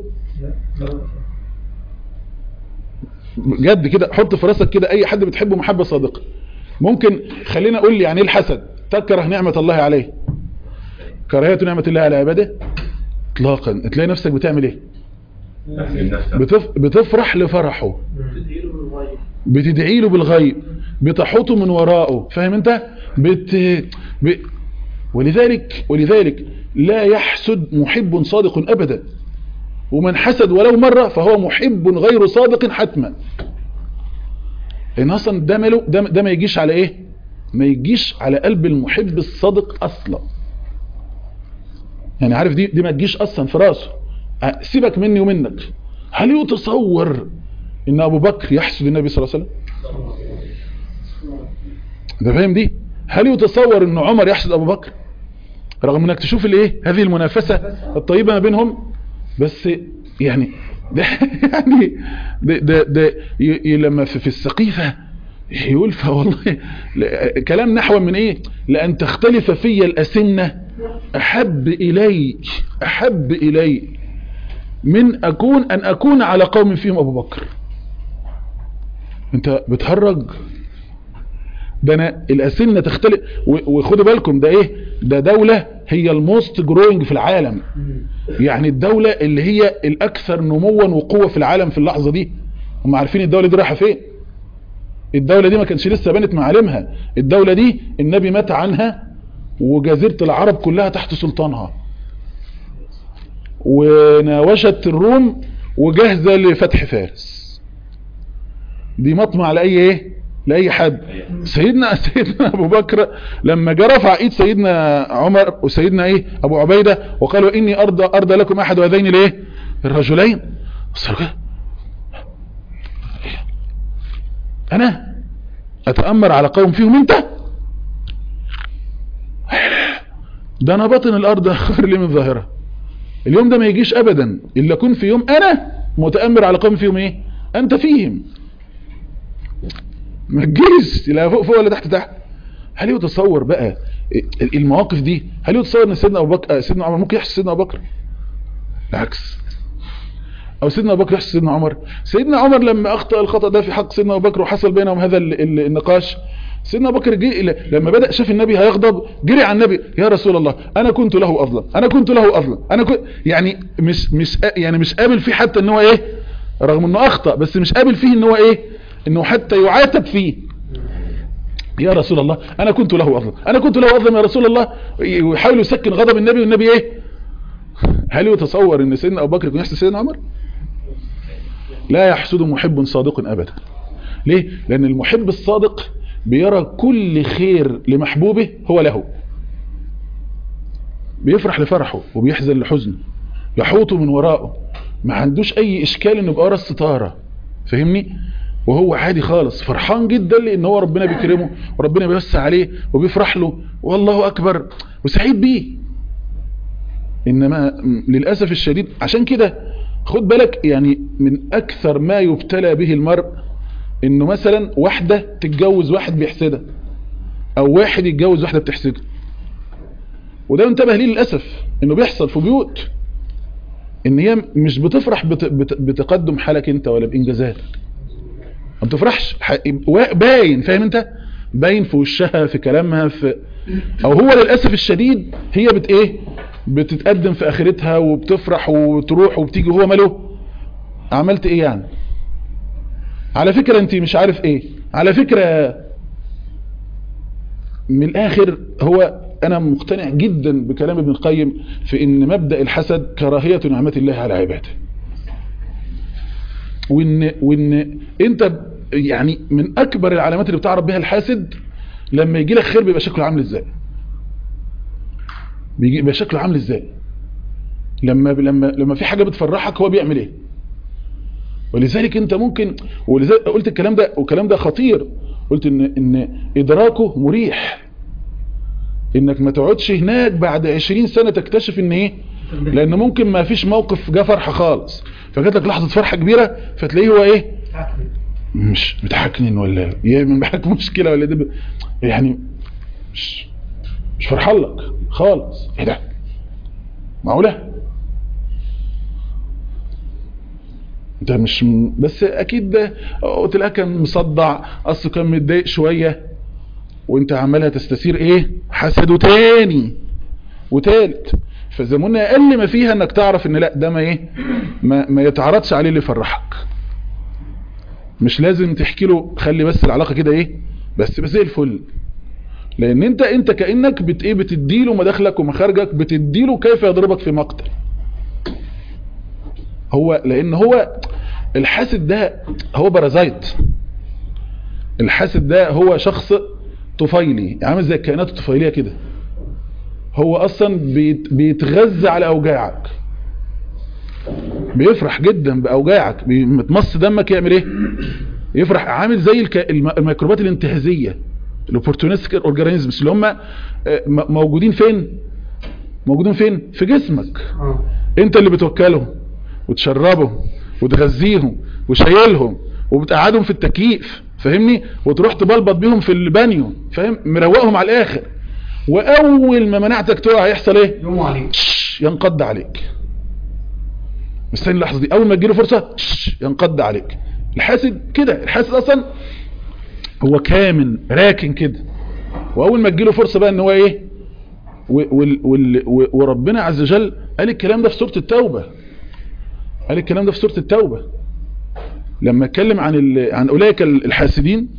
بجد كده حط في راسك كده اي حد بتحبه محبه صادقه ممكن خلينا اقول لي يعني ايه الحسد تكره نعمه الله عليه كراهيه نعمه الله على عباده اطلاقا تلاقي نفسك بتعمل ايه بتف... بتفرح لفرحه بتدعي له بالغيب بتحوطه من وراءه فاهم انت بت... ب... ولذلك ولذلك لا يحسد محب صادق ابدا ومن حسد ولو مرة فهو محب غير صادق حتما لان اصلا ده ماله ده, ده ما يجيش على ايه ما يجيش على قلب المحب الصادق اصلا يعني عارف دي دي ما تجيش اصلا في راسه سيبك مني ومنك هل يتصور ان ابو بكر يحسد النبي صلى الله عليه وسلم ده فاهم دي هل يتصور ان عمر يحسد ابو بكر رغم انك تشوف الايه هذه المنافسة الطيبة ما بينهم بس يعني ده يعني ده ده, ده لما في, في السقيفة يقول فوالله كلام نحو من ايه لان تختلف في الاسنة احب الي احب الي من اكون ان اكون على قوم فيهم ابو بكر انت بتهرج ده انا الاسنة تختلف وخدوا بالكم ده ايه ده دولة هي الموست جروينج في العالم يعني الدولة اللي هي الاكثر نموا وقوة في العالم في اللحظة دي هم عارفين الدولة دي رايحة فين الدولة دي ما كانش لسه بنت معالمها الدولة دي النبي مات عنها وجزيرة العرب كلها تحت سلطانها وناوشت الروم وجاهزة لفتح فارس دي مطمع لأي ايه لاي حد سيدنا سيدنا ابو بكر لما جه رفع ايد سيدنا عمر وسيدنا ايه ابو عبيده وقال واني ارضى ارضى لكم احد هذين الايه الرجلين بصوا كده انا اتامر على قوم فيهم انت ده انا باطن الارض خير لي من ظاهرها اليوم ده ما يجيش ابدا الا كن في يوم انا متامر على قوم فيهم ايه انت فيهم ما تجيش لا فوق فوق ولا تحت تحت هل يتصور بقى المواقف دي هل يتصور ان سيدنا ابو بكر سيدنا عمر ممكن يحصل سيدنا ابو بكر العكس او سيدنا ابو بكر يحصل سيدنا عمر سيدنا عمر لما اخطا الخطا ده في حق سيدنا ابو بكر وحصل بينهم هذا ال- ال- النقاش سيدنا ابو بكر جه إلى- لما بدا شاف النبي هيغضب جري على النبي يا رسول الله انا كنت له افضل انا كنت له افضل انا كنت يعني مش مش يعني مش قابل فيه حتى ان هو ايه رغم انه اخطا بس مش قابل فيه ان هو ايه انه حتى يعاتب فيه يا رسول الله انا كنت له افضل انا كنت له افضل يا رسول الله ويحاول يسكن غضب النبي والنبي ايه هل يتصور ان سيدنا ابو بكر يكون يحسد سيدنا عمر لا يحسد محب صادق ابدا ليه لان المحب الصادق بيرى كل خير لمحبوبه هو له بيفرح لفرحه وبيحزن لحزنه يحوطه من وراءه ما عندوش اي اشكال انه يبقى ورا الستاره فاهمني وهو عادي خالص فرحان جدا لان هو ربنا بيكرمه وربنا بيوسع عليه وبيفرح له والله اكبر وسعيد بيه انما م- للاسف الشديد عشان كده خد بالك يعني من اكثر ما يبتلى به المرء انه مثلا واحدة تتجوز واحد بيحسدها او واحد يتجوز واحدة بتحسده وده انتبه ليه للأسف انه بيحصل في بيوت ان هي مش بتفرح بت بت بتقدم حالك انت ولا بانجازاتك ما بتفرحش ح- وا- باين فاهم انت باين في وشها في كلامها في او هو للأسف الشديد هي بت ايه بتتقدم في اخرتها وبتفرح وتروح وبتيجي وهو ماله عملت ايه يعني على فكرة انت مش عارف ايه على فكرة من الاخر هو انا مقتنع جدا بكلام ابن القيم في ان مبدأ الحسد كراهية نعمة الله على عباده وان, وان انت يعني من اكبر العلامات اللي بتعرف بها الحاسد لما يجي لك خير بيبقى شكله عامل ازاي بيجي بيبقى شكله عامل ازاي لما لما لما في حاجة بتفرحك هو بيعمل ايه ولذلك انت ممكن ولذلك قلت الكلام ده والكلام ده خطير قلت ان ان ادراكه مريح انك ما تقعدش هناك بعد 20 سنة تكتشف ان ايه لان ممكن ما فيش موقف جه فرحة خالص فجات لك لحظة فرحة كبيرة فتلاقيه هو ايه مش متحكنين ولا يا من بحك مشكلة ولا ده يعني مش مش فرحان لك خالص ايه ده معقوله انت مش م- بس اكيد ده قلت لها كان مصدع اصله كان متضايق شويه وانت عمالها تستثير ايه حسده تاني وتالت فزمونا اقل ما فيها انك تعرف ان لا ده ما ايه ما, ما يتعرضش عليه اللي يفرحك مش لازم تحكي له خلي بس العلاقه كده ايه بس بس زي الفل لان انت انت كانك بت ايه بتديله مداخلك ومخارجك بتديله كيف يضربك في مقتل هو لان هو الحاسد ده هو بارازايت الحاسد ده هو شخص طفيلي عامل زي الكائنات الطفيليه كده هو اصلا بيت بيتغذى على اوجاعك بيفرح جدا باوجاعك بيتمص دمك يعمل ايه يفرح عامل زي الك... الم- الميكروبات الانتهازيه الاوبورتونستيك اورجانيزمز اللي هم آه، م- موجودين فين موجودين فين في جسمك انت اللي بتوكلهم وتشربهم وتغذيهم وشايلهم وبتقعدهم في التكييف فاهمني وتروح تبلبط بيهم في البانيو فاهم مروقهم على الاخر واول ما مناعتك تقع هيحصل ايه يوم عليك تش، ينقض عليك مستني اللحظه دي اول ما تجيله فرصه تش، ينقض عليك الحاسد كده الحاسد اصلا هو كامن راكن كده واول ما تجيله فرصه بقى ان هو ايه و- وال وال و- وربنا عز وجل قال الكلام ده في سوره التوبه قال الكلام ده في سوره التوبه لما اتكلم عن ال- عن اولئك الحاسدين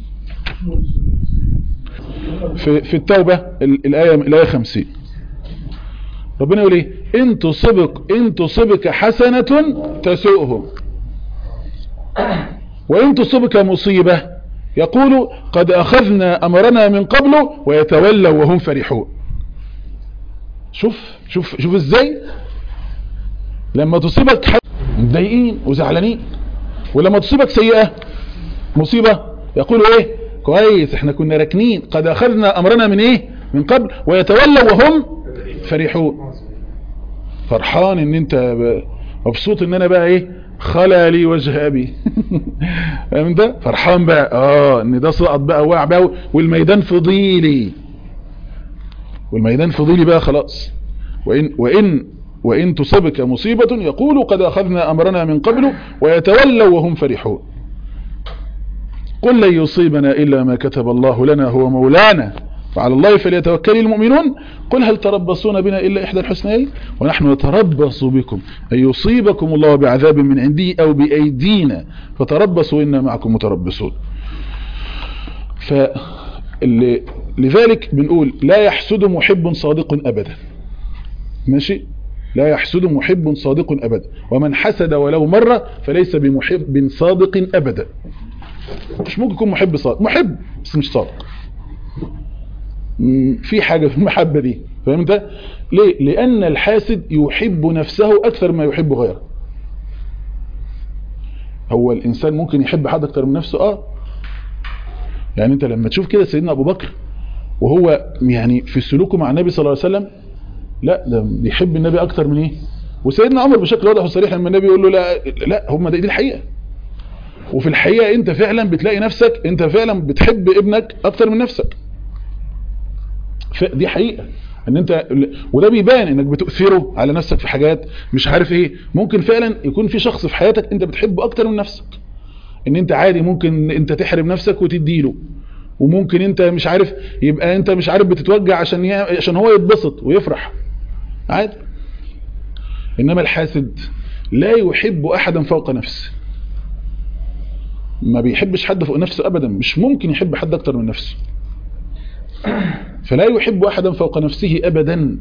في في التوبه ال- الايه الايه 50 ربنا يقول ايه ان تصبك ان تصبك حسنه تسؤهم وان تصبك مصيبه يقول قد أخذنا أمرنا من قبل ويتولوا وهم فرحون شوف شوف شوف ازاي لما تصيبك حاجة متضايقين وزعلانين ولما تصيبك سيئة مصيبة يقولوا ايه كويس احنا كنا راكنين قد اخذنا امرنا من ايه من قبل ويتولوا وهم فرحون فرحان ان انت ب- مبسوط ان انا بقى ايه خلى لي وجه ابي فاهم ده فرحان بقى اه ان ده سقط بقى وقع بقى والميدان فضيلي والميدان فضيلي بقى خلاص وإن, وإن, وإن تصبك مصيبة يقول قد أخذنا أمرنا من قبل ويتولوا وهم فرحون قل لن يصيبنا إلا ما كتب الله لنا هو مولانا وعلى الله فليتوكل المؤمنون قل هل تربصون بنا إلا إحدى الحسنين ونحن نتربص بكم أن يصيبكم الله بعذاب من عندي أو بأيدينا فتربصوا إنا معكم متربصون ف اللي- لذلك بنقول لا يحسد محب صادق أبدا ماشي لا يحسد محب صادق أبدا ومن حسد ولو مرة فليس بمحب صادق أبدا مش ممكن يكون محب صادق محب بس مش صادق مم، في حاجة في المحبة دي فاهم انت ليه لأن الحاسد يحب نفسه أكثر ما يحب غيره هو الإنسان ممكن يحب حد أكثر من نفسه آه يعني انت لما تشوف كده سيدنا أبو بكر وهو يعني في سلوكه مع النبي صلى الله عليه وسلم لا ده بيحب النبي اكتر من ايه وسيدنا عمر بشكل واضح وصريح لما النبي يقول له لا لا هم دي, دي الحقيقه وفي الحقيقه انت فعلا بتلاقي نفسك انت فعلا بتحب ابنك اكتر من نفسك ف- دي حقيقه ان انت وده بيبان انك بتؤثره على نفسك في حاجات مش عارف ايه ممكن فعلا يكون في شخص في حياتك انت بتحبه اكتر من نفسك ان انت عادي ممكن انت تحرم نفسك وتديله وممكن انت مش عارف يبقى انت مش عارف بتتوجع عشان ي... عشان هو يتبسط ويفرح عادي انما الحاسد لا يحب احدا فوق نفسه ما بيحبش حد فوق نفسه ابدا مش ممكن يحب حد اكتر من نفسه فلا يحب احدا فوق نفسه ابدا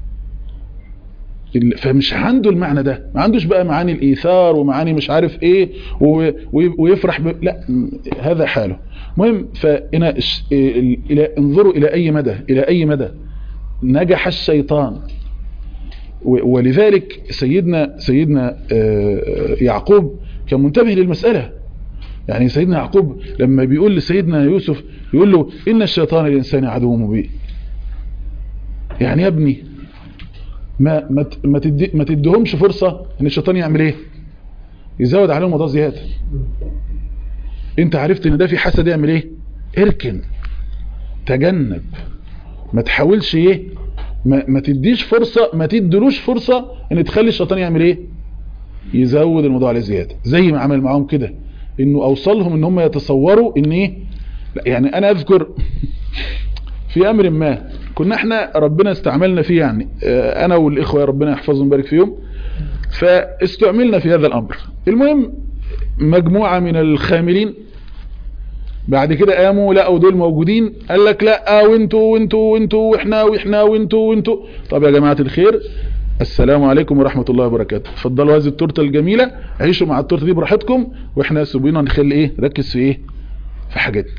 ال- فمش عنده المعنى ده ما عندوش بقى معاني الايثار ومعاني مش عارف ايه و- و- ويفرح ب... لا م- هذا حاله مهم فإنا إش- ال- الى انظروا الى اي مدى الى اي مدى نجح الشيطان و- ولذلك سيدنا سيدنا آه، يعقوب كان منتبه للمسألة يعني سيدنا يعقوب لما بيقول لسيدنا يوسف يقول له إن الشيطان الإنسان عدو مبين يعني يا ابني ما ما ت- ما تدي ما تديهمش فرصة ان الشيطان يعمل ايه يزود عليهم موضوع زيادة انت عرفت ان ده في حسد يعمل ايه اركن تجنب ما تحاولش ايه ما, ما تديش فرصة ما تدلوش فرصة ان تخلي الشيطان يعمل ايه يزود الموضوع عليه زيادة زي ما عمل معاهم كده انه اوصلهم ان هم يتصوروا ان ايه لا يعني انا اذكر في امر ما كنا احنا ربنا استعملنا فيه يعني اه، انا والاخوة ربنا يحفظهم ويبارك فيهم فاستعملنا في هذا الامر المهم مجموعة من الخاملين بعد كده قاموا لقوا دول موجودين قال لك لا وانتوا وانتوا وانتوا واحنا واحنا وانتوا وانتوا طب يا جماعة الخير السلام عليكم ورحمة الله وبركاته اتفضلوا هذه التورته الجميلة عيشوا مع التورته دي براحتكم واحنا سيبونا نخلي ايه ركز في ايه في حاجاتنا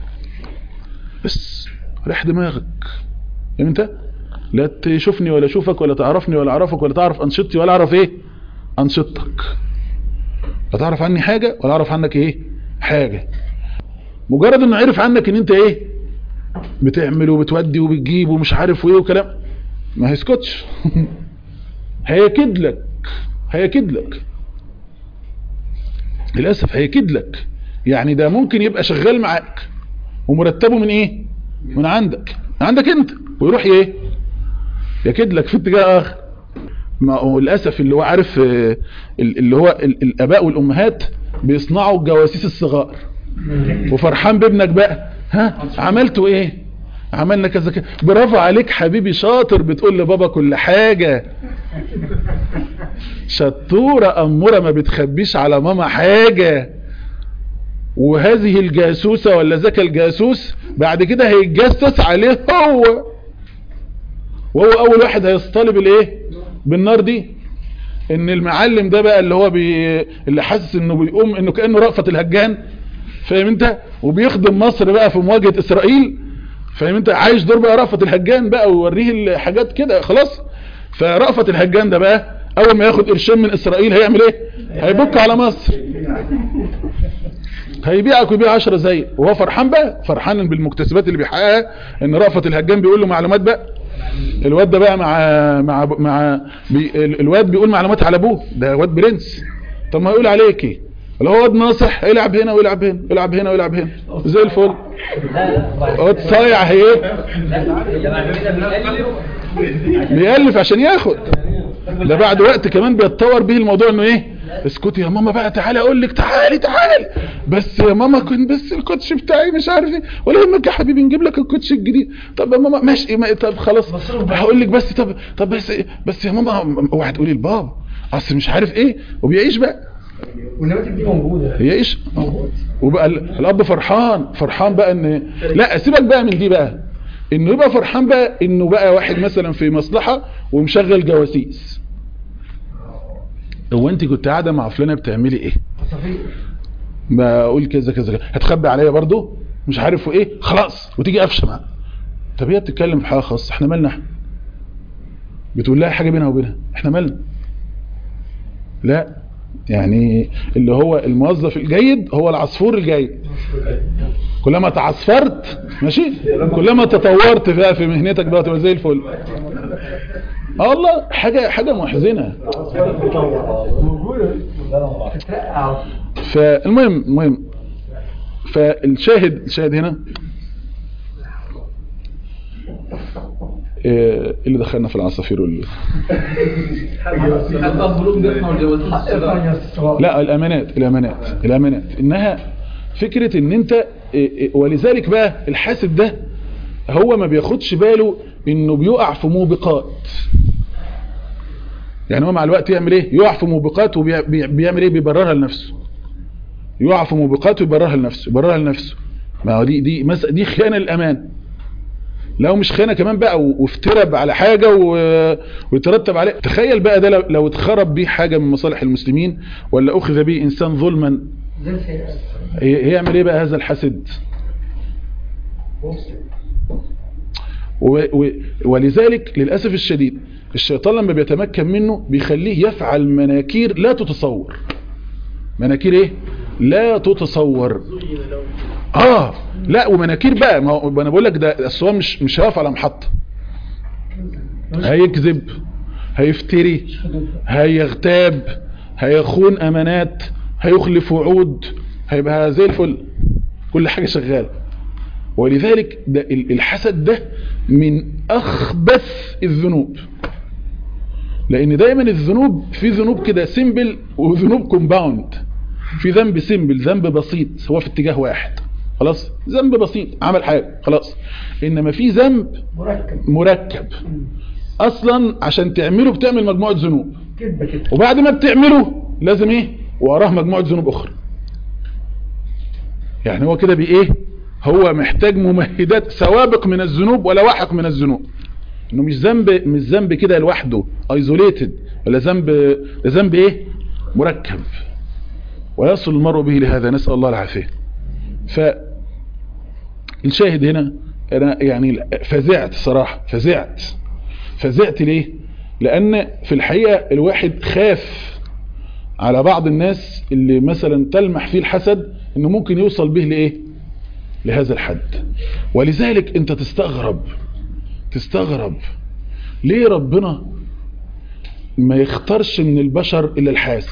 بس ريح دماغك فاهم انت لا تشوفني ولا اشوفك ولا تعرفني ولا اعرفك ولا تعرف انشطتي ولا اعرف ايه انشطتك لا تعرف عني حاجة ولا اعرف عنك ايه حاجة مجرد انه عرف عنك ان انت ايه بتعمل وبتودي وبتجيب ومش عارف وايه وكلام ما هيسكتش هيكد لك هيكد لك للأسف هيكد لك يعني ده ممكن يبقى شغال معاك ومرتبه من ايه من عندك من عندك انت ويروح ايه يكد لك في اتجاه اخر ما هو للأسف اللي هو عارف آه، اللي هو ال- الاباء والامهات بيصنعوا الجواسيس الصغار وفرحان بابنك بقى ها عملتوا ايه عملنا كذا كذا برافو عليك حبيبي شاطر بتقول لبابا كل حاجة شطورة أمورة ما بتخبيش على ماما حاجة وهذه الجاسوسة ولا ذاك الجاسوس بعد كده هيتجسس عليه هو وهو أول واحد هيصطلب الايه بالنار دي ان المعلم ده بقى اللي هو بي اللي حاسس انه بيقوم انه كأنه رأفت الهجان فاهم انت وبيخدم مصر بقى في مواجهة اسرائيل فاهم انت عايش دور بقى رأفت الهجان بقى ويوريه الحاجات كده خلاص فرأفت الهجان ده بقى اول ما ياخد قرشين من اسرائيل هيعمل ايه هيبك على مصر هيبيعك ويبيع 10 زي وهو فرحان بقى فرحان بالمكتسبات اللي بيحققها ان رأفت الهجان بيقول له معلومات بقى الواد ده بقى مع مع مع بي الواد بيقول معلومات على ابوه ده واد برنس طب ما يقول عليك ايه اللي هو واد ناصح يلعب هنا ويلعب هنا يلعب هنا ويلعب هنا زي الفل واد صايع هي بيألف عشان ياخد ده بعد وقت كمان بيتطور به الموضوع انه ايه اسكتي يا ماما بقى تعالي اقول لك تعالي تعالي بس يا ماما كنت بس الكوتش بتاعي مش عارف ايه ولا يهمك يا حبيبي نجيب لك الكوتش الجديد طب يا ماما ماشي ما طب خلاص هقول لك بس طب طب بس بس يا ماما اوعي تقولي لبابا اصل مش عارف ايه وبيعيش بقى والنماذج دي موجوده يعيش وبقى ال- الاب فرحان فرحان بقى ان لا سيبك بقى من دي بقى انه يبقى فرحان بقى انه بقى واحد مثلا في مصلحة ومشغل جواسيس هو انت كنت قاعده مع فلانه بتعملي ايه بقول كذا كذا كذا. هتخبي عليا برضو مش عارف ايه خلاص وتيجي قفشه معاه طب هي بتتكلم في حاجه خاصه احنا مالنا احنا بتقول لها حاجه بينها وبينها احنا مالنا لا يعني اللي هو الموظف الجيد هو العصفور الجيد كلما تعصفرت ماشي كلما تطورت بقى في مهنتك بقى تبقى زي الفل اه والله حاجه حاجه محزنه فالمهم المهم فالشاهد الشاهد هنا إيه اللي دخلنا في العصافير وال... لا الامانات الامانات الامانات انها فكرة ان انت إيه إيه ولذلك بقى الحاسب ده هو ما بياخدش باله انه بيقع في موبقات يعني هو مع الوقت يعمل ايه يقع في موبقات وبيعمل ايه بيبررها لنفسه يقع في موبقات ويبررها لنفسه يبررها لنفسه ما هو دي دي مس... دي خيانه الامان لو مش خيانه كمان بقى وافترب على حاجه و... ويترتب عليه تخيل بقى ده لو, لو اتخرب بيه حاجه من مصالح المسلمين ولا اخذ به انسان ظلما هيعمل ايه بقى هذا الحسد و... و... ولذلك للاسف الشديد الشيطان لما بيتمكن منه بيخليه يفعل مناكير لا تتصور مناكير ايه لا تتصور اه لا ومناكير بقى ما انا بقول لك ده الصوام مش مش هيقف على محطه هيكذب هيفتري هيغتاب هيخون امانات هيخلف وعود هيبقى زي الفل كل حاجه شغاله ولذلك ده الحسد ده من اخبث الذنوب لان دايما الذنوب في ذنوب كده سيمبل وذنوب كومباوند في ذنب سيمبل ذنب بسيط هو في اتجاه واحد خلاص ذنب بسيط عمل حاجة خلاص انما في ذنب مركب مركب اصلا عشان تعمله بتعمل مجموعة ذنوب كدبه كده وبعد ما بتعمله لازم ايه وراه مجموعة ذنوب اخرى يعني هو كده بايه هو محتاج ممهدات سوابق من الذنوب ولا واحق من الذنوب انه مش ذنب مش ذنب كده لوحده ايزوليتد ولا ذنب ده ذنب ايه مركب ويصل المرء به لهذا نسأل الله العافية فالشاهد هنا انا يعني فزعت صراحة فزعت فزعت ليه لان في الحقيقة الواحد خاف على بعض الناس اللي مثلا تلمح فيه الحسد انه ممكن يوصل به لايه لهذا الحد ولذلك انت تستغرب تستغرب ليه ربنا ما يختارش من البشر الا الحاسد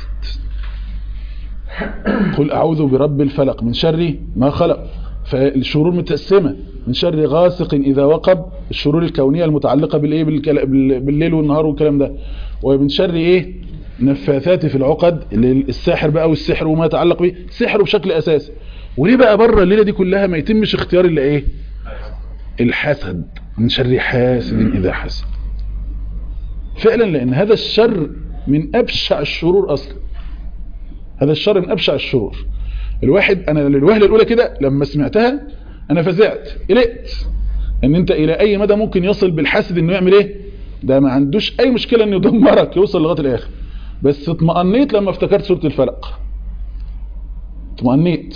قل اعوذ برب الفلق من شر ما خلق فالشرور متقسمه من شر غاسق اذا وقب الشرور الكونيه المتعلقه بالايه بالكلا- بال- بالليل والنهار والكلام ده ومن شر ايه نفاثات في العقد اللي الساحر بقى والسحر وما يتعلق به سحر بشكل اساسي وليه بقى بره الليله دي كلها ما يتمش اختيار الا ايه الحسد من شر حاسد اذا حسد فعلا لان هذا الشر من ابشع الشرور اصلا هذا الشر من ابشع الشرور الواحد انا للوهله الاولى كده لما سمعتها انا فزعت قلقت ان انت الى اي مدى ممكن يصل بالحاسد انه يعمل ايه ده ما عندوش اي مشكله انه يدمرك يوصل لغايه الاخر بس اطمأنيت لما افتكرت سوره الفلق اطمأنيت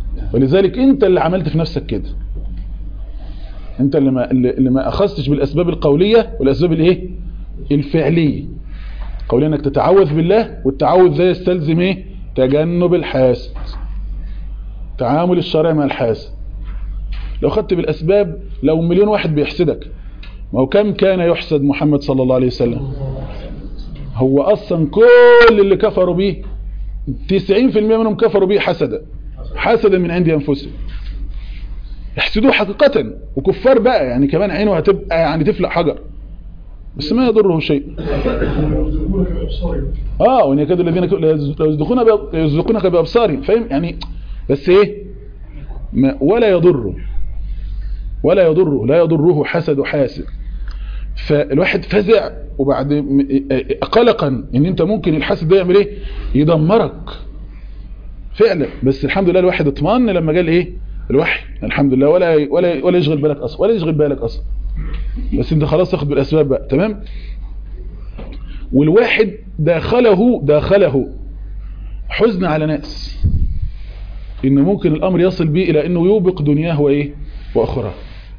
ولذلك انت اللي عملت في نفسك كده انت اللي ما, اللي ما اخذتش بالاسباب القولية والاسباب الايه الفعلية قولي انك تتعوذ بالله والتعوذ ده يستلزم ايه تجنب الحاسد تعامل الشرع مع الحاسد لو خدت بالاسباب لو مليون واحد بيحسدك ما هو كم كان يحسد محمد صلى الله عليه وسلم هو اصلا كل اللي كفروا به 90% منهم كفروا به حسدا حسدا من عند انفسهم يحسدوه حقيقة وكفار بقى يعني كمان عينه هتبقى يعني تفلق حجر بس ما يضره شيء يرزقونك بأبصارهم اه وان يكاد الذين يصدقون يصدقونك بابصارهم فاهم يعني بس ايه ما ولا يضره ولا يضره لا يضره حسد حاسد فالواحد فزع وبعد م- قلقا ان انت ممكن الحسد ده يعمل ايه يدمرك فعلا بس الحمد لله الواحد اطمئن لما جال ايه الوحي الحمد لله ولا ولا ولا يشغل بالك اصلا ولا يشغل بالك اصلا بس انت خلاص تاخد بالاسباب بقى تمام والواحد داخله داخله حزن على ناس ان ممكن الامر يصل به الى انه يوبق دنياه وايه واخراه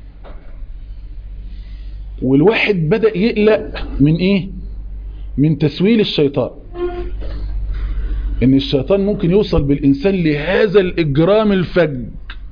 والواحد بدأ يقلق من ايه من تسويل الشيطان ان الشيطان ممكن يوصل بالانسان لهذا الاجرام الفج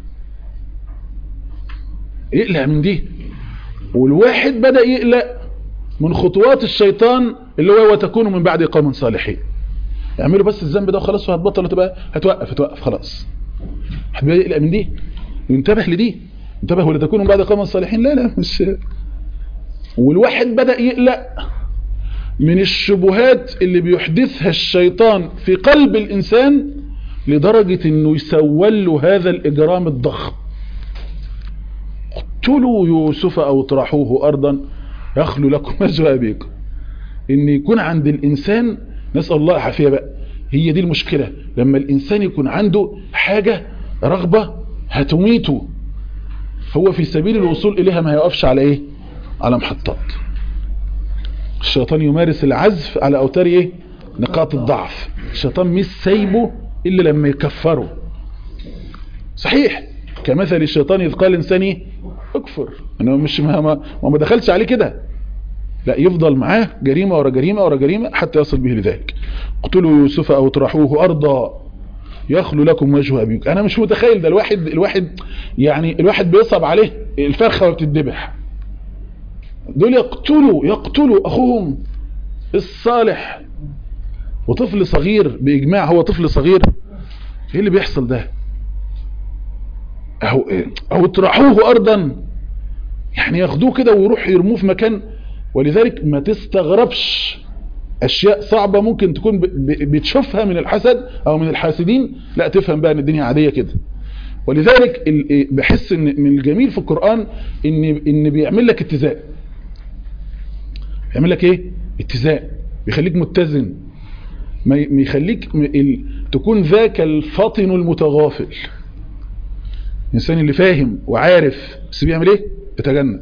يقلق من دي والواحد بدأ يقلق من خطوات الشيطان اللي هو وتكون من بعد قوم صالحين يعملوا بس الذنب ده وخلاص وهتبطل وتبقى هتوقف هتوقف خلاص حد يقلق من دي وينتبه لدي انتبه ولا تكونوا من بعد قوم صالحين لا لا مش والواحد بدأ يقلق من الشبهات اللي بيحدثها الشيطان في قلب الإنسان لدرجة انه يسول له هذا الإجرام الضخم اقتلوا يوسف أو اطرحوه أرضا يخلو لكم وجه أبيكم ان يكون عند الإنسان نسأل الله العافية بقى هي دي المشكلة لما الإنسان يكون عنده حاجة رغبة هتميته هو في سبيل الوصول إليها ما يقفش على إيه على محطات الشيطان يمارس العزف على أوتار إيه نقاط الضعف الشيطان مش سايبه إلا لما يكفره صحيح كمثل الشيطان إذ قال إنساني اكفر أنه مش ما, ما, ما دخلش عليه كده لا يفضل معاه جريمة ورا جريمة ورا جريمة حتى يصل به لذلك اقتلوا يوسف أو اطرحوه أرضا يخلو لكم وجه أبيك أنا مش متخيل ده الواحد الواحد يعني الواحد بيصعب عليه الفرخة وبتدبح دول يقتلوا يقتلوا أخوهم الصالح وطفل صغير بإجماع هو طفل صغير ايه اللي بيحصل ده أو, أو اطرحوه أرضا يعني ياخدوه كده ويروح يرموه في مكان ولذلك ما تستغربش أشياء صعبة ممكن تكون بتشوفها من الحسد أو من الحاسدين لا تفهم بقى أن الدنيا عادية كده ولذلك بحس ان من الجميل في القرآن ان ان بيعمل لك اتزان بيعمل لك ايه اتزان بيخليك متزن ما يخليك تكون ذاك الفطن المتغافل الانسان اللي فاهم وعارف بس بيعمل ايه يتجنب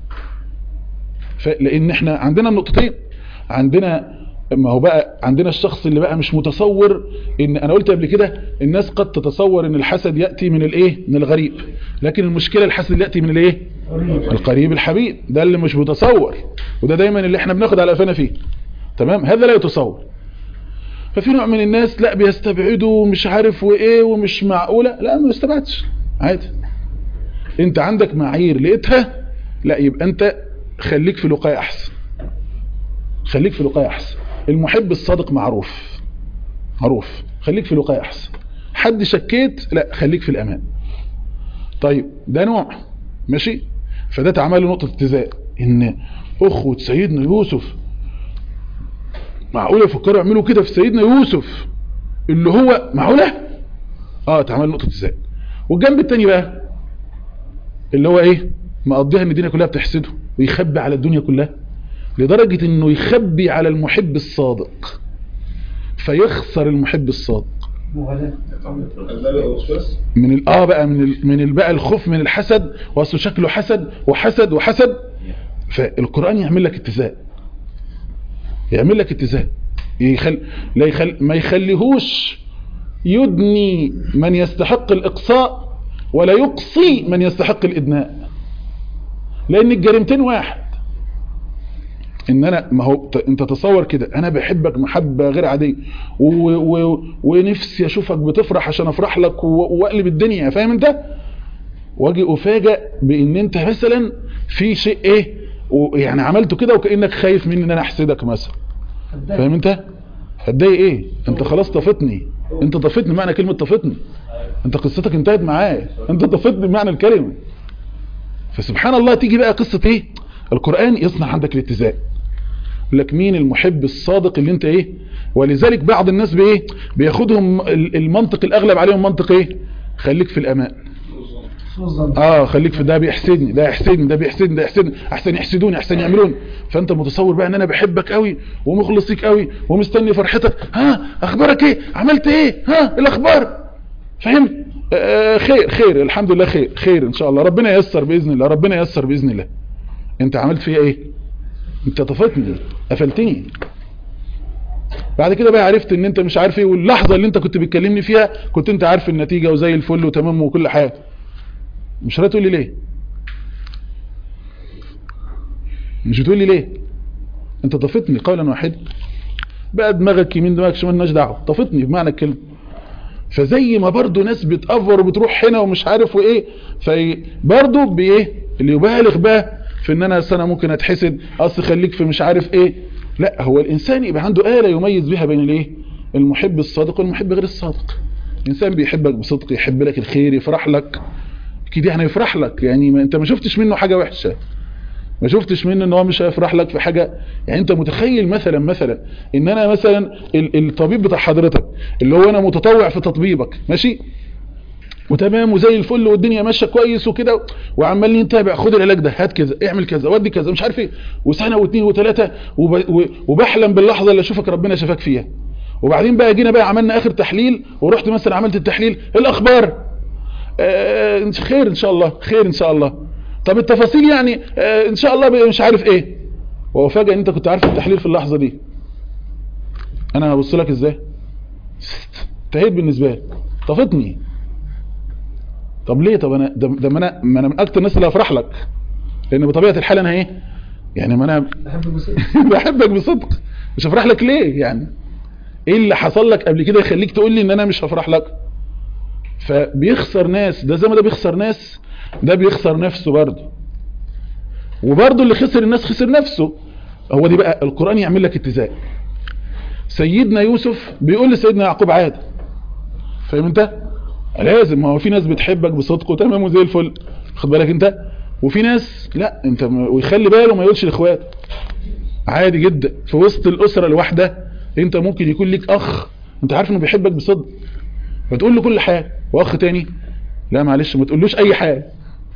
لان احنا عندنا النقطتين عندنا ما هو بقى عندنا الشخص اللي بقى مش متصور ان انا قلت قبل كده الناس قد تتصور ان الحسد يأتي من الايه من الغريب لكن المشكلة الحسد يأتي من الايه القريب الحبيب ده اللي مش متصور وده دايما اللي احنا بناخد على قفانا فيه تمام هذا لا يتصور ففي نوع من الناس لا بيستبعدوا مش عارف وايه ومش معقولة لا ما يستبعدش عادي انت عندك معايير لقيتها لا يبقى انت خليك في الوقاية احسن خليك في الوقاية احسن المحب الصادق معروف معروف خليك في الوقاية احسن حد شكيت لا خليك في الامان طيب ده نوع ماشي فده تعمل نقطة اتزاء ان اخوة سيدنا يوسف معقولة يفكروا يعملوا كده في سيدنا يوسف اللي هو معقولة اه تعمل نقطة اتزاء والجنب التاني بقى اللي هو ايه مقضيها ان الدنيا كلها بتحسده ويخبي على الدنيا كلها لدرجة انه يخبي على المحب الصادق فيخسر المحب الصادق من ال اه بقى من ال من ال بقى الخوف من الحسد واصله شكله حسد وحسد وحسد فالقرآن يعمل لك اتزاء يعمل لك اتزاء يخل لا يخل ما يخليهوش يدني من يستحق الإقصاء ولا يقصي من يستحق الإدناء لأن الجريمتين واحد ان انا ما هو ت- انت تصور كده انا بحبك محبه غير عاديه و... و... ونفسي اشوفك بتفرح عشان افرح لك و... واقلب الدنيا فاهم انت واجي افاجئ بان انت مثلا في شيء ايه و... يعني عملته كده وكانك خايف مني ان انا احسدك مثلا فاهم انت هتضايق ايه انت خلاص طفتني انت طفتني معنى كلمه طفتني انت قصتك انتهت معايا انت طفتني بمعنى الكلمه فسبحان الله تيجي بقى قصه ايه القران يصنع عندك الاتزان يقول لك مين المحب الصادق اللي انت ايه ولذلك بعض الناس بايه بياخدهم ال- المنطق الاغلب عليهم منطق ايه خليك في الامان اه خليك في ده بيحسدني ده يحسدني ده بيحسدني ده يحسدني احسن يحسدوني احسن يعملون فانت متصور بقى ان انا بحبك قوي ومخلص ليك قوي ومستني فرحتك ها اخبارك ايه عملت ايه ها الاخبار فاهم آه خير خير الحمد لله خير خير ان شاء الله ربنا ييسر باذن الله ربنا ييسر باذن الله انت عملت فيها ايه انت طفتني قفلتني بعد كده بقى عرفت ان انت مش عارف ايه واللحظه اللي انت كنت بتكلمني فيها كنت انت عارف النتيجه وزي الفل وتمام وكل حاجه مش هتقول لي ليه مش بتقول لي ليه انت طفتني قولا واحدا بقى دماغك يمين دماغك شمال مالناش دعوه طفتني بمعنى الكلمه فزي ما برضو ناس بتأفور وبتروح هنا ومش عارف وايه فبرضو بايه اللي يبالغ بقى في ان انا سنة ممكن اتحسد اصل خليك في مش عارف ايه لا هو الانسان يبقى عنده آلة يميز بها بين الايه المحب الصادق والمحب غير الصادق الانسان بيحبك بصدق يحب لك الخير يفرح لك كده يعني يفرح لك يعني ما انت ما شفتش منه حاجة وحشة ما شفتش منه ان هو مش هيفرح لك في حاجة يعني انت متخيل مثلا مثلا ان انا مثلا ال- الطبيب بتاع حضرتك اللي هو انا متطوع في تطبيبك ماشي وتمام وزي الفل والدنيا ماشيه كويس وكده وعمالين نتابع خد العلاج ده هات كذا اعمل كذا ودي كذا مش عارف ايه وسنه واثنين وثلاثه وب... و- وبحلم باللحظه اللي اشوفك ربنا شافك فيها وبعدين بقى جينا بقى عملنا اخر تحليل ورحت مثلا عملت التحليل إيه الاخبار آه خير ان شاء الله خير ان شاء الله طب التفاصيل يعني آه ان شاء الله بقى مش عارف ايه وفجأة ان انت كنت عارف التحليل في اللحظة دي انا هبص لك ازاي انتهيت بالنسبة لي طفتني طب ليه طب انا ده, ده ما انا ما انا من اكتر الناس اللي هفرح لك لان بطبيعة الحال انا ايه يعني ما انا بحب الموسيقى بحبك بصدق مش هفرح لك ليه يعني ايه اللي حصل لك قبل كده يخليك تقول لي ان انا مش هفرح لك فبيخسر ناس ده زي ما ده بيخسر ناس ده بيخسر نفسه برضه وبرضه اللي خسر الناس خسر نفسه هو دي بقى القرآن يعمل لك اتزان سيدنا يوسف بيقول لسيدنا يعقوب عادي فاهم انت لازم ما هو في ناس بتحبك بصدق وتمام وزي الفل خد بالك انت وفي ناس لا انت م- ويخلي باله ما يقولش لاخواته عادي جدا في وسط الاسره الواحده انت ممكن يكون ليك اخ انت عارف انه بيحبك بصدق فتقول له كل حاجه واخ تاني لا معلش ما تقولوش اي حاجه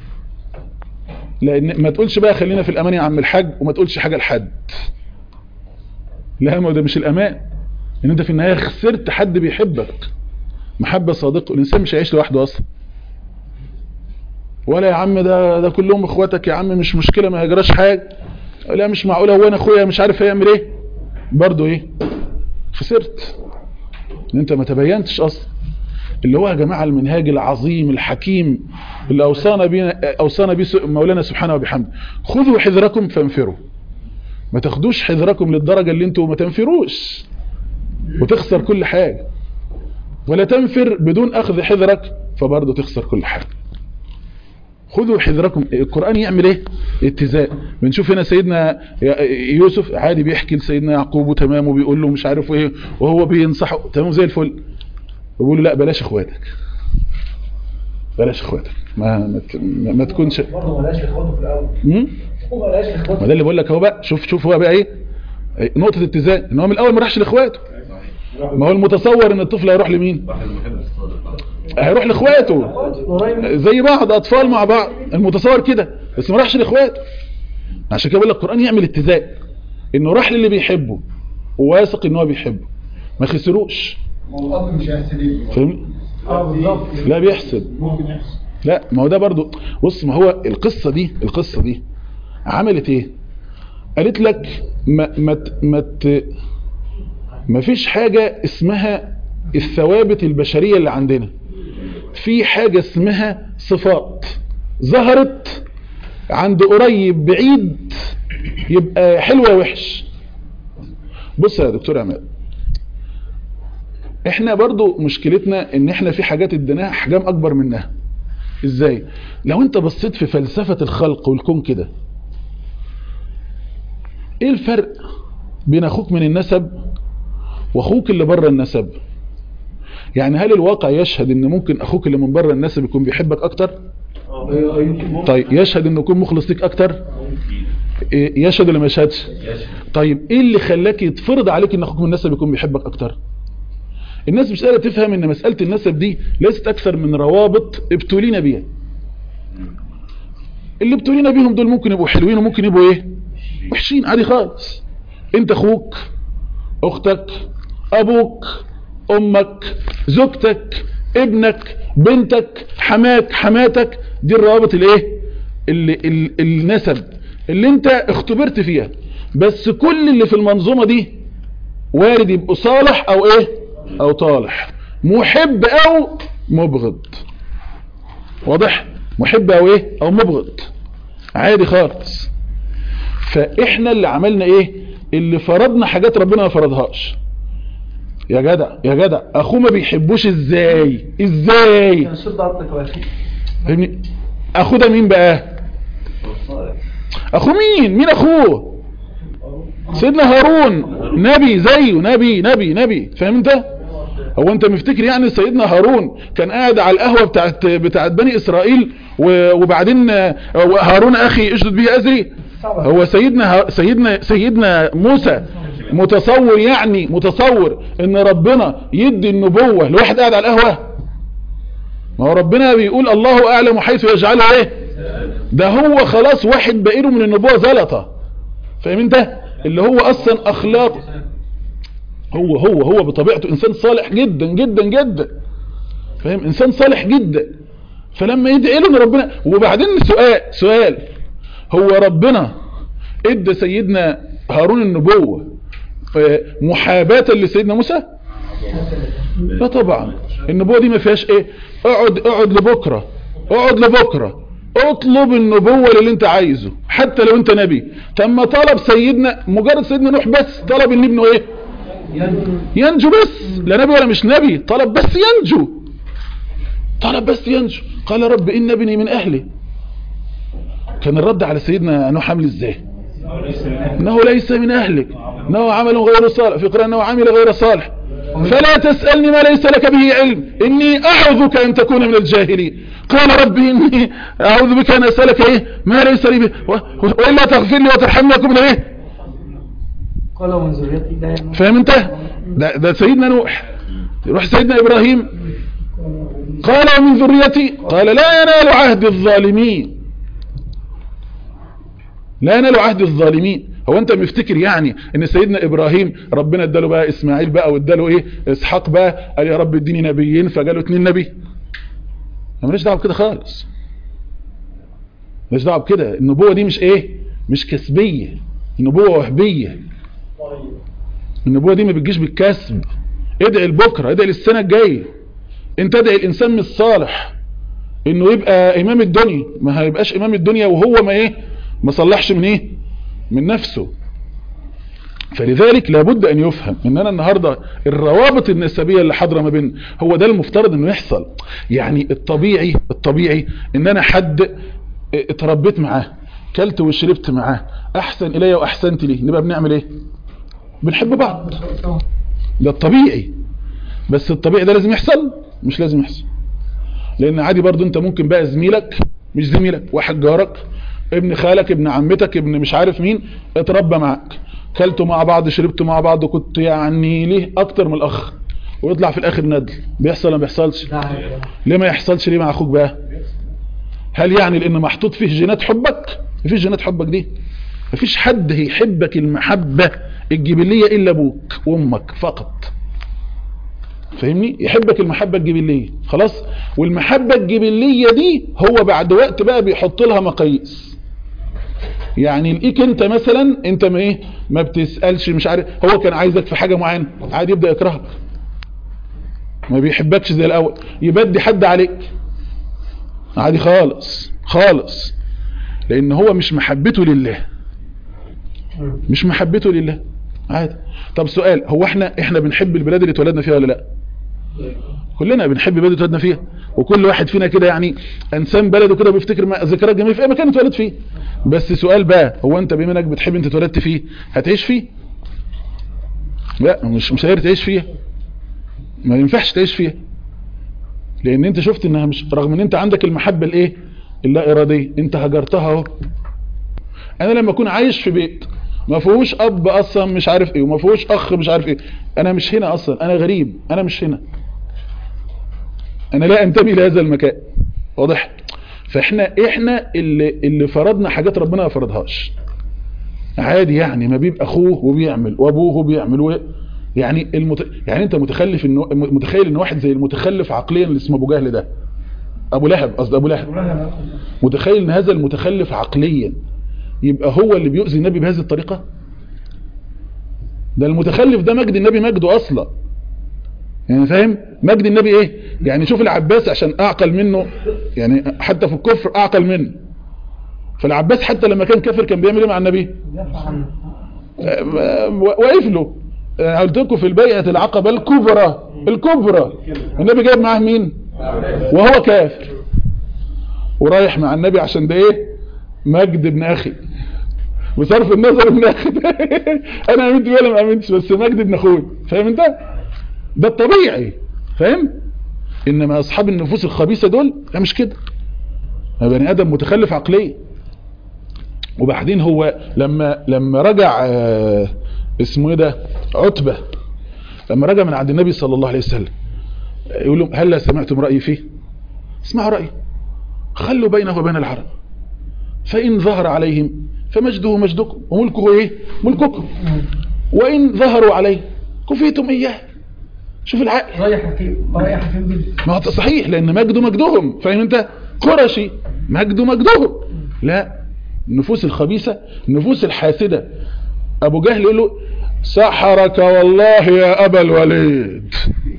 لان ما تقولش بقى خلينا في الامان يا عم الحاج وما تقولش حاجه لحد لا ما ده مش الامان ان انت في النهايه خسرت حد بيحبك محبه صادقه الانسان مش هيعيش لوحده اصلا ولا يا عم ده ده كلهم اخواتك يا عم مش مشكله ما يجراش حاجه لا مش معقوله هو انا اخويا مش عارف هيعمل ايه برضه ايه خسرت ان انت ما تبينتش اصلا اللي هو يا جماعه المنهاج العظيم الحكيم اللي اوصانا بينا اوصانا بيه مولانا سبحانه وبحمده خذوا حذركم فانفروا ما تاخدوش حذركم للدرجه اللي انتوا ما تنفروش وتخسر كل حاجه ولا تنفر بدون اخذ حذرك فبرضه تخسر كل حاجه خذوا حذركم القرآن يعمل ايه اتزاء بنشوف هنا سيدنا يوسف عادي بيحكي لسيدنا يعقوب تمام وبيقول له مش عارف ايه وهو بينصحه تمام زي الفل بيقول له لا بلاش اخواتك بلاش اخواتك ما ما, ت- ما, ما تكونش برضه ملاش اخواته في الاول مم؟ هو ملاش اخواته ما ده اللي بقول لك هو بقى شوف شوف هو بقى ايه إيه، نقطة اتزان ان هو من الاول ما راحش لاخواته ما هو المتصور ان الطفل هيروح لمين هيروح لاخواته قريب زي بعض اطفال مع بعض المتصور كده بس ما راحش لاخواته عشان كده بقول لك القران يعمل اتزان انه راح للي بيحبه وواثق ان هو بيحبه ما خسروش ما هو الاب مش هيحسد ابنه فاهمني اه بالظبط لا بيحسد ممكن يحسد لا ما هو ده برضو بص ما هو القصة دي القصة دي عملت ايه قالت لك ما ما ت- ما ت- ما فيش حاجة اسمها الثوابت البشرية اللي عندنا في حاجة اسمها صفات ظهرت عند قريب بعيد يبقى حلوة وحش بص يا دكتور عماد احنا برضو مشكلتنا ان احنا في حاجات اديناها احجام اكبر منها ازاي لو انت بصيت في فلسفة الخلق والكون كده ايه الفرق بين اخوك من النسب واخوك اللي بره النسب يعني هل الواقع يشهد ان ممكن اخوك اللي من بره النسب يكون بيحبك اكتر طيب يشهد انه يكون مخلص ليك اكتر إيه، يشهد ولا ما يشهدش طيب ايه اللي خلاك يتفرض عليك ان اخوك من النسب يكون بيحبك اكتر الناس مش قادره تفهم ان مساله النسب دي ليست اكثر من روابط ابتلينا بيها اللي ابتلينا بيهم دول ممكن يبقوا حلوين وممكن يبقوا ايه وحشين عادي خالص انت اخوك اختك ابوك امك زوجتك ابنك بنتك حماك حماتك دي الروابط الايه اللي ال- النسب اللي انت اختبرت فيها بس كل اللي في المنظومة دي وارد يبقوا صالح او ايه او طالح محب او مبغض واضح محب او ايه او مبغض عادي خالص فاحنا اللي عملنا ايه اللي فرضنا حاجات ربنا ما فرضهاش يا جدع يا جدع اخوه ما بيحبوش ازاي ازاي شد عضلك يا اخي فاهمني اخوه ده مين بقى اخوه مين مين اخوه سيدنا هارون نبي زيه نبي نبي نبي فاهم انت هو انت مفتكر يعني سيدنا هارون كان قاعد على القهوة بتاعت بتاعت بني اسرائيل و- وبعدين آه، هارون اخي اشدد به ازري هو سيدنا ها- سيدنا سيدنا موسى متصور يعني متصور ان ربنا يدي النبوة لواحد قاعد على القهوة ما هو ربنا بيقول الله اعلم حيث يجعله ايه ده هو خلاص واحد بقيله من النبوة زلطة فاهم انت اللي هو اصلا اخلاق هو هو هو بطبيعته انسان صالح جدا جدا جدا فاهم انسان صالح جدا فلما يدعي له ان ربنا وبعدين سؤال سؤال هو ربنا ادى سيدنا هارون النبوة آه، محاباة لسيدنا موسى لا طبعا النبوة دي ما فيهاش ايه اقعد اقعد لبكرة اقعد لبكرة اطلب النبوة اللي انت عايزه حتى لو انت نبي تم طلب سيدنا مجرد سيدنا نوح بس طلب ان ابنه ايه ينجو بس لا نبي ولا مش نبي طلب بس ينجو طلب بس ينجو قال رب ان ابني من اهلي كان الرد على سيدنا نوح عامل ازاي انه ليس من اهلك انه عمل غير صالح في قراءه انه عمل غير صالح فلا تسألني ما ليس لك به علم إني أعوذك أن تكون من الجاهلين قال ربي إني أعوذ بك أن أسألك إيه ما ليس لي به و- وإلا تغفر لي وترحمني أكون من إيه قال ومن ذريتي لا ينام فاهم أنت ده, ده سيدنا نوح يروح سيدنا إبراهيم قال ومن ذريتي قال لا ينال عهد الظالمين لا ينال عهد الظالمين هو انت مفتكر يعني ان سيدنا ابراهيم ربنا اداله بقى اسماعيل بقى واداله ايه اسحاق بقى قال يا رب اديني نبيين فجاله اتنين نبي ماليش دعوه بكده خالص ماليش دعوه بكده النبوه دي مش ايه مش كسبيه النبوه وهبيه النبوه دي ما بتجيش بالكسب ادعي لبكره ادعي للسنه الجايه انت ادعي الانسان مش صالح انه يبقى امام الدنيا ما هيبقاش امام الدنيا وهو ما ايه ما صلحش من ايه من نفسه فلذلك لابد ان يفهم ان انا النهاردة الروابط النسبية اللي حاضرة ما بين هو ده المفترض انه يحصل يعني الطبيعي الطبيعي ان انا حد اتربيت معاه كلت وشربت معاه احسن الي واحسنت ليه نبقى بنعمل ايه بنحب بعض ده الطبيعي بس الطبيعي ده لازم يحصل مش لازم يحصل لان عادي برضو انت ممكن بقى زميلك مش زميلك واحد جارك ابن خالك ابن عمتك ابن مش عارف مين اتربى معك كلتوا مع بعض شربتوا مع بعض كنت يعني ليه اكتر من الاخ ويطلع في الاخر ندل بيحصل ولا ما بيحصلش ليه ما يحصلش ليه مع اخوك بقى هل يعني لان محطوط فيه جينات حبك مفيش جينات حبك دي مفيش حد هيحبك المحبة الجبلية الا ابوك وامك فقط فاهمني يحبك المحبة الجبلية خلاص والمحبة الجبلية دي هو بعد وقت بقى بيحط لها مقاييس يعني لقيك انت مثلا انت ما ايه ما بتسألش مش عارف هو كان عايزك في حاجة معينة عادي يبدأ يكرهك ما بيحبكش زي الاول يبدي حد عليك عادي خالص خالص لان هو مش محبته لله مش محبته لله عادي طب سؤال هو احنا احنا بنحب البلاد اللي اتولدنا فيها ولا لا كلنا بنحب البلد اللي اتولدنا فيها وكل واحد فينا كده يعني انسان بلده كده بيفتكر ما- ذكريات جميله في اي مكان اتولد فيه بس سؤال بقى هو انت بما انك بتحب انت اتولدت فيه هتعيش فيه لا مش مش قادر تعيش فيها ما ينفعش تعيش فيها لان انت شفت انها مش رغم ان انت عندك المحبه الايه اللا اراديه انت هجرتها اهو انا لما اكون عايش في بيت ما فيهوش اب اصلا مش عارف ايه وما فيهوش اخ مش عارف ايه انا مش هنا اصلا انا غريب انا مش هنا انا لا انتمي لهذا المكان واضح فاحنا احنا اللي اللي فرضنا حاجات ربنا ما فرضهاش عادي يعني ما بيبقى اخوه وبيعمل وابوه بيعمل و... يعني المت... يعني انت متخلف انه متخيل ان واحد زي المتخلف عقليا اللي اسمه ابو جهل ده ابو لهب قصدي ابو لهب متخيل ان هذا المتخلف عقليا يبقى هو اللي بيؤذي النبي بهذه الطريقة ده المتخلف ده مجد النبي مجده اصلا يعني فاهم مجد النبي ايه يعني شوف العباس عشان اعقل منه يعني حتى في الكفر اعقل منه فالعباس حتى لما كان كافر كان بيعمل ايه مع النبي آه، واقف له آه، قلت لكم في البيعة العقبة الكبرى الكبرى النبي جايب معاه مين وهو كافر ورايح مع النبي عشان ده ايه مجد ابن اخي بصرف النظر ابن اخي ده انا امنت بيه ولا ما امنتش بس مجد ابن اخوي فاهم انت ده الطبيعي فاهم انما اصحاب النفوس الخبيثه دول لا مش كده ده بني ادم متخلف عقليا وبعدين هو لما لما رجع آه، اسمه ايه ده عتبه لما رجع من عند النبي صلى الله عليه وسلم يقول لهم هل سمعتم رايي فيه اسمعوا رايي خلوا بينه وبين العرب فإن ظهر عليهم فمجده مجدكم وملكه ايه ملككم وإن ظهروا عليه كفيتم إياه شوف العقل رايح فين رايح فين بال- ما هو صحيح لأن مجده مجدهم فاهم أنت قرشي مجده مجدهم لا النفوس الخبيثة النفوس الحاسدة أبو جهل يقول له سحرك والله يا أبا الوليد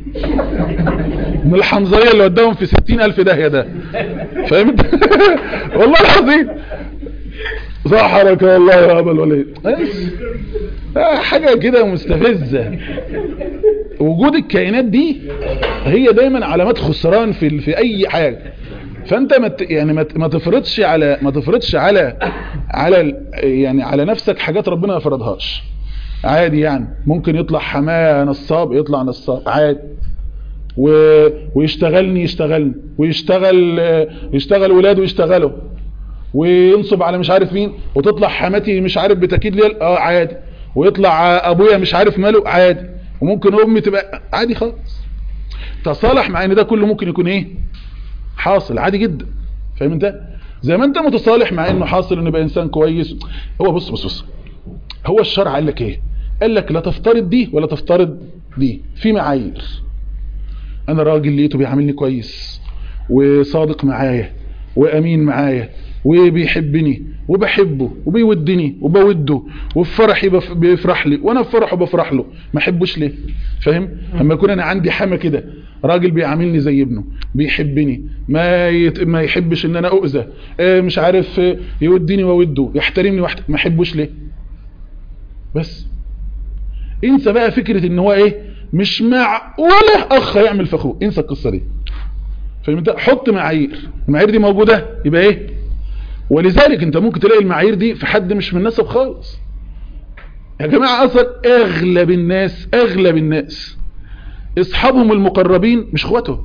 من الحمزية اللي قدامهم في ستين ألف داهية ده فهمت والله العظيم سحرك والله يا أبا الوليد آه، حاجة كده مستفزة وجود الكائنات دي هي دايما علامات خسران في ال- في اي حاجه فانت ما ت- يعني ما ت- ما تفرضش على ما تفرضش على على ال- يعني على نفسك حاجات ربنا ما فرضهاش عادي يعني ممكن يطلع حماه نصاب يطلع نصاب عادي و... ويشتغلني يشتغلني ويشتغل آه، يشتغل ولاده يشتغلوا وينصب على مش عارف مين وتطلع حماتي مش عارف بتاكيد ليه اه عادي ويطلع آه، ابويا مش عارف ماله عادي وممكن امي تبقى عادي خالص تصالح مع ان ده كله ممكن يكون ايه حاصل عادي جدا فاهم انت زي ما انت متصالح مع انه حاصل انه يبقى انسان كويس هو بص بص بص هو الشرع قال لك ايه قال لك لا تفترض دي ولا تفترض دي في معايير انا راجل لقيته بيعاملني كويس وصادق معايا وامين معايا وبيحبني وبحبه وبيودني وبوده وفي فرحي بف- بيفرح لي وانا في فرحه بفرح له ما احبوش ليه فاهم اما يكون انا عندي حما كده راجل بيعاملني زي ابنه بيحبني ما يت... ما يحبش ان انا اؤذى آه، مش عارف آه، يودني ووده يحترمني واحد ما احبوش ليه بس انسى بقى فكرة ان هو ايه مش معقولة اخ يعمل في اخوه انسى القصة دي فهمت حط معايير المعايير دي موجودة يبقى ايه ولذلك انت ممكن تلاقي المعايير دي في حد مش من نسب خالص يا جماعة اصلا اغلب الناس اغلب الناس اصحابهم المقربين مش اخواتهم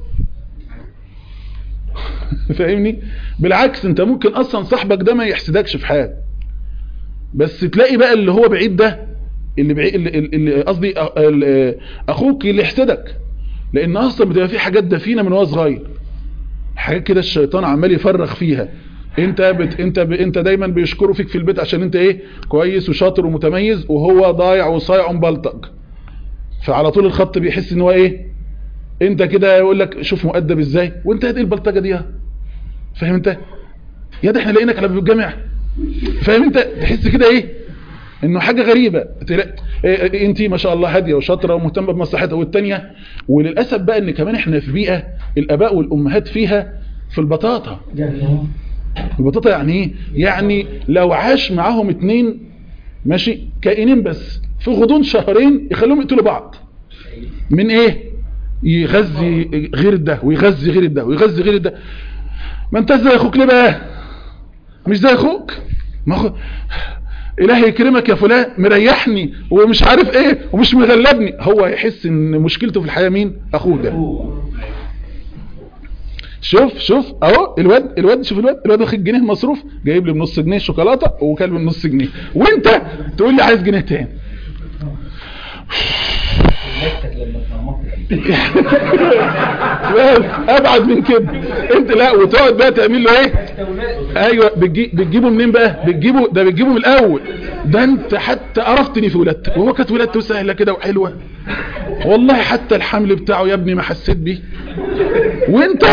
فاهمني بالعكس انت ممكن اصلا صاحبك ده ما يحسدكش في حاجه بس تلاقي بقى اللي هو بعيد ده اللي بعيد اللي- اللي قصدي أ- ال- اخوك اللي يحسدك لان اصلا بتبقى في حاجات دفينه من وهو صغير حاجات كده الشيطان عمال يفرغ فيها انت بت انت ب... انت دايما بيشكروا فيك في البيت عشان انت ايه كويس وشاطر ومتميز وهو ضايع وصايع ومبلطج فعلى طول الخط بيحس ان هو ايه انت كده يقول لك شوف مؤدب ازاي وانت ايه البلطجه دي يا فاهم انت يا ده احنا لقيناك على باب الجامع فاهم انت تحس كده ايه انه حاجه غريبه تلا- انت ما شاء الله هاديه وشاطره ومهتمه بمصلحتها والتانيه وللاسف بقى ان كمان احنا في بيئه الاباء والامهات فيها في البطاطا البطاطا يعني ايه يعني لو عاش معاهم اتنين ماشي كائنين بس في غضون شهرين يخلوهم يقتلوا بعض من ايه يغذي غير ده ويغذي غير ده ويغذي غير ده ما انت زي اخوك ليه بقى مش زي اخوك ما أخو... الهي يكرمك يا فلان مريحني ومش عارف ايه ومش مغلبني هو يحس ان مشكلته في الحياة مين اخوه ده شوف شوف اهو الواد الواد شوف الواد الواد واخد جنيه مصروف جايب لي بنص جنيه شوكولاته وكل من نص جنيه وانت تقول لي عايز جنيه تاني بس ابعد من كده انت لا وتقعد بقى تعمل له ايه ايوه بتجي بتجيبه منين بقى بتجيبه ده بتجيبه من الاول ده انت حتى قرفتني في ولادتك وهو كانت ولادته سهله كده وحلوه والله حتى الحمل بتاعه يا ابني ما حسيت بيه وانت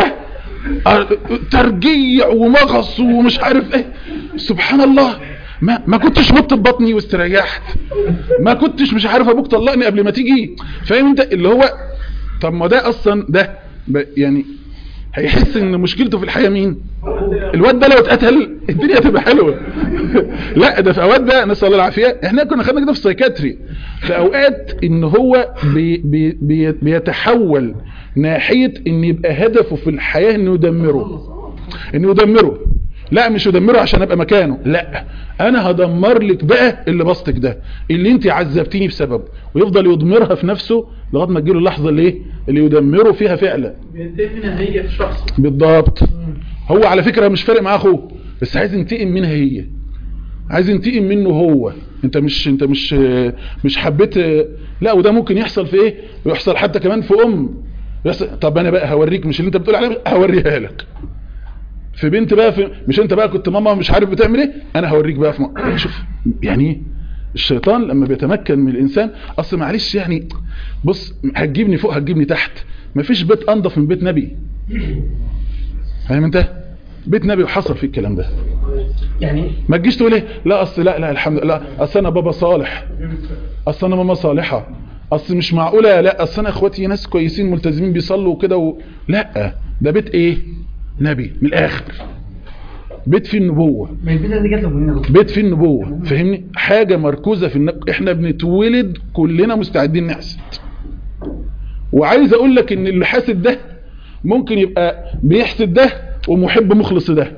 ترجيع ومغص ومش عارف ايه سبحان الله ما ما كنتش مت ببطني واستريحت ما كنتش مش عارف ابوك طلقني قبل ما تيجي فاهم انت اللي هو طب ما ده اصلا ده يعني هيحس ان مشكلته في الحياه مين الواد ده لو اتقتل الدنيا تبقى حلوه لا ده في اوقات بقى نسال الله العافيه احنا كنا خدنا كده في السايكاتري في اوقات ان هو بي بي بي بيتحول ناحيه ان يبقى هدفه في الحياه انه يدمره انه يدمره لا مش يدمره عشان ابقى مكانه لا انا هدمر لك بقى اللي بسطك ده اللي انت عذبتيني بسببه ويفضل يضمرها في نفسه لغايه ما تجيله اللحظه اللي ايه اللي يدمره فيها فعلا بينتهي منها هي في شخص بالضبط هو على فكره مش فارق معاه اخوه بس عايز ينتقم منها هي عايز ينتقم منه هو انت مش انت مش مش حبيت لا وده ممكن يحصل في ايه ويحصل حتى كمان في ام يحصل طب انا بقى هوريك مش اللي انت بتقول عليه هوريها لك في بنت بقى في مش انت بقى كنت ماما مش عارف بتعمل ايه انا هوريك بقى في م... شوف يعني ايه الشيطان لما بيتمكن من الانسان اصل معلش يعني بص هتجيبني فوق هتجيبني تحت مفيش بيت انضف من بيت نبي فاهم انت بيت نبي وحصل فيه الكلام ده يعني ما تجيش تقول ايه لا اصل لا لا الحمد لله اصل انا بابا صالح اصل انا ماما صالحه اصل مش معقوله لا اصل انا اخواتي ناس كويسين ملتزمين بيصلوا وكده و... لا ده بيت ايه نبي من الاخر بيت فيه النبوة ما البيئة دي جات له منين بيت فيه النبوة فهمني حاجة مركوزة في النب... احنا بنتولد كلنا مستعدين نحسد وعايز اقول لك ان اللي حاسد ده ممكن يبقى بيحسد ده ومحب مخلص ده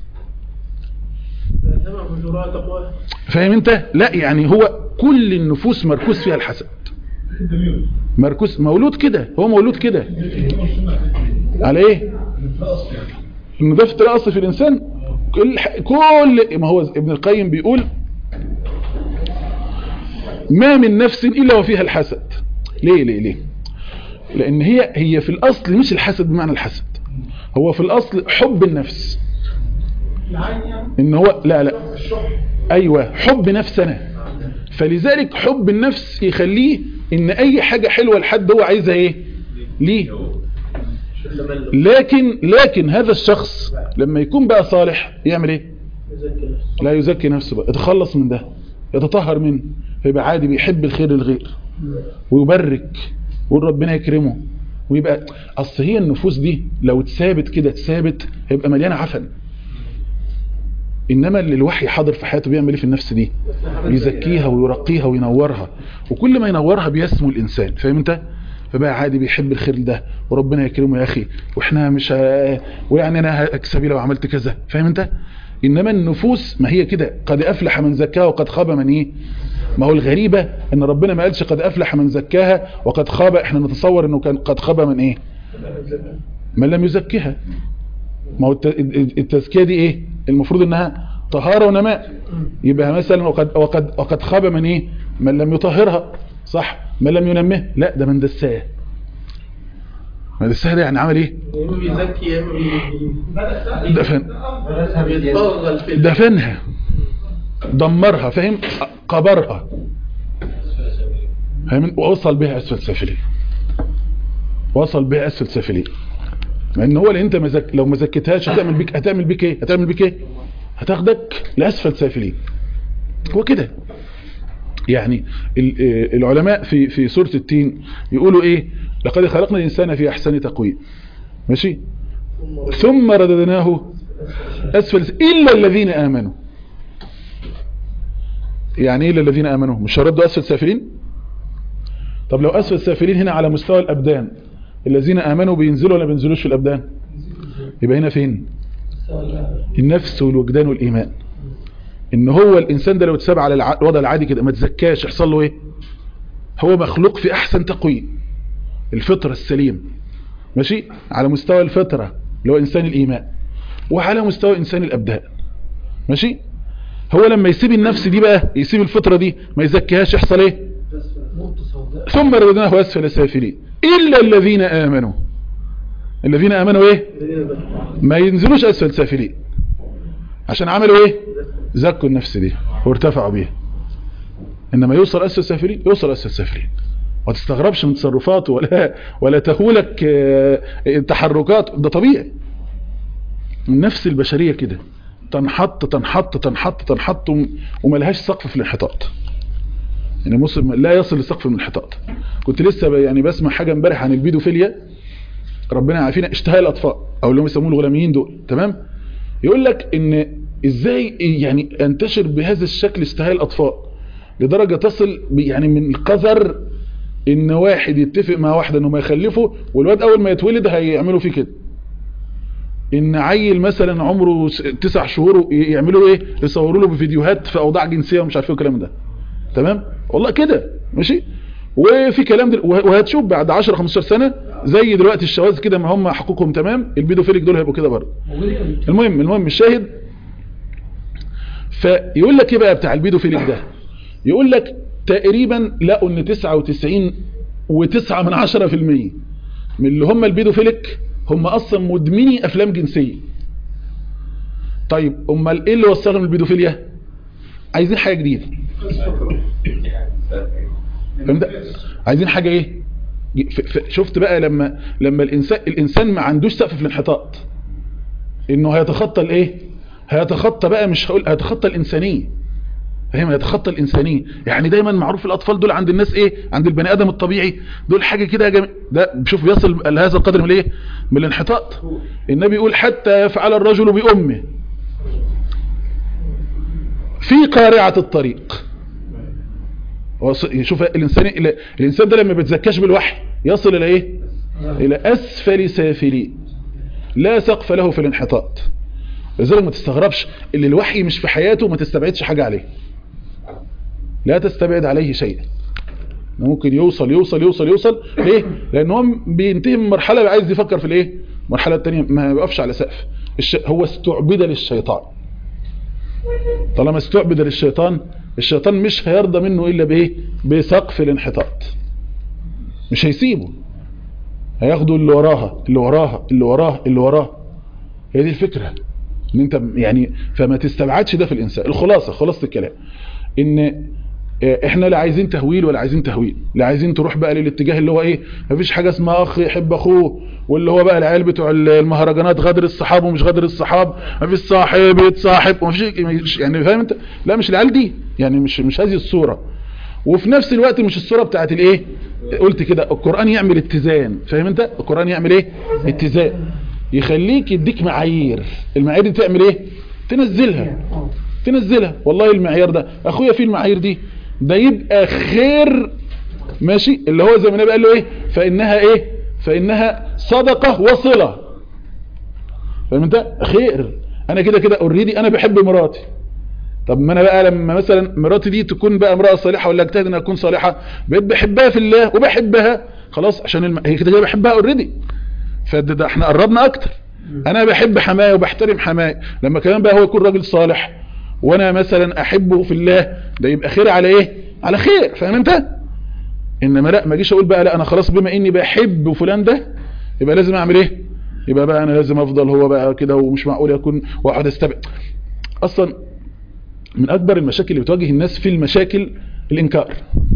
فاهم انت لا يعني هو كل النفوس مركوز فيها الحسد مركوز مولود كده هو مولود كده على ايه انه ده في اصل في الانسان كل كل ما هو ابن القيم بيقول ما من نفس الا وفيها الحسد ليه ليه ليه لان هي هي في الاصل مش الحسد بمعنى الحسد هو في الاصل حب النفس ان هو لا لا ايوه حب نفسنا فلذلك حب النفس يخليه ان اي حاجة حلوة لحد هو عايزها ايه ليه لكن لكن هذا الشخص لما يكون بقى صالح يعمل ايه لا يزكي نفسه بقى يتخلص من ده يتطهر منه فيبقى عادي بيحب الخير للغير ويبرك ويقول ربنا يكرمه ويبقى اصل هي النفوس دي لو اتثابت كده اتثابت هيبقى مليانه عفن انما اللي الوحي حاضر في حياته بيعمل ايه في النفس دي يزكيها ويرقيها وينورها وكل ما ينورها بيسمو الانسان فاهم انت فبقى عادي بيحب الخير ده وربنا يكرمه يا اخي واحنا مش ه... ويعني انا هكسبي لو عملت كذا فاهم انت انما النفوس ما هي كده قد افلح من زكاها وقد خاب من ايه ما هو الغريبة ان ربنا ما قالش قد افلح من زكاها وقد خاب احنا نتصور انه كان قد خاب من ايه من لم يزكها ما هو التزكية دي ايه المفروض انها طهارة ونماء يبقى مثلا وقد, وقد, وقد خاب من ايه من لم يطهرها صح من لم ينمه لا ده من دساه من دساه ده يعني عمل ايه بيزكي دفن بيتطغل في دفنها دمرها فاهم قبرها فاهم ووصل بها اسفل سافلين وصل بها اسفل سافلين لان هو اللي انت مزك... لو ما زكيتهاش هتعمل بيك هتعمل بيك ايه هتعمل بيك ايه هتاخدك لاسفل سافلين هو كده يعني ال- آه، العلماء في في سورة التين يقولوا ايه لقد خلقنا الانسان في احسن تقويم ماشي ثم رددناه اسفل الا الذين امنوا يعني ايه الا الذين امنوا مش هردوا اسفل سافلين طب لو اسفل سافلين هنا على مستوى الابدان الذين امنوا بينزلوا ولا بينزلوش في الابدان يبقى هنا فين النفس والوجدان والايمان ان هو الانسان ده لو اتساب على الع- الوضع العادي كده ما تزكاش يحصل له ايه هو مخلوق في احسن تقويم الفطرة السليم ماشي على مستوى الفطرة اللي هو انسان الايمان وعلى مستوى انسان الابدان ماشي هو لما يسيب النفس دي بقى يسيب الفطرة دي ما يزكيهاش يحصل ايه ثم ردناه اسفل سافلين الا الذين امنوا الذين امنوا ايه ما ينزلوش اسفل سافلين عشان عملوا ايه زكوا النفس دي وارتفعوا بيها انما يوصل اسفل سافلين يوصل اسفل سافلين ما تستغربش من تصرفاته ولا ولا تهولك آه، تحركات ده طبيعي النفس البشرية كده تنحط تنحط تنحط تنحط وم- وملهاش سقف في الانحطاط يعني مسلم لا يصل لسقف من الانحطاط كنت لسه ب- يعني بسمع حاجة امبارح عن البيدوفيليا ربنا يعافينا اشتهاء الاطفال او اللي هم يسموه الغلاميين دول تمام يقول لك ان ازاي يعني انتشر بهذا الشكل اشتهاء الاطفال لدرجة تصل ب- يعني من القذر ان واحد يتفق مع واحدة انه ما يخلفه والواد اول ما يتولد هيعملوا فيه كده ان عيل مثلا عمره س- تسع شهور ي- يعملوا ايه يصوروا له بفيديوهات في اوضاع جنسية ومش عارف ايه الكلام ده تمام والله كده ماشي وفي كلام دل... وه- وهتشوف بعد 10 15 سنة زي دلوقتي الشواذ كده ما هم حقوقهم تمام البيدوفيليك دول هيبقوا كده برضه المهم المهم الشاهد فيقول لك ايه بقى بتاع البيدوفيليك ده يقول لك تقريبا لقوا ان 99 و9 من 10% من اللي هم البيدوفيليك هم اصلا مدمني افلام جنسيه طيب امال ايه اللي وصلهم للبيدوفيليا عايزين حاجه جديده فهمت عايزين حاجه ايه ف- ف- شفت بقى لما لما الانسان الانسان ما عندوش سقف في الانحطاط انه هيتخطى الايه هيتخطى بقى مش هقول هيتخطى الانسانيه فاهم هيتخطى الانسانيه يعني دايما معروف الاطفال دول عند الناس ايه عند البني ادم الطبيعي دول حاجه كده جم... ده شوف بيصل لهذا القدر من ايه من الانحطاط النبي يقول حتى يفعل الرجل بامه في قارعه الطريق وص- شوف الانسان الانسان ده لما بيتزكاش بالوحي يصل الى ايه الى اسفل سافلين لا سقف له في الانحطاط لذلك ما تستغربش اللي الوحي مش في حياته ما تستبعدش حاجة عليه لا تستبعد عليه شيئا ممكن يوصل يوصل يوصل يوصل ليه لان هو بينتهي من مرحلة عايز يفكر في الايه المرحلة التانية ما بيقفش على سقف الش... هو استعبد للشيطان طالما استعبد للشيطان الشيطان مش هيرضى منه الا بايه بسقف الانحطاط مش هيسيبه هياخده اللي وراها اللي وراها اللي وراها اللي وراها هي دي الفكرة ان انت يعني فما تستبعدش ده في الانسان الخلاصة خلاصة الكلام ان احنا لا عايزين تهويل ولا عايزين تهويل لا عايزين تروح بقى للاتجاه اللي هو ايه مفيش حاجة اسمها اخ يحب اخوه واللي هو بقى العيال بتوع المهرجانات غدر الصحاب ومش غدر الصحاب مفيش صاحب يتصاحب ومفيش يعني فاهم انت لا مش العيال دي يعني مش مش هذه الصورة وفي نفس الوقت مش الصورة بتاعت الايه قلت كده القرآن يعمل اتزان فاهم انت القرآن يعمل ايه اتزان يخليك يديك معايير المعايير دي تعمل ايه تنزلها تنزلها والله المعيار ده اخويا فيه المعايير دي ده يبقى خير ماشي اللي هو زي ما النبي قال له ايه فانها ايه فانها صدقة وصلة فاهم انت خير انا كده كده اوريدي انا بحب مراتي طب ما انا بقى لما مثلا مراتي دي تكون بقى امرأة صالحة ولا اجتهد انها تكون صالحة بقيت بحبها في الله وبحبها خلاص عشان الم... هي كده كده بحبها اوريدي فده ده احنا قربنا اكتر انا بحب حماية وبحترم حماية لما كمان بقى هو يكون راجل صالح وانا مثلا احبه في الله ده يبقى خير على ايه على خير فاهم انت انما لا ما اجيش اقول بقى لا انا خلاص بما اني بحب فلان ده يبقى لازم اعمل ايه يبقى بقى انا لازم افضل هو بقى كده ومش معقول يكون واحد استبعد اصلا من اكبر المشاكل اللي بتواجه الناس في المشاكل الانكار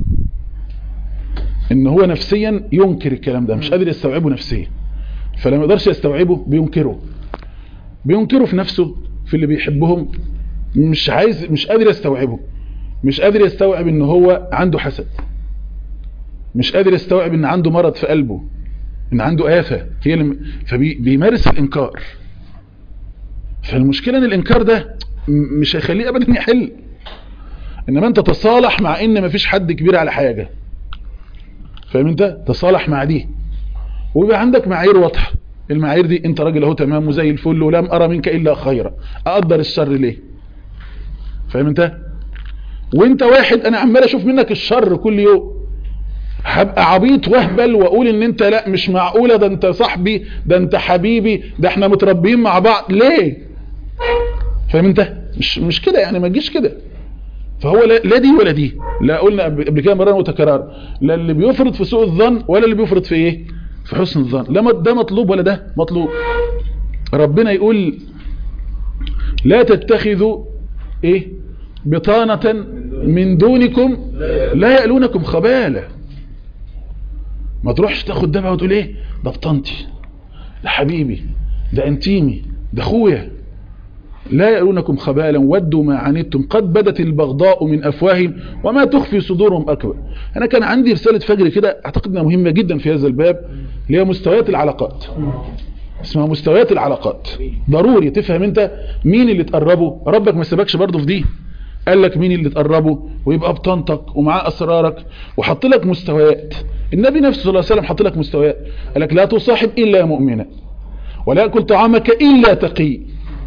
ان هو نفسيا ينكر الكلام ده مش قادر يستوعبه نفسيا فلما يقدرش يستوعبه بينكره بينكره في نفسه في اللي بيحبهم مش عايز مش قادر يستوعبه مش قادر يستوعب ان هو عنده حسد مش قادر يستوعب ان عنده مرض في قلبه ان عنده آفة هي اللي فبيمارس الانكار فالمشكلة ان الانكار ده م- مش هيخليه ابدا يحل انما انت تصالح مع ان مفيش حد كبير على حاجة فاهم انت تصالح مع دي ويبقى عندك معايير واضحة المعايير دي انت راجل اهو تمام وزي الفل ولم ارى منك الا خيرا اقدر الشر ليه فاهم انت وانت واحد انا عمال اشوف منك الشر كل يوم هبقى عبيط واهبل واقول ان انت لا مش معقولة ده انت صاحبي ده انت حبيبي ده احنا متربيين مع بعض ليه فاهم انت مش مش كده يعني ما تجيش كده فهو لا, لا دي ولا دي لا قلنا قبل قبل كده مرة وتكرار لا اللي بيفرض في سوء الظن ولا اللي بيفرض في ايه في حسن الظن لا ده مطلوب ولا ده مطلوب ربنا يقول لا تتخذوا ايه بطانة من دونكم لا يألونكم خبالة ما تروحش تاخد ده بقى وتقول ايه ده بطنتي ده حبيبي ده انتيمي ده اخويا لا يألونكم خبالا ودوا ما عنتم قد بدت البغضاء من أفواههم وما تخفي صدورهم أكبر أنا كان عندي رسالة فجر كده أعتقد أنها مهمة جدا في هذا الباب اللي هي مستويات العلاقات اسمها مستويات العلاقات ضروري تفهم انت مين اللي تقربه ربك ما سبكش برضه في دي قال لك مين اللي تقربه ويبقى بطنتك ومعاه اسرارك وحط لك مستويات النبي نفسه صلى الله عليه وسلم حط لك مستويات قال لك لا تصاحب الا مؤمنا ولا ياكل طعامك الا تقي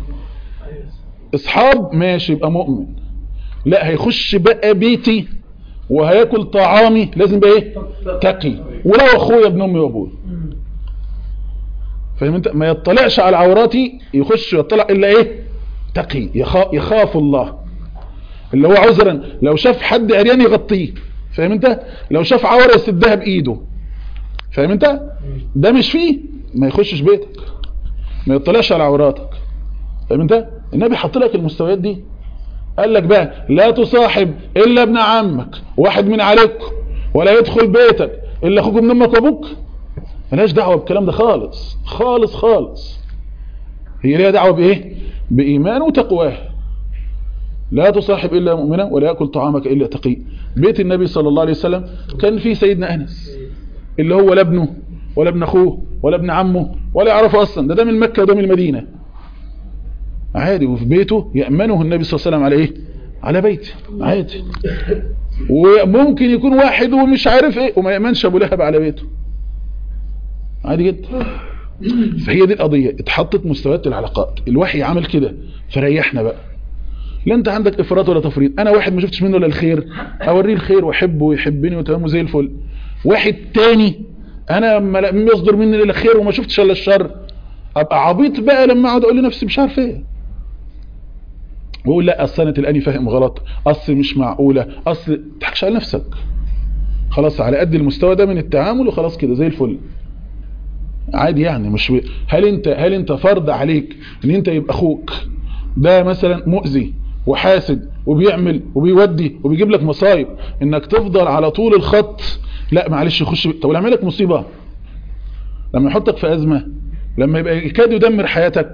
اصحاب ماشي يبقى مؤمن لا هيخش بقى بيتي وهياكل طعامي لازم بقى ايه تقي ولو اخويا ابن امي وابوي فاهم انت ما يطلعش على عوراتي يخش يطلع الا ايه تقي يخاف, يخاف الله اللي هو عذرا لو شاف حد عريان يغطيه فاهم انت لو شاف عورة يسدها بايده فاهم انت ده مش فيه ما يخشش بيتك ما يطلعش على عوراتك فاهم انت النبي حط لك المستويات دي قال لك بقى لا تصاحب الا ابن عمك واحد من عليكم ولا يدخل بيتك الا اخوك من امك وابوك ملهاش دعوه بالكلام ده خالص خالص خالص هي ليها دعوه بايه بايمان وتقواه لا تصاحب الا مؤمنا ولا ياكل طعامك الا تقي بيت النبي صلى الله عليه وسلم كان فيه سيدنا انس اللي هو لا ابنه ولا ابن اخوه ولا ابن عمه ولا يعرفه اصلا ده ده من مكه وده من المدينه عادي وفي بيته يأمنه النبي صلى الله عليه وسلم على ايه على بيته عادي وممكن يكون واحد ومش عارف ايه وما يأمنش ابو لهب على بيته عادي جدا فهي دي القضية اتحطت مستويات العلاقات الوحي عمل كده فريحنا بقى لا انت عندك افراط ولا تفريط انا واحد ما شفتش منه الا الخير اوريه الخير واحبه ويحبني وتمام زي الفل واحد تاني انا ما يصدر مني الا الخير وما شفتش الا الشر ابقى عبيط بقى لما اقعد اقول لنفسي مش عارف ايه واقول لا اصل انا تلقاني فاهم غلط اصل مش معقوله اصل تضحكش على نفسك خلاص على قد المستوى ده من التعامل وخلاص كده زي الفل عادي يعني مش ب... هل انت هل انت فرض عليك ان انت يبقى اخوك ده مثلا مؤذي وحاسد وبيعمل وبيودي وبيجيب لك مصايب انك تفضل على طول الخط لا معلش يخش طب يعمل لك مصيبه لما يحطك في ازمه لما يبقى يكاد يدمر حياتك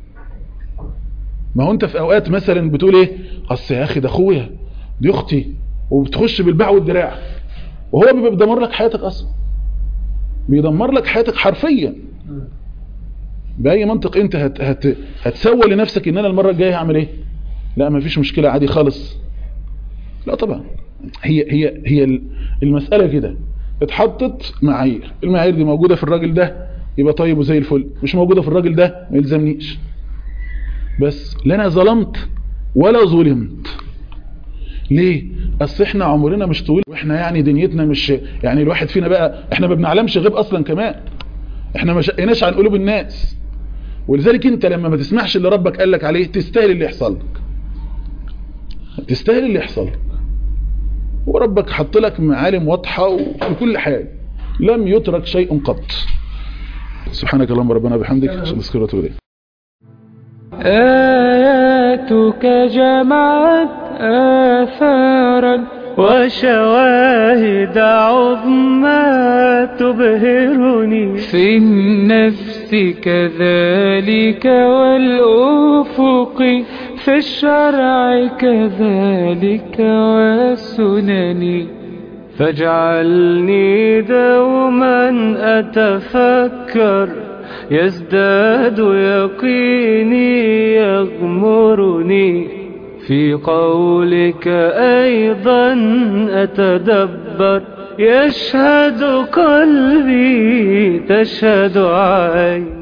ما هو انت في اوقات مثلا بتقول ايه اصل يا اخي ده اخويا دي اختي وبتخش بالباع والدراع وهو بيبقى بيدمر لك حياتك اصلا بيدمر لك حياتك حرفيا باي منطق انت هت هت هتسوى لنفسك ان انا المره الجايه هعمل ايه لا ما فيش مشكله عادي خالص لا طبعا هي هي هي المساله كده اتحطت معايير المعايير دي موجوده في الراجل ده يبقى طيب وزي الفل مش موجوده في الراجل ده ما يلزمنيش بس لا انا ظلمت ولا ظلمت ليه اصل احنا عمرنا مش طويل واحنا يعني دنيتنا مش يعني الواحد فينا بقى احنا ما بنعلمش غيب اصلا كمان احنا ما شقناش عن قلوب الناس ولذلك انت لما ما تسمعش اللي ربك قال لك عليه تستاهل اللي يحصل لك تستاهل اللي يحصل لك وربك حط لك معالم واضحه وفي كل حاجه لم يترك شيء قط سبحانك اللهم ربنا بحمدك عشان نذكر وتوب اليك آياتك جمعت آثارا وشواهد عظمى تبهرني في النفس كذلك والأفق في الشرع كذلك والسنن فاجعلني دوما أتفكر يزداد يقيني يغمرني في قولك أيضا أتدبر يشهد قلبي تشهد عين